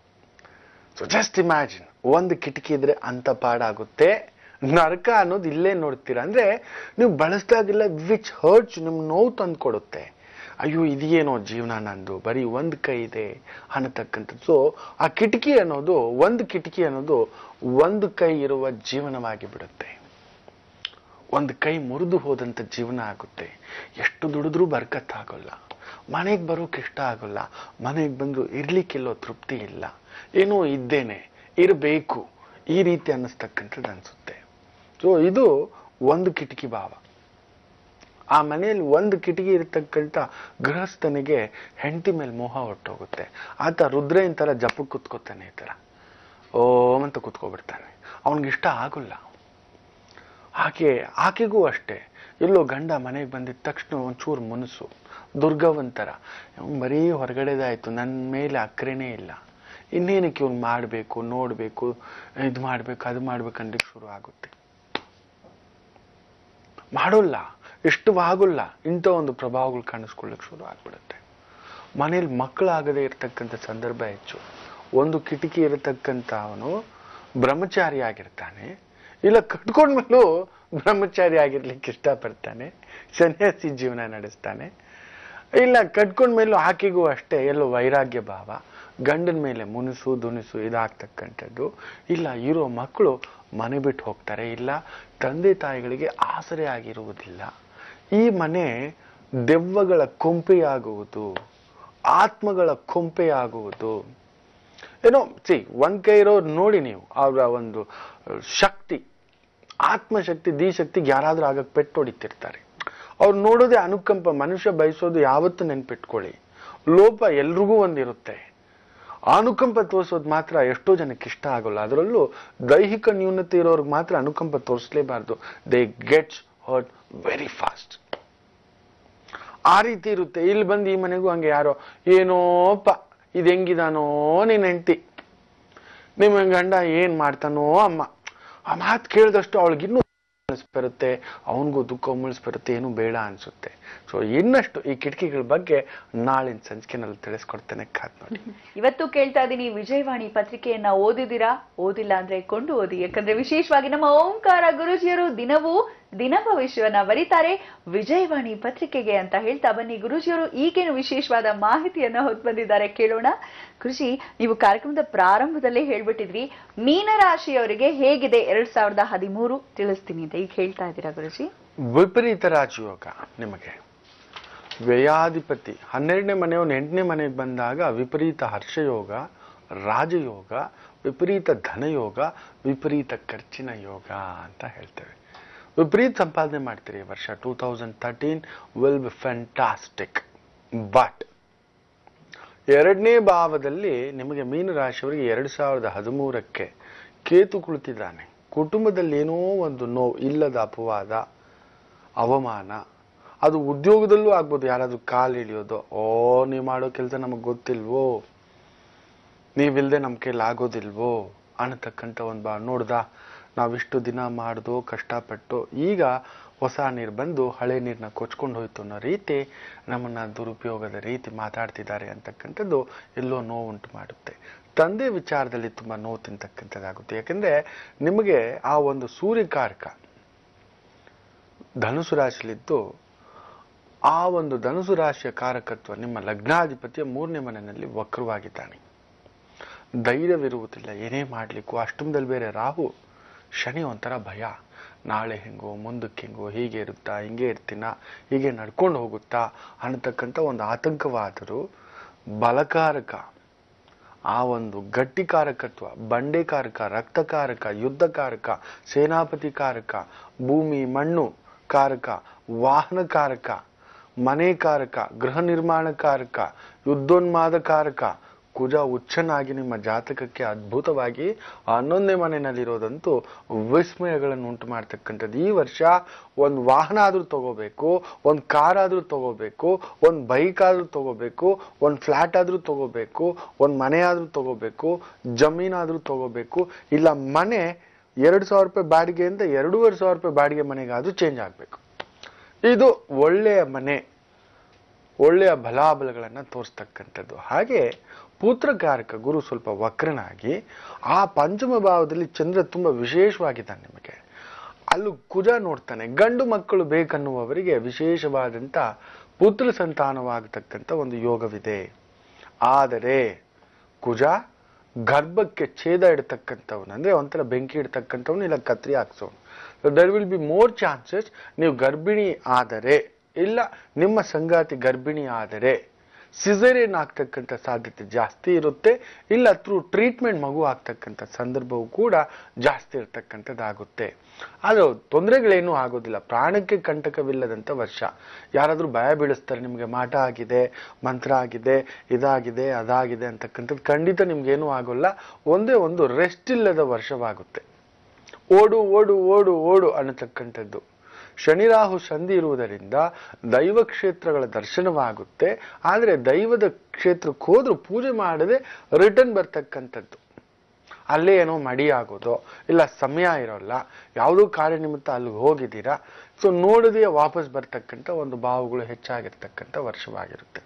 ಸೊ ಜಸ್ಟ್ ಇಮ್ಯಾಜಿನ್ ಒಂದು ಕಿಟಕಿ ಇದ್ರೆ ಅಂತ ಪಾಡಾಗುತ್ತೆ ನರಕ ಅನ್ನೋದು ಇಲ್ಲೇ ನೋಡ್ತೀರಾ ಅಂದ್ರೆ ನೀವು ಬಳಸಿದಾಗೆಲ್ಲ ವಿಚ್ ಹರ್ಟ್ಸ್ ನಿಮ್ ನೋವು ತಂದು ಕೊಡುತ್ತೆ ಅಯ್ಯೋ ಇದೇನೋ ಜೀವನ ನಂದು ಬರೀ ಒಂದು ಕೈ ಇದೆ ಅನ್ನತಕ್ಕಂಥದ್ದು ಸೊ ಆ ಕಿಟಕಿ ಅನ್ನೋದು ಒಂದು ಕಿಟಕಿ ಅನ್ನೋದು ಒಂದು ಕೈ ಇರುವ ಜೀವನವಾಗಿ ಬಿಡುತ್ತೆ ಒಂದು ಕೈ ಮುರಿದು ಹೋದಂತ ಜೀವನ ಆಗುತ್ತೆ ಎಷ್ಟು ದುಡಿದ್ರೂ ಬರ್ಕತ್ ಆಗೋಲ್ಲ ಮನೆಗೆ ಬರೋಕೆ ಇಷ್ಟ ಆಗೋಲ್ಲ ಮನೆಗೆ ಬಂದು ಇರ್ಲಿಕ್ಕಿಲ್ಲೋ ತೃಪ್ತಿ ಇಲ್ಲ ಏನೋ ಇದ್ದೇನೆ ಇರಬೇಕು ಈ ರೀತಿ ಅನ್ನಿಸ್ತಕ್ಕಂಥದ್ದು ಅನಿಸುತ್ತೆ ಸೊ ಇದು ಒಂದು ಕಿಟಕಿ ಭಾವ ಆ ಮನೆಯಲ್ಲಿ ಒಂದು ಕಿಟಕಿ ಇರತಕ್ಕಂಥ ಗೃಹಸ್ಥನಿಗೆ ಹೆಂಡತಿ ಮೇಲೆ ಮೋಹ ಹೊಟ್ಟೋಗುತ್ತೆ ಆತ ರುದ್ರೇನ್ ತರ ಜಪಕ್ಕೆ ಕುತ್ಕೋತಾನೆ ಈ ತರ ಓಂ ಅಂತ ಕುತ್ಕೊಬಿಡ್ತಾನೆ ಅವನಿಗೆ ಇಷ್ಟ ಆಗೋಲ್ಲ ಆಕೆ ಆಕೆಗೂ ಅಷ್ಟೇ ಎಲ್ಲೋ ಗಂಡ ಮನೆಗೆ ಬಂದಿದ ತಕ್ಷಣ ಒಂಚೂರು ಮುನಸು ದುರ್ಗವಂತರ ಅವ್ನ್ ಬರೀ ಹೊರಗಡೆದಾಯ್ತು ನನ್ನ ಮೇಲೆ ಅಕ್ರೆನೇ ಇಲ್ಲ ಇನ್ನೇನಕ್ಕೆ ಇವ್ನು ಮಾಡಬೇಕು ನೋಡಬೇಕು ಇದು ಮಾಡಬೇಕು ಅದು ಮಾಡ್ಬೇಕು ಅನ್ಲಿಕ್ಕೆ ಶುರು ಆಗುತ್ತೆ ಮಾಡೋಲ್ಲ ಇಷ್ಟವಾಗೋಲ್ಲ ಇಂಥ ಒಂದು ಪ್ರಭಾವಗಳು ಕಾಣಿಸ್ಕೊಳ್ಳಿಕ್ಕೆ ಶುರು ಆಗ್ಬಿಡುತ್ತೆ ಮನೇಲಿ ಮಕ್ಕಳಾಗದೇ ಇರತಕ್ಕಂಥ ಸಂದರ್ಭ ಹೆಚ್ಚು ಒಂದು ಕಿಟಕಿ ಇರತಕ್ಕಂಥ ಅವನು ಬ್ರಹ್ಮಚಾರಿ ಆಗಿರ್ತಾನೆ ಇಲ್ಲ ಕಟ್ಕೊಂಡ್ಮೇಲೂ ಬ್ರಹ್ಮಚಾರಿ ಆಗಿರ್ಲಿಕ್ಕೆ ಇಷ್ಟಪಡ್ತಾನೆ ಸನ್ಯಾಸಿ ಜೀವನ ನಡೆಸ್ತಾನೆ ಇಲ್ಲ ಕಟ್ಕೊಂಡ್ಮೇಲೂ ಆಕೆಗೂ ಅಷ್ಟೇ ಎಲ್ಲೋ ವೈರಾಗ್ಯ ಭಾವ ಗಂಡನ ಮೇಲೆ ಮುನಿಸು ದುನಿಸು ಇದಾಗ್ತಕ್ಕಂಥದ್ದು ಇಲ್ಲ ಇರೋ ಮಕ್ಕಳು ಮನೆ ಬಿಟ್ಟು ಹೋಗ್ತಾರೆ ಇಲ್ಲ ತಂದೆ ತಾಯಿಗಳಿಗೆ ಆಸರೆ ಆಗಿರುವುದಿಲ್ಲ ಈ ಮನೆ ದೆವ್ವಗಳ ಕೊಂಪೆಯಾಗುವುದು ಆತ್ಮಗಳ ಕೊಂಪೆಯಾಗುವುದು ಏನೋ ಸಿ ಒಂದ್ ಕೈ ಇರೋ ನೋಡಿ ನೀವು ಅವರ ಒಂದು ಅಹ್, ಶಕ್ತಿ ಆತ್ಮಶಕ್ತಿ ದಿ ಶಕ್ತಿಗೆ ಯಾರಾದ್ರೂ ಆಗಕ್ಕೆ ಪೆಟ್ಟು ಹೊಡಿತಿರ್ತಾರೆ ಅವ್ರು ನೋಡೋದೇ ಅನುಕಂಪ ಮನುಷ್ಯ ಬಯಸೋದು ಯಾವತ್ತೂ ನೆನ್ಪಿಟ್ಕೊಳ್ಳಿ ಲೋಪ ಎಲ್ರಿಗೂ ಒಂದಿರುತ್ತೆ ಅನುಕಂಪ ತೋರಿಸೋದು ಮಾತ್ರ ಎಷ್ಟೋ ಜನಕ್ಕೆ ಇಷ್ಟ ಆಗೋಲ್ಲ ಅದರಲ್ಲೂ ದೈಹಿಕ ನ್ಯೂನತೆ ಇರೋರ್ಗೆ ಮಾತ್ರ ಅನುಕಂಪ ತೋರಿಸಲೇಬಾರ್ದು they gets hurt very fast ಆ ರೀತಿ ಇರುತ್ತೆ ಇಲ್ಲಿ ಬಂದು ಈ ಮನೆಗೂ ಹಂಗೆ ಯಾರೋ ಏನೋಪ್ಪ ಇದು ಹೆಂಗಿದಾನೋ ನೀನ್ ಹೆಂಡ್ತಿ ನಿಮ್ಮ ಗಂಡ ಏನ್ ಮಾಡ್ತಾನೋ ಅಮ್ಮ ಆ ಮಾತು ಕೇಳಿದಷ್ಟು ಅವಳಿಗಿನ್ನೂ ಬರುತ್ತೆ ಅವನಿಗೂ ದುಃಖ ಬರುತ್ತೆ ಏನು ಬೇಡ ಅನ್ಸುತ್ತೆ ಸೊ ಇನ್ನಷ್ಟು ಈ ಕಿಟಕಿಗಳ ಬಗ್ಗೆ ನಾಳಿನ ಸಂಚಿಕೆನಲ್ಲಿ ತಿಳಿಸ್ಕೊಡ್ತೇನೆ ಕಾದ್ ನೋಡಿ ಇವತ್ತು ಕೇಳ್ತಾ ಇದ್ದೀನಿ ವಿಜಯವಾಣಿ ಪತ್ರಿಕೆಯನ್ನ ಓದಿದಿರಾ ಓದಿಲ್ಲ ಅಂದ್ರೆ ಕೊಂಡು ಓದಿ ಯಾಕಂದ್ರೆ ವಿಶೇಷವಾಗಿ ನಮ್ಮ ಓಂಕಾರ ಗುರುಜಿಯರು ದಿನವೂ ದಿನ ಭವಿಷ್ಯವನ್ನ ಬರೀತಾರೆ ವಿಜಯವಾಣಿ ಪತ್ರಿಕೆಗೆ ಅಂತ ಹೇಳ್ತಾ ಬನ್ನಿ ಗುರುಜಿಯವರು ಈಗೇನು ವಿಶೇಷವಾದ ಮಾಹಿತಿಯನ್ನ ಹೊತ್ತು ಬಂದಿದ್ದಾರೆ ಕೇಳೋಣ ಗುರುಜಿ ನೀವು ಕಾರ್ಯಕ್ರಮದ ಪ್ರಾರಂಭದಲ್ಲೇ ಹೇಳ್ಬಿಟ್ಟಿದ್ರಿ ಮೀನರಾಶಿಯವರಿಗೆ ಹೇಗಿದೆ ಎರಡ್ ಸಾವಿರದ ಹದಿಮೂರು ತಿಳಿಸ್ತೀನಿ ಅಂತ ಈಗ ಹೇಳ್ತಾ ಇದ್ದೀರಾ ಗುರುಜಿ ವಿಪರೀತ ರಾಜಯೋಗ ನಿಮಗೆ ವ್ಯಯಾಧಿಪತಿ ಹನ್ನೆರಡನೇ ಮನೆಯವನು ಎಂಟನೇ ಮನೆಗೆ ಬಂದಾಗ ವಿಪರೀತ ಹರ್ಷಯೋಗ ರಾಜಯೋಗ ವಿಪರೀತ ಧನಯೋಗ ವಿಪರೀತ ಖರ್ಚಿನ ಯೋಗ ಅಂತ ಹೇಳ್ತೇವೆ ವಿಪರೀತ ಸಂಪಾದನೆ ಮಾಡ್ತೀರಿ ಈ ವರ್ಷ two thousand thirteen will be fantastic but ಎರಡನೇ ಭಾವದಲ್ಲಿ ನಿಮಗೆ ಮೀನರಾಶಿಯವರಿಗೆ ಎರಡು ಸಾವಿರದ ಹದಿಮೂರಕ್ಕೆ ಕೇತು ಕುಳಿತಿದ್ದಾನೆ ಕುಟುಂಬದಲ್ಲಿ ಏನೋ ಒಂದು ನೋವು ಇಲ್ಲದ ಅಪವಾದ ಅವಮಾನ ಅದು ಉದ್ಯೋಗದಲ್ಲೂ ಆಗ್ಬೋದು ಯಾರಾದ್ರೂ ಕಾಲು ಇಳಿಯೋದು ಓ ನೀವು ಮಾಡೋ ಕೆಲಸ ನಮಗೆ ಗೊತ್ತಿಲ್ವೋ ನೀವಿಲ್ದೆ ನಮ್ಮ ಕೈಲಿ ಆಗೋದಿಲ್ವೋ ಅನ್ನತಕ್ಕಂಥ ಒಂದು ಬಾ ನೋಡ್ದ ನಾವಿಷ್ಟು ದಿನ ಮಾಡ್ದು ಕಷ್ಟಪಟ್ಟು ಈಗ ಹೊಸ ನೀರು ಬಂದು ಹಳೆ ನೀರನ್ನ ಕೊಚ್ಕೊಂಡು ಹೋಯ್ತು ಅನ್ನೋ ರೀತಿ ನಮ್ಮನ್ನ ದುರುಪಯೋಗದ ರೀತಿ ಮಾತಾಡ್ತಿದ್ದಾರೆ ಅಂತಕ್ಕಂಥದ್ದು ಎಲ್ಲೋ ನೋವುಂಟು ಮಾಡುತ್ತೆ ತಂದೆ ವಿಚಾರದಲ್ಲಿ ತುಂಬಾ ನೋವು ತಿಂತಕ್ಕಂಥದ್ದಾಗುತ್ತೆ ಯಾಕಂದ್ರೆ ನಿಮಗೆ ಆ ಒಂದು ಸೂರ್ಯಕಾರಕ ಧನುಸು ರಾಶಿಲಿದ್ದು ಆ ಒಂದು ಧನುಸು ರಾಶಿಯ ಕಾರಕತ್ವ ನಿಮ್ಮ ಲಗ್ನಾಧಿಪತಿಯ ಮೂರನೇ ಮನೆಯಲ್ಲಿ ವಕ್ರವಾಗಿದ್ದಾನೆ ಧೈರ್ಯವಿರುವುದಿಲ್ಲ ಏನೇ ಮಾಡ್ಲಿಕ್ಕೂ ಅಷ್ಟಮದಲ್ಲಿ ಬೇರೆ ರಾಹು ಶನಿ ಒಂಥರ ಭಯ ನಾಳೆ ಹೆಂಗೋ ಮುಂದಕ್ಕೆ ಹೆಂಗೋ ಹೀಗೆ ಇರುತ್ತಾ ಹಿಂಗೆ ಇರ್ತೀನ ಹೀಗೆ ನಡ್ಕೊಂಡು ಹೋಗುತ್ತಾ ಅನ್ನತಕ್ಕಂಥ ಒಂದು ಆತಂಕವಾದರೂ ಬಲಕಾರಕ ಆ ಒಂದು ಗಟ್ಟಿಕಾರಕತ್ವ ಬಂಡೆಕಾರಕ ರಕ್ತಕಾರಕ ಯುದ್ಧಕಾರಕ ಸೇನಾಪತಿಕಾರಕ ಭೂಮಿ ಮಣ್ಣು ಕಾರಕ ವಾಹನಕಾರಕ ಮನೆ ಕಾರಕ ಗೃಹ ನಿರ್ಮಾಣ ಕಾರಕ ಯುದ್ಧೋನ್ಮಾದ ಕಾರಕ ಕುಜ ಉಚ್ಚನಾಗಿ ನಿಮ್ಮ ಜಾತಕಕ್ಕೆ ಅದ್ಭುತವಾಗಿ ಹನ್ನೊಂದನೇ ಮನೆಯಲ್ಲಿರೋದಂತೂ ವಿಸ್ಮಯಗಳನ್ನು ಉಂಟು ಮಾಡ್ತಕ್ಕಂಥದ್ದು ಈ ವರ್ಷ ಒಂದು ವಾಹನ ಆದ್ರೂ ತಗೋಬೇಕು ಒಂದು ಕಾರ್ ಆದ್ರೂ ತಗೋಬೇಕು ಒಂದು ಬೈಕ್ ಆದ್ರೂ ತಗೋಬೇಕು ಒಂದು ಫ್ಲಾಟ್ ಆದ್ರೂ ತಗೋಬೇಕು ಒಂದು ಮನೆ ಆದ್ರೂ ತಗೋಬೇಕು ಜಮೀನಾದ್ರೂ ತಗೋಬೇಕು ಇಲ್ಲ ಮನೆ ಎರಡು ಸಾವಿರ ರೂಪಾಯಿ ಬಾಡಿಗೆಯಿಂದ ಎರಡೂವರೆ ಸಾವಿರ ರೂಪಾಯಿ ಬಾಡಿಗೆ ಮನೆಗಾದ್ರೂ ಚೇಂಜ್ ಆಗಬೇಕು ಇದು ಒಳ್ಳೆಯ ಮನೆ ಒಳ್ಳೆಯ ಬಲಾಬಲಗಳನ್ನ ತೋರಿಸ್ತಕ್ಕಂಥದ್ದು ಹಾಗೆ ಪುತ್ರಕಾರಕ ಗುರು ಸ್ವಲ್ಪ ವಕ್ರನಾಗಿ ಆ ಪಂಚಮ ಭಾವದಲ್ಲಿ ಚಂದ್ರ ತುಂಬಾ ವಿಶೇಷವಾಗಿದ್ದಾನೆ ನಿಮಗೆ ಅಲ್ಲೂ ಕುಜ ನೋಡ್ತಾನೆ ಗಂಡು ಮಕ್ಕಳು ಬೇಕನ್ನುವವರಿಗೆ ವಿಶೇಷವಾದಂತ ಪುತ್ರ ಸಂತಾನವಾಗತಕ್ಕಂಥ ಒಂದು ಯೋಗವಿದೆ ಆದರೆ ಕುಜ ಗರ್ಭಕ್ಕೆ ಛೇದ ಇಡ್ತಕ್ಕಂಥವ್ನು ಅಂದ್ರೆ ಒಂಥರ ಬೆಂಕಿ ಇಡ್ತಕ್ಕಂಥವ್ನು ಇಲ್ಲ ಕತ್ರಿ ಹಾಕ್ಸೋನು there will be more chances ನೀವು ಗರ್ಭಿಣಿ ಆದರೆ ಇಲ್ಲ ನಿಮ್ಮ ಸಂಗಾತಿ ಗರ್ಭಿಣಿ ಆದರೆ ಸಿಸೇರಿಯನ್ ಆಗ್ತಕ್ಕಂಥ ಸಾಧ್ಯತೆ ಜಾಸ್ತಿ ಇರುತ್ತೆ ಇಲ್ಲ ಥ್ರೂ ಟ್ರೀಟ್ಮೆಂಟ್ ಮಗು ಆಗ್ತಕ್ಕಂಥ ಸಂದರ್ಭವೂ ಕೂಡ ಜಾಸ್ತಿ ಇರ್ತಕ್ಕಂಥದ್ದಾಗುತ್ತೆ ಆದರೆ ತೊಂದರೆಗಳೇನೂ ಆಗೋದಿಲ್ಲ ಪ್ರಾಣಕ್ಕೆ ಕಂಟಕವಿಲ್ಲದಂಥ ವರ್ಷ ಯಾರಾದರೂ ಭಯ ಬೀಳಿಸ್ತಾರೆ ನಿಮಗೆ ಮಾಟ ಆಗಿದೆ ಮಂತ್ರ ಆಗಿದೆ ಇದಾಗಿದೆ ಅದಾಗಿದೆ ಅಂತಕ್ಕಂಥದ್ದು ಖಂಡಿತ ನಿಮ್ಗೇನೂ ಆಗೋಲ್ಲ ಒಂದೇ ಒಂದು ರೆಸ್ಟ್ ಇಲ್ಲದ ವರ್ಷವಾಗುತ್ತೆ ಓಡು ಓಡು ಓಡು ಓಡು ಅನ್ನತಕ್ಕಂಥದ್ದು ಶನಿರಾಹು ಸಂಧಿ ಇರುವುದರಿಂದ ದೈವ ಕ್ಷೇತ್ರಗಳ ದರ್ಶನವಾಗುತ್ತೆ ಆದರೆ ದೈವದ ಕ್ಷೇತ್ರಕ್ಕೆ ಹೋದ್ರೂ ಪೂಜೆ ಮಾಡದೆ ರಿಟರ್ನ್ ಬರ್ತಕ್ಕಂಥದ್ದು ಅಲ್ಲೇ ಏನೋ ಮಡಿ ಆಗೋದು ಇಲ್ಲ ಸಮಯ ಇರೋಲ್ಲ ಯಾವುದೋ ಕಾರ್ಯನಿಮಿತ್ತ ಅಲ್ಲಿಗೆ ಹೋಗಿದ್ದೀರಾ ಸೊ ನೋಡದೆ ವಾಪಸ್ ಬರ್ತಕ್ಕಂಥ ಒಂದು ಭಾವಗಳು ಹೆಚ್ಚಾಗಿರ್ತಕ್ಕಂಥ ವರ್ಷವಾಗಿರುತ್ತೆ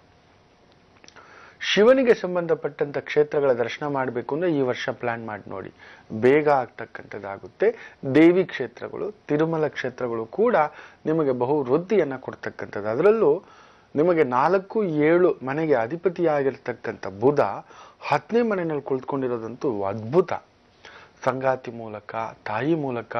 ಶಿವನಿಗೆ ಸಂಬಂಧಪಟ್ಟಂತ ಕ್ಷೇತ್ರಗಳ ದರ್ಶನ ಮಾಡಬೇಕು ಅಂದ್ರೆ ಈ ವರ್ಷ ಪ್ಲಾನ್ ಮಾಡಿ ನೋಡಿ ಬೇಗ ಆಗ್ತಕ್ಕಂಥದ್ದಾಗುತ್ತೆ ದೇವಿ ಕ್ಷೇತ್ರಗಳು ತಿರುಮಲ ಕ್ಷೇತ್ರಗಳು ಕೂಡ ನಿಮಗೆ ಬಹು ವೃದ್ಧಿಯನ್ನ ಕೊಡ್ತಕ್ಕಂಥದ್ದು ಅದರಲ್ಲೂ ನಿಮಗೆ ನಾಲ್ಕು ಏಳು ಮನೆಗೆ ಅಧಿಪತಿಯಾಗಿರ್ತಕ್ಕಂಥ ಬುಧ ಹತ್ತನೇ ಮನೆಯಲ್ಲಿ ಕುಳಿತುಕೊಂಡಿರೋದಂತೂ ಅದ್ಭುತ ಸಂಗಾತಿ ಮೂಲಕ ತಾಯಿ ಮೂಲಕ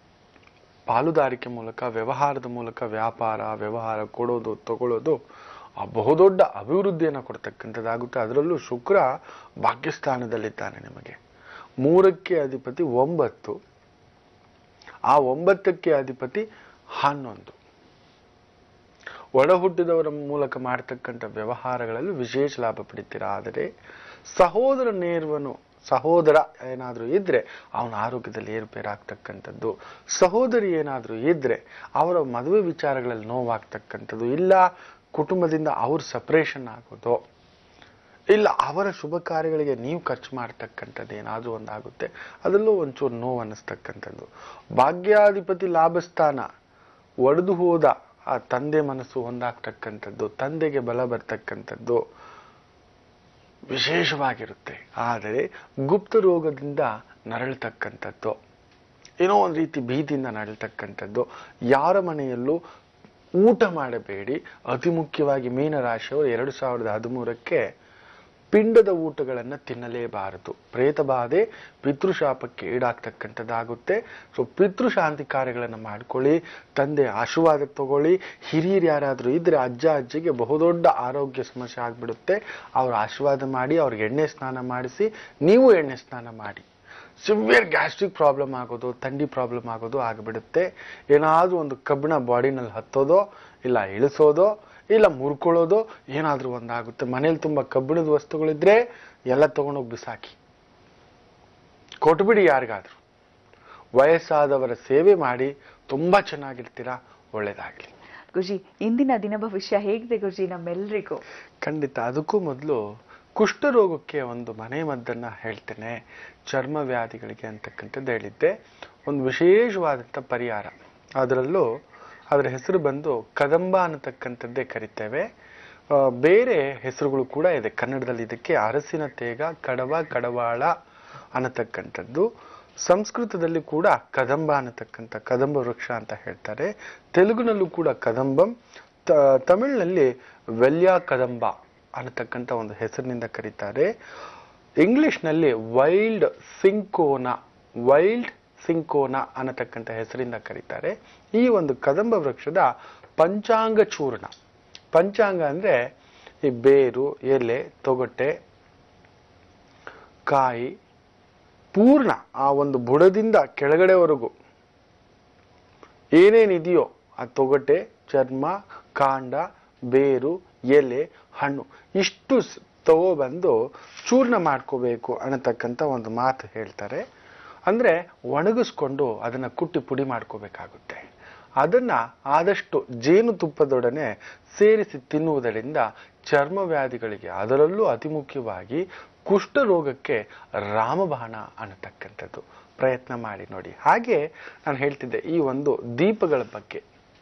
ಪಾಲುದಾರಿಕೆ ಮೂಲಕ ವ್ಯವಹಾರದ ಮೂಲಕ ವ್ಯಾಪಾರ ವ್ಯವಹಾರ ಕೊಡೋದು ತಗೊಳ್ಳೋದು ಆ ಬಹುದೊಡ್ಡ ಅಭಿವೃದ್ಧಿಯನ್ನು ಕೊಡ್ತಕ್ಕಂಥದ್ದಾಗುತ್ತೆ ಅದರಲ್ಲೂ ಶುಕ್ರ ಭಾಗ್ಯಸ್ಥಾನದಲ್ಲಿದ್ದಾನೆ ನಿಮಗೆ ಮೂರಕ್ಕೆ ಅಧಿಪತಿ ಒಂಬತ್ತು ಆ ಒಂಬತ್ತಕ್ಕೆ ಅಧಿಪತಿ ಹನ್ನೊಂದು ಒಡ ಹುಟ್ಟಿದವರ ಮೂಲಕ ಮಾಡತಕ್ಕಂಥ ವ್ಯವಹಾರಗಳಲ್ಲಿ ವಿಶೇಷ ಲಾಭ ಪಡಿತೀರಾ ಆದರೆ ಸಹೋದರ ನೇರ್ವನು ಸಹೋದರ ಏನಾದರೂ ಇದ್ರೆ ಅವನ ಆರೋಗ್ಯದಲ್ಲಿ ಏರುಪೇರಾಗ್ತಕ್ಕಂಥದ್ದು ಸಹೋದರಿ ಏನಾದರೂ ಇದ್ರೆ ಅವರ ಮದುವೆ ವಿಚಾರಗಳಲ್ಲಿ ನೋವಾಗ್ತಕ್ಕಂಥದ್ದು ಇಲ್ಲ ಕುಟುಂಬದಿಂದ ಅವ್ರ ಸಪ್ರೇಷನ್ ಆಗೋದು ಇಲ್ಲ ಅವರ ಶುಭ ಕಾರ್ಯಗಳಿಗೆ ನೀವು ಖರ್ಚು ಮಾಡ್ತಕ್ಕಂಥದ್ದು ಏನಾದರೂ ಒಂದಾಗುತ್ತೆ ಅದರಲ್ಲೂ ಒಂಚೂರು ನೋವು ಅನ್ನಿಸ್ತಕ್ಕಂಥದ್ದು ಭಾಗ್ಯಾಧಿಪತಿ ಲಾಭಸ್ಥಾನ ಒಡೆದು ಹೋದ ಆ ತಂದೆ ಮನಸ್ಸು ಹೊಂದಾಗ್ತಕ್ಕಂಥದ್ದು ತಂದೆಗೆ ಬಲ ಬರ್ತಕ್ಕಂಥದ್ದು ವಿಶೇಷವಾಗಿರುತ್ತೆ ಆದರೆ ಗುಪ್ತ ರೋಗದಿಂದ ನರಳತಕ್ಕಂಥದ್ದು ಏನೋ ಒಂದು ರೀತಿ ಭೀತಿಯಿಂದ ನರಳತಕ್ಕಂಥದ್ದು ಯಾರ ಮನೆಯಲ್ಲೂ ಊಟ ಮಾಡಬೇಡಿ ಅತಿ ಮುಖ್ಯವಾಗಿ ಮೀನರಾಶಿಯವರು ಎರಡು ಸಾವಿರದ ಹದಿಮೂರಕ್ಕೆ ಪಿಂಡದ ಊಟಗಳನ್ನು ತಿನ್ನಲೇಬಾರದು ಪ್ರೇತ ಬಾಧೆ ಪಿತೃಶಾಪಕ್ಕೆ ಈಡಾಗ್ತಕ್ಕಂಥದ್ದಾಗುತ್ತೆ ಸೊ ಪಿತೃಶಾಂತಿ ಕಾರ್ಯಗಳನ್ನು ಮಾಡ್ಕೊಳ್ಳಿ ತಂದೆ ಆಶೀರ್ವಾದ ತಗೊಳ್ಳಿ ಹಿರಿಯರು ಯಾರಾದರೂ ಇದ್ರೆ ಅಜ್ಜ ಅಜ್ಜಿಗೆ ಬಹುದೊಡ್ಡ ಆರೋಗ್ಯ ಸಮಸ್ಯೆ ಆಗ್ಬಿಡುತ್ತೆ ಅವ್ರ ಆಶೀರ್ವಾದ ಮಾಡಿ ಅವ್ರಿಗೆ ಎಣ್ಣೆ ಸ್ನಾನ ಮಾಡಿಸಿ ನೀವು ಎಣ್ಣೆ ಸ್ನಾನ ಮಾಡಿ ಸಿವಿಯರ್ ಗ್ಯಾಸ್ಟ್ರಿಕ್ ಪ್ರಾಬ್ಲಮ್ ಆಗೋದು ಥಂಡಿ ಪ್ರಾಬ್ಲಮ್ ಆಗೋದು ಆಗಿಬಿಡುತ್ತೆ ಏನಾದರೂ ಒಂದು ಕಬ್ಬಿಣ ಬಾಡಿನಲ್ಲಿ ಹತ್ತೋದೋ ಇಲ್ಲ ಇಳಿಸೋದೋ ಇಲ್ಲ ಮುರ್ಕೊಳ್ಳೋದು ಏನಾದರೂ ಒಂದಾಗುತ್ತೆ ಮನೇಲಿ ತುಂಬ ಕಬ್ಬಿಣದ ವಸ್ತುಗಳಿದ್ರೆ ಎಲ್ಲ ತಗೊಂಡೋಗಿ ಬಿಸಾಕಿ ಕೊಟ್ಬಿಡಿ ಯಾರಿಗಾದ್ರೂ ವಯಸ್ಸಾದವರ ಸೇವೆ ಮಾಡಿ ತುಂಬಾ ಚೆನ್ನಾಗಿರ್ತೀರಾ ಒಳ್ಳೇದಾಗ್ಲಿ ಗುರುಜಿ ಇಂದಿನ ದಿನ ಭವಿಷ್ಯ ಹೇಗಿದೆ ಗುರುಜಿ ನಮ್ಮೆಲ್ಲರಿಗೂ ಖಂಡಿತ ಅದಕ್ಕೂ ಮೊದಲು ಕುಷ್ಠರೋಗಕ್ಕೆ ಒಂದು ಮನೆ ಮದ್ದನ್ನ ಹೇಳ್ತೇನೆ ಚರ್ಮ ವ್ಯಾಧಿಗಳಿಗೆ ಅಂತಕ್ಕಂಥದ್ದು ಹೇಳಿದ್ದೆ ಒಂದು ವಿಶೇಷವಾದಂಥ ಪರಿಹಾರ ಅದರಲ್ಲೂ ಅದರ ಹೆಸರು ಬಂದು ಕದಂಬ ಅನ್ನತಕ್ಕಂಥದ್ದೇ ಕರಿತೇವೆ ಆ, ಬೇರೆ ಹೆಸರುಗಳು ಕೂಡ ಇದೆ ಕನ್ನಡದಲ್ಲಿ ಇದಕ್ಕೆ ಅರಸಿನ ತೇಗ ಕಡವ ಕಡವಾಳ ಅನ್ನತಕ್ಕಂಥದ್ದು ಸಂಸ್ಕೃತದಲ್ಲಿ ಕೂಡ ಕದಂಬ ಅನ್ನತಕ್ಕಂಥ ಕದಂಬ ವೃಕ್ಷ ಅಂತ ಹೇಳ್ತಾರೆ ತೆಲುಗಿನಲ್ಲೂ ಕೂಡ ಕದಂಬಂ ತ- ತಮಿಳಿನಲ್ಲಿ ವೆಲ್ಯಾ ಕದಂಬ ಅನ್ನತಕ್ಕಂಥ ಒಂದು ಹೆಸರಿನಿಂದ ಕರೀತಾರೆ ಇಂಗ್ಲಿಷ್ನಲ್ಲಿ ವೈಲ್ಡ್ ಸಿಂಕೋನಾ ವೈಲ್ಡ್ ಸಿಂಕೋನಾ ಅನ್ನತಕ್ಕಂಥ ಹೆಸರಿಂದ ಕರೀತಾರೆ ಈ ಒಂದು ಕದಂಬ ವೃಕ್ಷದ ಪಂಚಾಂಗ ಚೂರ್ಣ ಪಂಚಾಂಗ ಅಂದ್ರೆ ಈ ಬೇರು ಎಲೆ ತೊಗಟೆ ಕಾಯಿ ಪೂರ್ಣ ಆ ಒಂದು ಬುಡದಿಂದ ಕೆಳಗಡೆವರೆಗೂ ಏನೇನಿದೆಯೋ ಆ ತೊಗಟೆ ಚರ್ಮ ಕಾಂಡ ಬೇರು ಎಲೆ ಹಣ್ಣು ಇಷ್ಟು ಸ್- ತಗೊಬಂದು ಚೂರ್ಣ ಮಾಡ್ಕೋಬೇಕು ಅನ್ನತಕ್ಕಂಥ ಒಂದು ಮಾತು ಹೇಳ್ತಾರೆ ಅಂದ್ರೆ ಒಣಗಿಸ್ಕೊಂಡು ಅದನ್ನ ಕುಟ್ಟಿ ಪುಡಿ ಮಾಡ್ಕೋಬೇಕಾಗುತ್ತೆ ಅದನ್ನ ಆದಷ್ಟು ಜೇನುತುಪ್ಪದೊಡನೆ ಸೇರಿಸಿ ತಿನ್ನುವುದರಿಂದ ಚರ್ಮ ವ್ಯಾಧಿಗಳಿಗೆ ಅದರಲ್ಲೂ ಅತಿ ಮುಖ್ಯವಾಗಿ ಕುಷ್ಠರೋಗಕ್ಕೆ ರಾಮಬಾಣ ಅನ್ನತಕ್ಕಂಥದ್ದು ಪ್ರಯತ್ನ ಮಾಡಿ ನೋಡಿ ಹಾಗೆ ನಾನು ಹೇಳ್ತಿದ್ದೆ ಈ ಒಂದು ದೀಪಗಳ ಬಗ್ಗೆ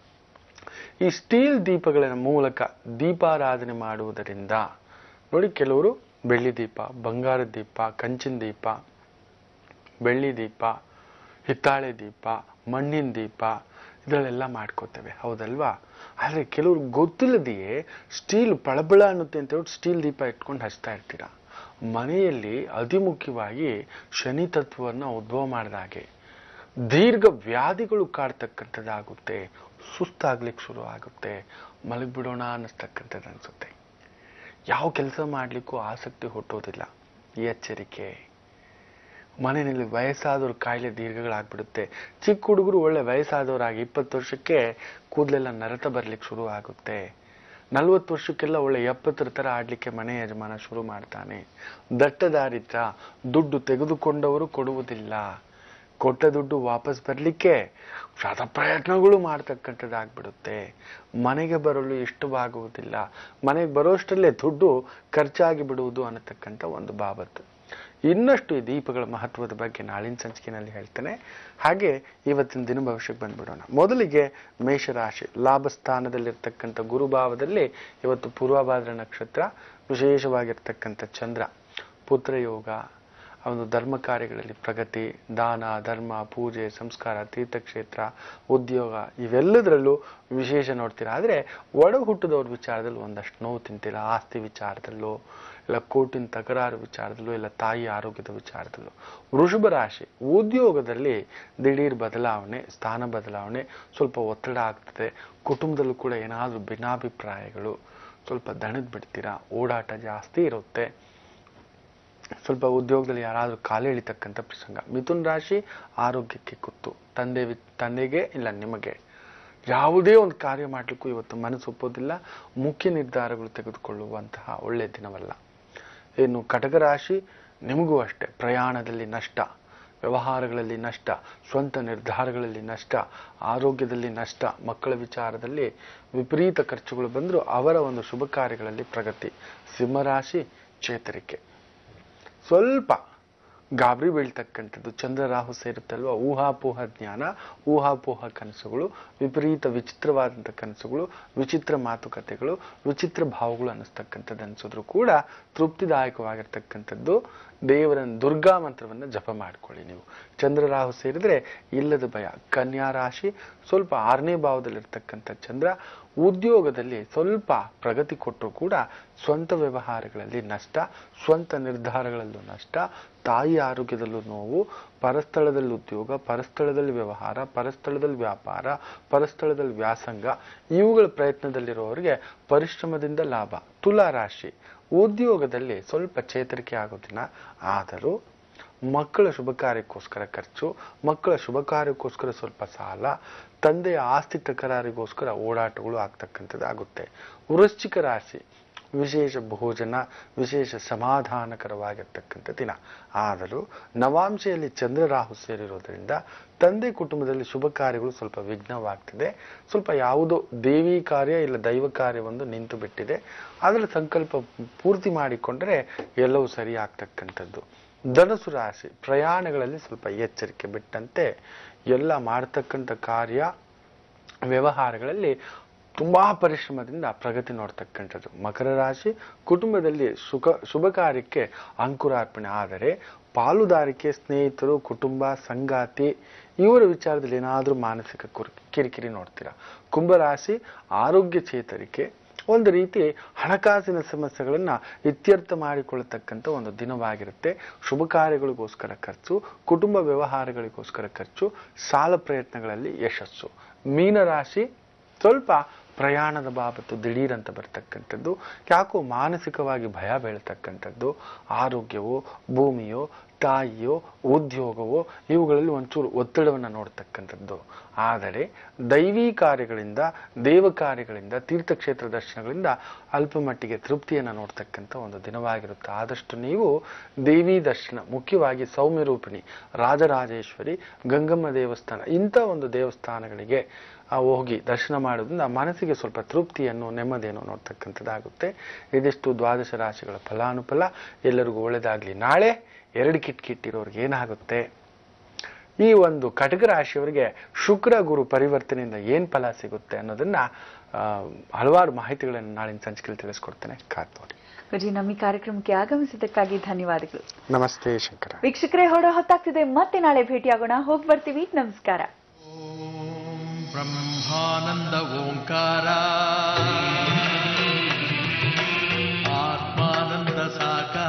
ಈ ಸ್ಟೀಲ್ ದೀಪಗಳ ಮೂಲಕ ದೀಪಾರಾಧನೆ ಮಾಡುವುದರಿಂದ ನೋಡಿ ಕೆಲವರು ಬೆಳ್ಳಿ ದೀಪ ಬಂಗಾರದ ದೀಪ ಕಂಚಿನ ದೀಪ ಬೆಳ್ಳಿ ದೀಪ ಹಿತ್ತಾಳೆ ದೀಪ ಮಣ್ಣಿನ ದೀಪ ಇದರಲ್ಲೆಲ್ಲ ಮಾಡ್ಕೋತೇವೆ ಹೌದಲ್ವಾ ಆದರೆ ಕೆಲವರು ಗೊತ್ತಿಲ್ಲದೆಯೇ ಸ್ಟೀಲ್ ಪಳಬಳ ಅನ್ನುತ್ತೆ ಅಂತ ಹೇಳಿ ಸ್ಟೀಲ್ ದೀಪ ಇಟ್ಕೊಂಡು ಹಚ್ತಾ ಇರ್ತೀರಾ ಮನೆಯಲ್ಲಿ ಅತಿ ಮುಖ್ಯವಾಗಿ ಶನಿ ತತ್ವವನ್ನು ಉದ್ಭವ ಮಾಡಿದ ಹಾಗೆ ದೀರ್ಘ ವ್ಯಾಧಿಗಳು ಕಾಡ್ತಕ್ಕಂಥದ್ದಾಗುತ್ತೆ ಸುಸ್ತಾಗ್ಲಿಕ್ಕೆ ಶುರು ಆಗುತ್ತೆ ಮಲಗಿಬಿಡೋಣ ಅನ್ನಿಸ್ತಕ್ಕಂಥದ್ದು ಅನ್ಸುತ್ತೆ ಯಾವ ಕೆಲಸ ಮಾಡಲಿಕ್ಕೂ ಆಸಕ್ತಿ ಹುಟ್ಟೋದಿಲ್ಲ ಈ ಎಚ್ಚರಿಕೆ ಮನೆಯಲ್ಲಿ ವಯಸ್ಸಾದವ್ರ ಕಾಯಿಲೆ ದೀರ್ಘಗಳಾಗ್ಬಿಡುತ್ತೆ ಚಿಕ್ಕ ಹುಡುಗರು ಒಳ್ಳೆ ವಯಸ್ಸಾದವರಾಗಿ ಇಪ್ಪತ್ತು ವರ್ಷಕ್ಕೆ ಕೂದಲೆಲ್ಲ ನರತ ಬರ್ಲಿಕ್ಕೆ ಶುರು ಆಗುತ್ತೆ ನಲ್ವತ್ತು ವರ್ಷಕ್ಕೆಲ್ಲ ಒಳ್ಳೆ ಎಪ್ಪತ್ತರ ತರ ಆಡ್ಲಿಕ್ಕೆ ಮನೆ ಯಜಮಾನ ಶುರು ಮಾಡ್ತಾನೆ ದಟ್ಟ ದಾರಿದ್ರ ದುಡ್ಡು ತೆಗೆದುಕೊಂಡವರು ಕೊಡುವುದಿಲ್ಲ ಕೊಟ್ಟ ದುಡ್ಡು ವಾಪಸ್ ಬರಲಿಕ್ಕೆ ಶತ ಪ್ರಯತ್ನಗಳು ಮಾಡ್ತಕ್ಕಂಥದ್ದಾಗ್ಬಿಡುತ್ತೆ ಮನೆಗೆ ಬರಲು ಇಷ್ಟವಾಗುವುದಿಲ್ಲ ಮನೆಗೆ ಬರೋಷ್ಟರಲ್ಲೇ ದುಡ್ಡು ಖರ್ಚಾಗಿ ಬಿಡುವುದು ಅನ್ನತಕ್ಕಂಥ ಒಂದು ಬಾಬತ್ತು ಇನ್ನಷ್ಟು ಈ ದೀಪಗಳ ಮಹತ್ವದ ಬಗ್ಗೆ ನಾಳಿನ ಸಂಚಿಕೆಯಲ್ಲಿ ಹೇಳ್ತೇನೆ ಹಾಗೆ ಇವತ್ತಿನ ದಿನ ಭವಿಷ್ಯಕ್ಕೆ ಬಂದ್ಬಿಡೋಣ ಮೊದಲಿಗೆ ಮೇಷರಾಶಿ ಲಾಭಸ್ಥಾನದಲ್ಲಿರ್ತಕ್ಕಂಥ ಗುರುಭಾವದಲ್ಲಿ ಇವತ್ತು ಪೂರ್ವಭಾದ್ರ ನಕ್ಷತ್ರ ವಿಶೇಷವಾಗಿರ್ತಕ್ಕಂಥ ಚಂದ್ರ ಪುತ್ರಯೋಗ ಆ ಒಂದು ಧರ್ಮ ಕಾರ್ಯಗಳಲ್ಲಿ ಪ್ರಗತಿ ದಾನ ಧರ್ಮ ಪೂಜೆ ಸಂಸ್ಕಾರ ತೀರ್ಥಕ್ಷೇತ್ರ ಉದ್ಯೋಗ ಇವೆಲ್ಲದರಲ್ಲೂ ವಿಶೇಷ ನೋಡ್ತೀರಾ ಆದರೆ ಒಡ ಹುಟ್ಟಿದವ್ರ ವಿಚಾರದಲ್ಲಿ ಒಂದಷ್ಟು ನೋವು ತಿಂತೀರಾ ಆಸ್ತಿ ವಿಚಾರದಲ್ಲೂ ಇಲ್ಲ ಕೋರ್ಟಿನ ತಕರಾರು ವಿಚಾರದಲ್ಲೂ ಇಲ್ಲ ತಾಯಿ ಆರೋಗ್ಯದ ವಿಚಾರದಲ್ಲೂ ವೃಷಭ ರಾಶಿ ಉದ್ಯೋಗದಲ್ಲಿ ದಿಢೀರ್ ಬದಲಾವಣೆ ಸ್ಥಾನ ಬದಲಾವಣೆ ಸ್ವಲ್ಪ ಒತ್ತಡ ಆಗ್ತದೆ ಕುಟುಂಬದಲ್ಲೂ ಕೂಡ ಏನಾದರೂ ಭಿನ್ನಾಭಿಪ್ರಾಯಗಳು ಸ್ವಲ್ಪ ದಣದ್ ಬಿಡ್ತೀರಾ ಓಡಾಟ ಜಾಸ್ತಿ ಇರುತ್ತೆ ಸ್ವಲ್ಪ ಉದ್ಯೋಗದಲ್ಲಿ ಯಾರಾದರೂ ಕಾಲು ಎಳಿತಕ್ಕಂಥ ಪ್ರಸಂಗ ಮಿಥುನ್ ರಾಶಿ ಆರೋಗ್ಯಕ್ಕೆ ಕುತ್ತು ತಂದೆ ವಿ- ತಂದೆಗೆ ಇಲ್ಲ ನಿಮಗೆ ಯಾವುದೇ ಒಂದು ಕಾರ್ಯ ಮಾಡಲಿಕ್ಕೂ ಇವತ್ತು ಮನಸ್ಸು ಒಪ್ಪೋದಿಲ್ಲ ಮುಖ್ಯ ನಿರ್ಧಾರಗಳು ತೆಗೆದುಕೊಳ್ಳುವಂತಹ ಒಳ್ಳೆಯ ದಿನವಲ್ಲ ಇನ್ನು ಕಟಕ ರಾಶಿ ನಿಮಗೂ ಅಷ್ಟೇ ಪ್ರಯಾಣದಲ್ಲಿ ನಷ್ಟ ವ್ಯವಹಾರಗಳಲ್ಲಿ ನಷ್ಟ ಸ್ವಂತ ನಿರ್ಧಾರಗಳಲ್ಲಿ ನಷ್ಟ ಆರೋಗ್ಯದಲ್ಲಿ ನಷ್ಟ ಮಕ್ಕಳ ವಿಚಾರದಲ್ಲಿ ವಿಪರೀತ ಖರ್ಚುಗಳು ಬಂದರೂ ಅವರ ಒಂದು ಶುಭ ಕಾರ್ಯಗಳಲ್ಲಿ ಪ್ರಗತಿ ಸಿಂಹರಾಶಿ ಚೇತರಿಕೆ ಸ್ವಲ್ಪ ಗಾಬರಿ ಬೀಳ್ತಕ್ಕಂಥದ್ದು ಚಂದ್ರ ರಾಹು ಸೇರುತ್ತಲ್ವ ಊಹಾಪೋಹ ಜ್ಞಾನ ಊಹಾಪೋಹ ಕನಸುಗಳು ವಿಪರೀತ ವಿಚಿತ್ರವಾದಂಥ ಕನಸುಗಳು ವಿಚಿತ್ರ ಮಾತುಕತೆಗಳು ವಿಚಿತ್ರ ಭಾವಗಳು ಅನ್ನಿಸ್ತಕ್ಕಂಥದ್ದು ಅನಿಸಿದ್ರು ಕೂಡ ತೃಪ್ತಿದಾಯಕವಾಗಿರ್ತಕ್ಕಂಥದ್ದು ದೇವರ ದುರ್ಗಾ ಮಂತ್ರವನ್ನು ಜಪ ಮಾಡ್ಕೊಳ್ಳಿ ನೀವು ಚಂದ್ರ ರಾಹು ಸೇರಿದ್ರೆ ಇಲ್ಲದ ಭಯ ಕನ್ಯಾ ರಾಶಿ ಸ್ವಲ್ಪ ಆರನೇ ಭಾವದಲ್ಲಿರ್ತಕ್ಕಂಥ ಚಂದ್ರ ಉದ್ಯೋಗದಲ್ಲಿ ಸ್ವಲ್ಪ ಪ್ರಗತಿ ಕೊಟ್ಟರು ಕೂಡ ಸ್ವಂತ ವ್ಯವಹಾರಗಳಲ್ಲಿ ನಷ್ಟ ಸ್ವಂತ ನಿರ್ಧಾರಗಳಲ್ಲೂ ನಷ್ಟ ತಾಯಿ ಆರೋಗ್ಯದಲ್ಲೂ ನೋವು ಪರಸ್ಥಳದಲ್ಲಿ ಉದ್ಯೋಗ ಪರಸ್ಥಳದಲ್ಲಿ ವ್ಯವಹಾರ ಪರಸ್ಥಳದಲ್ಲಿ ವ್ಯಾಪಾರ ಪರಸ್ಥಳದಲ್ಲಿ ವ್ಯಾಸಂಗ ಇವುಗಳ ಪ್ರಯತ್ನದಲ್ಲಿರುವವರಿಗೆ ಪರಿಶ್ರಮದಿಂದ ಲಾಭ ತುಲಾ ರಾಶಿ ಉದ್ಯೋಗದಲ್ಲಿ ಸ್ವಲ್ಪ ಚೇತರಿಕೆ ಆಗೋದಿನ ಆದರೂ ಮಕ್ಕಳ ಶುಭ ಕಾರ್ಯಕ್ಕೋಸ್ಕರ ಖರ್ಚು ಮಕ್ಕಳ ಶುಭ ಕಾರ್ಯಕ್ಕೋಸ್ಕರ ಸ್ವಲ್ಪ ಸಾಲ ತಂದೆಯ ಆಸ್ತಿ ತಕರಾರಿಗೋಸ್ಕರ ಓಡಾಟಗಳು ಆಗ್ತಕ್ಕಂಥದ್ದು ಆಗುತ್ತೆ ವೃಶ್ಚಿಕ ರಾಶಿ ವಿಶೇಷ ಭೋಜನ ವಿಶೇಷ ಸಮಾಧಾನಕರವಾಗಿರ್ತಕ್ಕಂಥ ದಿನ ಆದರೂ ನವಾಂಶೆಯಲ್ಲಿ ಚಂದ್ರ ರಾಹು ಸೇರಿರೋದ್ರಿಂದ ತಂದೆ ಕುಟುಂಬದಲ್ಲಿ ಶುಭ ಕಾರ್ಯಗಳು ಸ್ವಲ್ಪ ವಿಘ್ನವಾಗ್ತಿದೆ ಸ್ವಲ್ಪ ಯಾವುದೋ ದೇವಿ ಕಾರ್ಯ ಇಲ್ಲ ದೈವ ಕಾರ್ಯವೊಂದು ನಿಂತು ಬಿಟ್ಟಿದೆ ಅದರ ಸಂಕಲ್ಪ ಪೂರ್ತಿ ಮಾಡಿಕೊಂಡ್ರೆ ಎಲ್ಲವೂ ಸರಿ ಆಗ್ತಕ್ಕಂಥದ್ದು ಧನಸು ರಾಶಿ ಪ್ರಯಾಣಗಳಲ್ಲಿ ಸ್ವಲ್ಪ ಎಚ್ಚರಿಕೆ ಬಿಟ್ಟಂತೆ ಎಲ್ಲ ಮಾಡ್ತಕ್ಕಂಥ ಕಾರ್ಯ ವ್ಯವಹಾರಗಳಲ್ಲಿ ತುಂಬಾ ಪರಿಶ್ರಮದಿಂದ ಪ್ರಗತಿ ನೋಡ್ತಕ್ಕಂಥದ್ದು ಮಕರ ರಾಶಿ ಕುಟುಂಬದಲ್ಲಿ ಸುಖ ಶುಭ ಕಾರ್ಯಕ್ಕೆ ಅಂಕುರಾರ್ಪಣೆ ಆದರೆ ಪಾಲುದಾರಿಕೆ ಸ್ನೇಹಿತರು ಕುಟುಂಬ ಸಂಗಾತಿ ಇವರ ವಿಚಾರದಲ್ಲಿ ಏನಾದರೂ ಮಾನಸಿಕ ಕುರ್ ಕಿರಿಕಿರಿ ನೋಡ್ತೀರಾ ಕುಂಭರಾಶಿ ಆರೋಗ್ಯ ಚೇತರಿಕೆ ಒಂದು ರೀತಿ ಹಣಕಾಸಿನ ಸಮಸ್ಯೆಗಳನ್ನ ಇತ್ಯರ್ಥ ಮಾಡಿಕೊಳ್ಳತಕ್ಕಂಥ ಒಂದು ದಿನವಾಗಿರುತ್ತೆ ಶುಭ ಕಾರ್ಯಗಳಿಗೋಸ್ಕರ ಖರ್ಚು ಕುಟುಂಬ ವ್ಯವಹಾರಗಳಿಗೋಸ್ಕರ ಖರ್ಚು ಸಾಲ ಪ್ರಯತ್ನಗಳಲ್ಲಿ ಯಶಸ್ಸು ಮೀನರಾಶಿ ಸ್ವಲ್ಪ ಪ್ರಯಾಣದ ಬಾಬತ್ತು ದಿಢೀರಂತ ಬರ್ತಕ್ಕಂಥದ್ದು ಯಾಕೋ ಮಾನಸಿಕವಾಗಿ ಭಯ ಬೀಳ್ತಕ್ಕಂಥದ್ದು ಆರೋಗ್ಯವೋ ಭೂಮಿಯೋ ತಾಯಿಯೋ ಉದ್ಯೋಗವೋ ಇವುಗಳಲ್ಲಿ ಒಂಚೂರು ಒತ್ತಡವನ್ನು ನೋಡ್ತಕ್ಕಂಥದ್ದು ಆದರೆ ದೈವಿ ಕಾರ್ಯಗಳಿಂದ ದೇವ ಕಾರ್ಯಗಳಿಂದ ತೀರ್ಥಕ್ಷೇತ್ರ ದರ್ಶನಗಳಿಂದ ಅಲ್ಪ ಮಟ್ಟಿಗೆ ತೃಪ್ತಿಯನ್ನು ನೋಡ್ತಕ್ಕಂಥ ಒಂದು ದಿನವಾಗಿರುತ್ತೆ ಆದಷ್ಟು ನೀವು ದೇವಿ ದರ್ಶನ ಮುಖ್ಯವಾಗಿ ಸೌಮ್ಯ ರೂಪಿಣಿ ರಾಜರಾಜೇಶ್ವರಿ ಗಂಗಮ್ಮ ದೇವಸ್ಥಾನ ಇಂಥ ಒಂದು ದೇವಸ್ಥಾನಗಳಿಗೆ ಆ, ಹೋಗಿ ದರ್ಶನ ಮಾಡೋದ್ರಿಂದ ಮನಸ್ಸಿಗೆ ಸ್ವಲ್ಪ ತೃಪ್ತಿಯನ್ನು ನೆಮ್ಮದಿಯನ್ನು ನೋಡ್ತಕ್ಕಂಥದ್ದಾಗುತ್ತೆ ಇದಿಷ್ಟು ದ್ವಾದಶ ರಾಶಿಗಳ ಫಲಾನುಫಲ ಎಲ್ಲರಿಗೂ ಒಳ್ಳೆಯದಾಗಲಿ ನಾಳೆ ಎರಡು ಕಿಟ್ ಕಿಟ್ಟಿರೋರ್ಗೆ ಏನಾಗುತ್ತೆ ಈ ಒಂದು ಕಟಕ ರಾಶಿಯವರಿಗೆ ಶುಕ್ರ ಗುರು ಪರಿವರ್ತನೆಯಿಂದ ಏನು ಫಲ ಸಿಗುತ್ತೆ ಅನ್ನೋದನ್ನ ಆ, ಹಲವಾರು ಮಾಹಿತಿಗಳನ್ನು ನಾಳಿನ ಸಂಚಿಕೆಯಲ್ಲಿ ತಿಳಿಸ್ಕೊಡ್ತೇನೆ ಕಾದ್ ನೋಡಿ ಗುರುಜಿ ನಮ್ಮ ಈ ಕಾರ್ಯಕ್ರಮಕ್ಕೆ ಆಗಮಿಸಿದ್ದಕ್ಕಾಗಿ ಧನ್ಯವಾದಗಳು ನಮಸ್ತೆ ಶಂಕರ ವೀಕ್ಷಕರೇ ಹೊರ ಹೊತ್ತಾಗ್ತಿದೆ ಮತ್ತೆ ನಾಳೆ ಭೇಟಿಯಾಗೋಣ ಹೋಗಿ ಬರ್ತೀವಿ ನಮಸ್ಕಾರ ಬ್ರಹ್ಮಾನಂದ ಓಂಕಾರ ಆತ್ಮಾನಂದ ಸಾಕಾರ